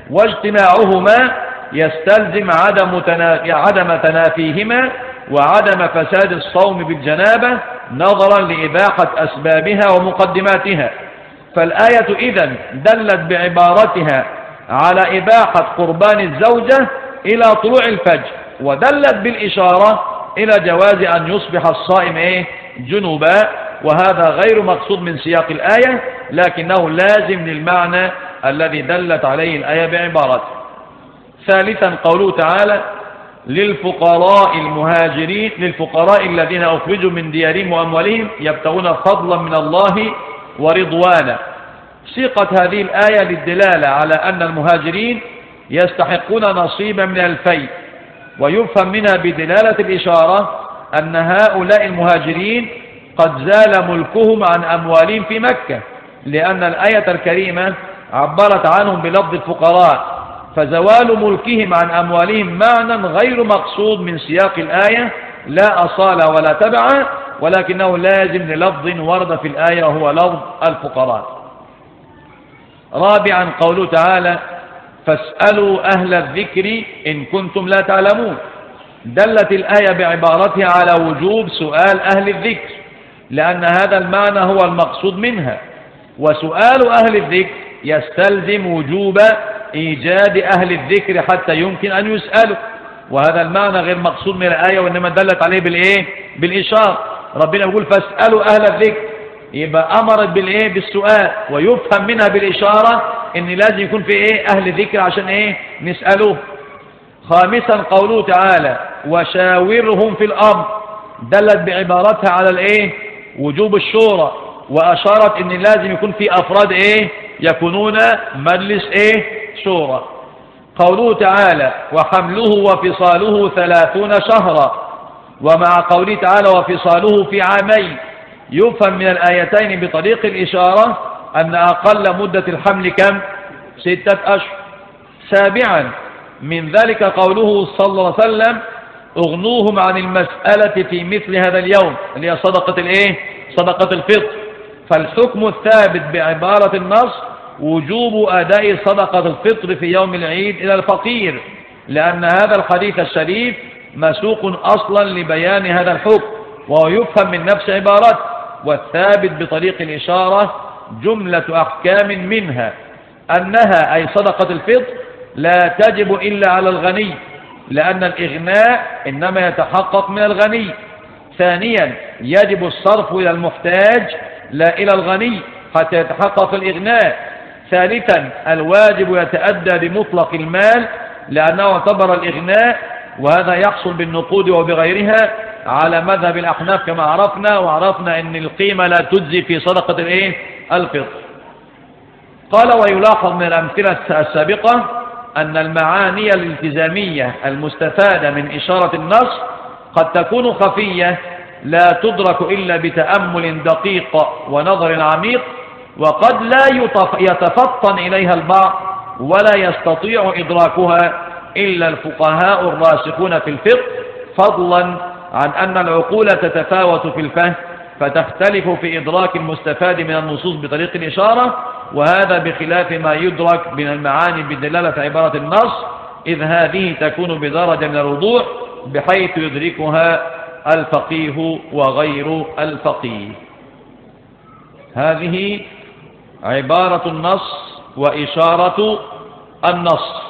واجتماعهما يستلزم عدم عدم تنافيهما وعدم فساد الصوم بالجنابة نظرا لإباحة أسبابها ومقدماتها فالآية إذن دلت بعبارتها على إباحة قربان الزوجة إلى طلوع الفجر ودلت بالإشارة إلى جواز أن يصبح الصائم إيه جنوبا وهذا غير مقصود من سياق الآية لكنه لازم للمعنى الذي دلت عليه الآية بعبارته ثالثا قوله تعالى للفقراء المهاجرين للفقراء الذين أخرجوا من ديارهم وأموالهم يبتغون فضلا من الله ورضوانا سيقت هذه الآية للدلالة على أن المهاجرين يستحقون نصيبا من الفيء ويفهم منها بدلالة الإشارة أن هؤلاء المهاجرين قد زال ملكهم عن أموالهم في مكة لأن الآية الكريمة عبرت عنهم بلفظ الفقراء فزوال ملكهم عن أموالهم معنى غير مقصود من سياق الآية لا أصال ولا تبع ولكنه لازم للفظ ورد في الآية وهو لفظ الفقراء رابعا قوله تعالى فاسألوا أهل الذكر إن كنتم لا تعلمون دلت الآية بعبارتها على وجوب سؤال أهل الذكر لأن هذا المعنى هو المقصود منها وسؤال أهل الذكر يستلزم وجوب إيجاد أهل الذكر حتى يمكن أن يسألوا وهذا المعنى غير مقصود من الآية وإنما دلت عليه بالإيه بالإشارة ربنا يقول فاسألوا أهل الذكر يبقى أمرت بالإيه بالسؤال ويفهم منها بالإشارة إن لازم يكون في إيه أهل ذكر عشان إيه نسألوه خامسا قوله تعالى وشاورهم في الأمر دلت بعبارتها على الإيه وجوب الشورى وأشارت إن لازم يكون في أفراد إيه يكونون مجلس إيه شورى قوله تعالى وحمله وفصاله ثلاثون شهرا ومع قوله تعالى وفصاله في عامين يفهم من الآيتين بطريق الإشارة أن أقل مدة الحمل كم ستة أشهر سابعا من ذلك قوله صلى الله عليه وسلم اغنوهم عن المسألة في مثل هذا اليوم اللي هي صدقة الايه صدقة الفطر فالحكم الثابت بعبارة النص وجوب أداء صدقة الفطر في يوم العيد إلى الفقير لأن هذا الحديث الشريف مسوق أصلا لبيان هذا الحكم وهو يفهم من نفس عبارته والثابت بطريق الإشارة جملة أحكام منها أنها أي صدقة الفطر لا تجب إلا على الغني لأن الإغناء إنما يتحقق من الغني ثانيا يجب الصرف إلى المحتاج لا إلى الغني حتى يتحقق الإغناء ثالثا الواجب يتأدى بمطلق المال لأنه اعتبر الإغناء وهذا يحصل بالنقود وبغيرها على مذهب الأحناف كما عرفنا وعرفنا أن القيمة لا تجزي في صدقة الإيه؟ الفطر قال ويلاحظ من الأمثلة السابقة أن المعاني الالتزامية المستفادة من إشارة النص قد تكون خفية لا تدرك إلا بتأمل دقيق ونظر عميق وقد لا يتفطن إليها البعض ولا يستطيع إدراكها إلا الفقهاء الراسخون في الفقه فضلا عن أن العقول تتفاوت في الفهم فتختلف في إدراك المستفاد من النصوص بطريق الإشارة وهذا بخلاف ما يدرك من المعاني بدلالة عبارة النص إذ هذه تكون بدرجة من الوضوح بحيث يدركها الفقيه وغير الفقيه هذه عبارة النص وإشارة النص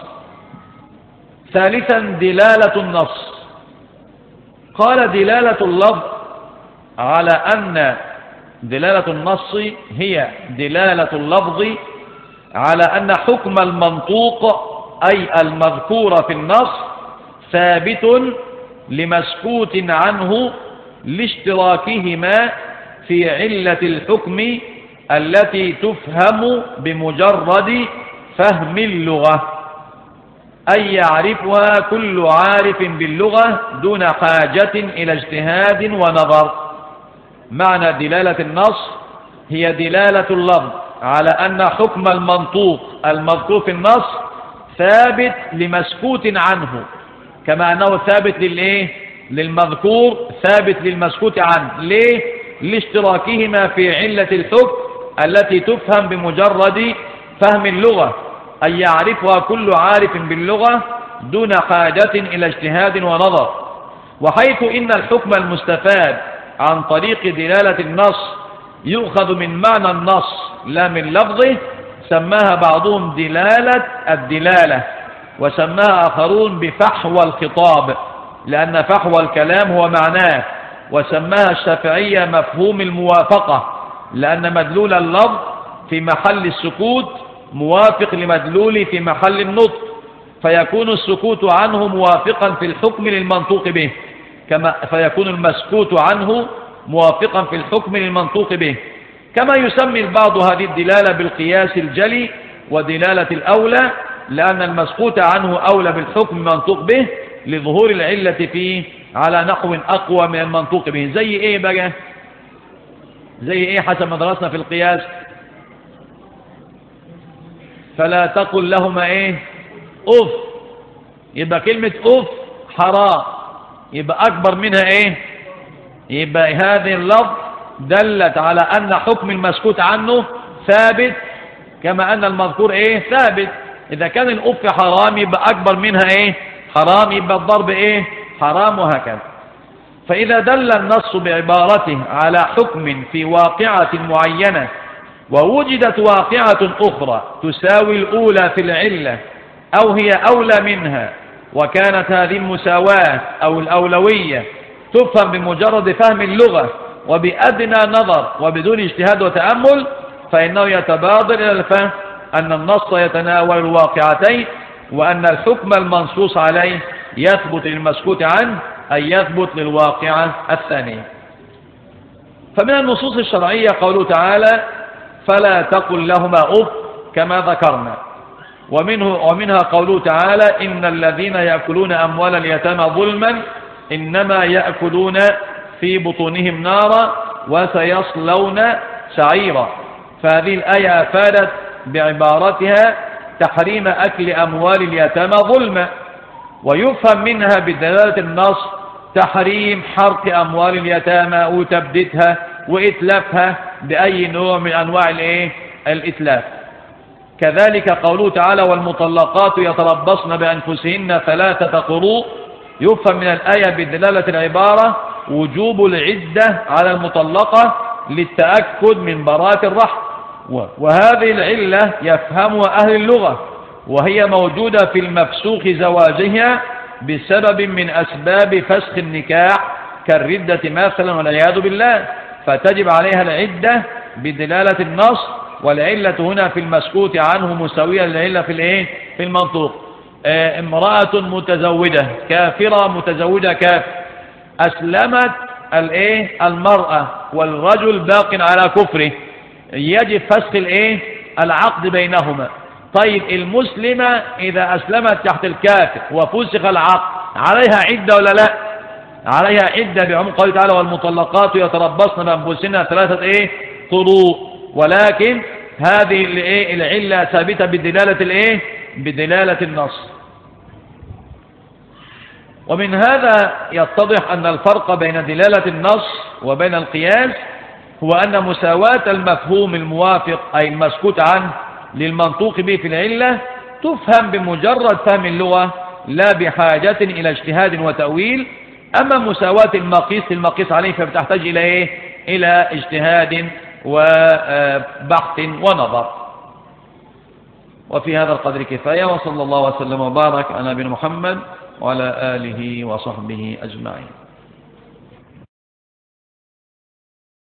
ثالثا دلالة النص قال دلالة اللفظ على أن دلالة النص هي دلالة اللفظ على أن حكم المنطوق أي المذكور في النص ثابت لمسكوت عنه لاشتراكهما في علة الحكم التي تفهم بمجرد فهم اللغة أي يعرفها كل عارف باللغة دون حاجة إلى اجتهاد ونظر معنى دلالة النص هي دلالة اللفظ على أن حكم المنطوق المذكور في النص ثابت لمسكوت عنه كما أنه ثابت للإيه؟ للمذكور ثابت للمسكوت عنه ليه؟ لاشتراكهما في علة الحكم التي تفهم بمجرد فهم اللغة أن يعرفها كل عارف باللغة دون حاجة إلى اجتهاد ونظر وحيث إن الحكم المستفاد عن طريق دلالة النص يؤخذ من معنى النص لا من لفظه سماها بعضهم دلالة الدلالة وسماها آخرون بفحوى الخطاب لأن فحوى الكلام هو معناه وسماها الشافعية مفهوم الموافقة لأن مدلول اللفظ في محل السكوت موافق لمدلول في محل النطق فيكون السكوت عنه موافقا في الحكم للمنطوق به كما فيكون المسكوت عنه موافقا في الحكم للمنطوق به كما يسمي البعض هذه الدلالة بالقياس الجلي ودلالة الأولى لأن المسكوت عنه أولى بالحكم المنطوق به لظهور العلة فيه على نحو أقوى من المنطوق به زي إيه بقى زي إيه حسب ما درسنا في القياس فلا تقل لهما إيه أف يبقى كلمة أف حرام يبقى أكبر منها إيه يبقى هذه اللفظ دلت على أن حكم المسكوت عنه ثابت كما أن المذكور إيه ثابت إذا كان الأف حرام يبقى أكبر منها إيه حرام يبقى الضرب إيه حرام وهكذا فإذا دل النص بعبارته على حكم في واقعة معينة ووجدت واقعة أخرى تساوي الأولى في العلة أو هي أولى منها وكانت هذه المساواة أو الأولوية تفهم بمجرد فهم اللغة وبأدنى نظر وبدون اجتهاد وتأمل فإنه يتبادر إلى الفهم أن النص يتناول الواقعتين وأن الحكم المنصوص عليه يثبت للمسكوت عنه أي يثبت للواقعة الثانية فمن النصوص الشرعية قوله تعالى فلا تقل لهما أف كما ذكرنا ومنه ومنها قوله تعالى إن الذين يأكلون أموال اليتامى ظلما إنما يأكلون في بطونهم نارا وسيصلون سعيرا فهذه الآية أفادت بعبارتها تحريم أكل أموال اليتامى ظلما ويفهم منها بدلالة النص تحريم حرق أموال اليتامى وتبديدها وإتلافها بأي نوع من أنواع الإيه؟ الإتلاف كذلك قوله تعالى والمطلقات يتربصن بأنفسهن ثلاثة قروء يفهم من الآية بدلالة العبارة وجوب العدة على المطلقة للتأكد من براءة الرحم وهذه العلة يفهمها أهل اللغة وهي موجودة في المفسوخ زواجها بسبب من أسباب فسخ النكاح كالردة مثلا والعياذ بالله فتجب عليها العدة بدلالة النص والعلة هنا في المسكوت عنه مساوية للعلة في الايه في المنطوق اه امرأة متزوجة كافرة متزوجة كافر أسلمت الايه المرأة والرجل باق على كفره يجب فسخ الايه العقد بينهما طيب المسلمة إذا أسلمت تحت الكافر وفسخ العقد عليها عدة ولا لا عليها عدة بعموم قوله تعالى والمطلقات يتربصن بأنفسهن ثلاثة إيه قروء ولكن هذه الايه العلة ثابتة بدلالة الايه بدلالة النص ومن هذا يتضح أن الفرق بين دلالة النص وبين القياس هو أن مساواة المفهوم الموافق أي المسكوت عنه للمنطوق به في العلة تفهم بمجرد فهم اللغة لا بحاجة إلى اجتهاد وتأويل أما مساواة المقيس المقيس عليه فبتحتاج إلى إيه؟ إلى اجتهاد وبحث ونظر وفي هذا القدر كفاية وصلى الله وسلم وبارك على نبينا محمد وعلى آله وصحبه أجمعين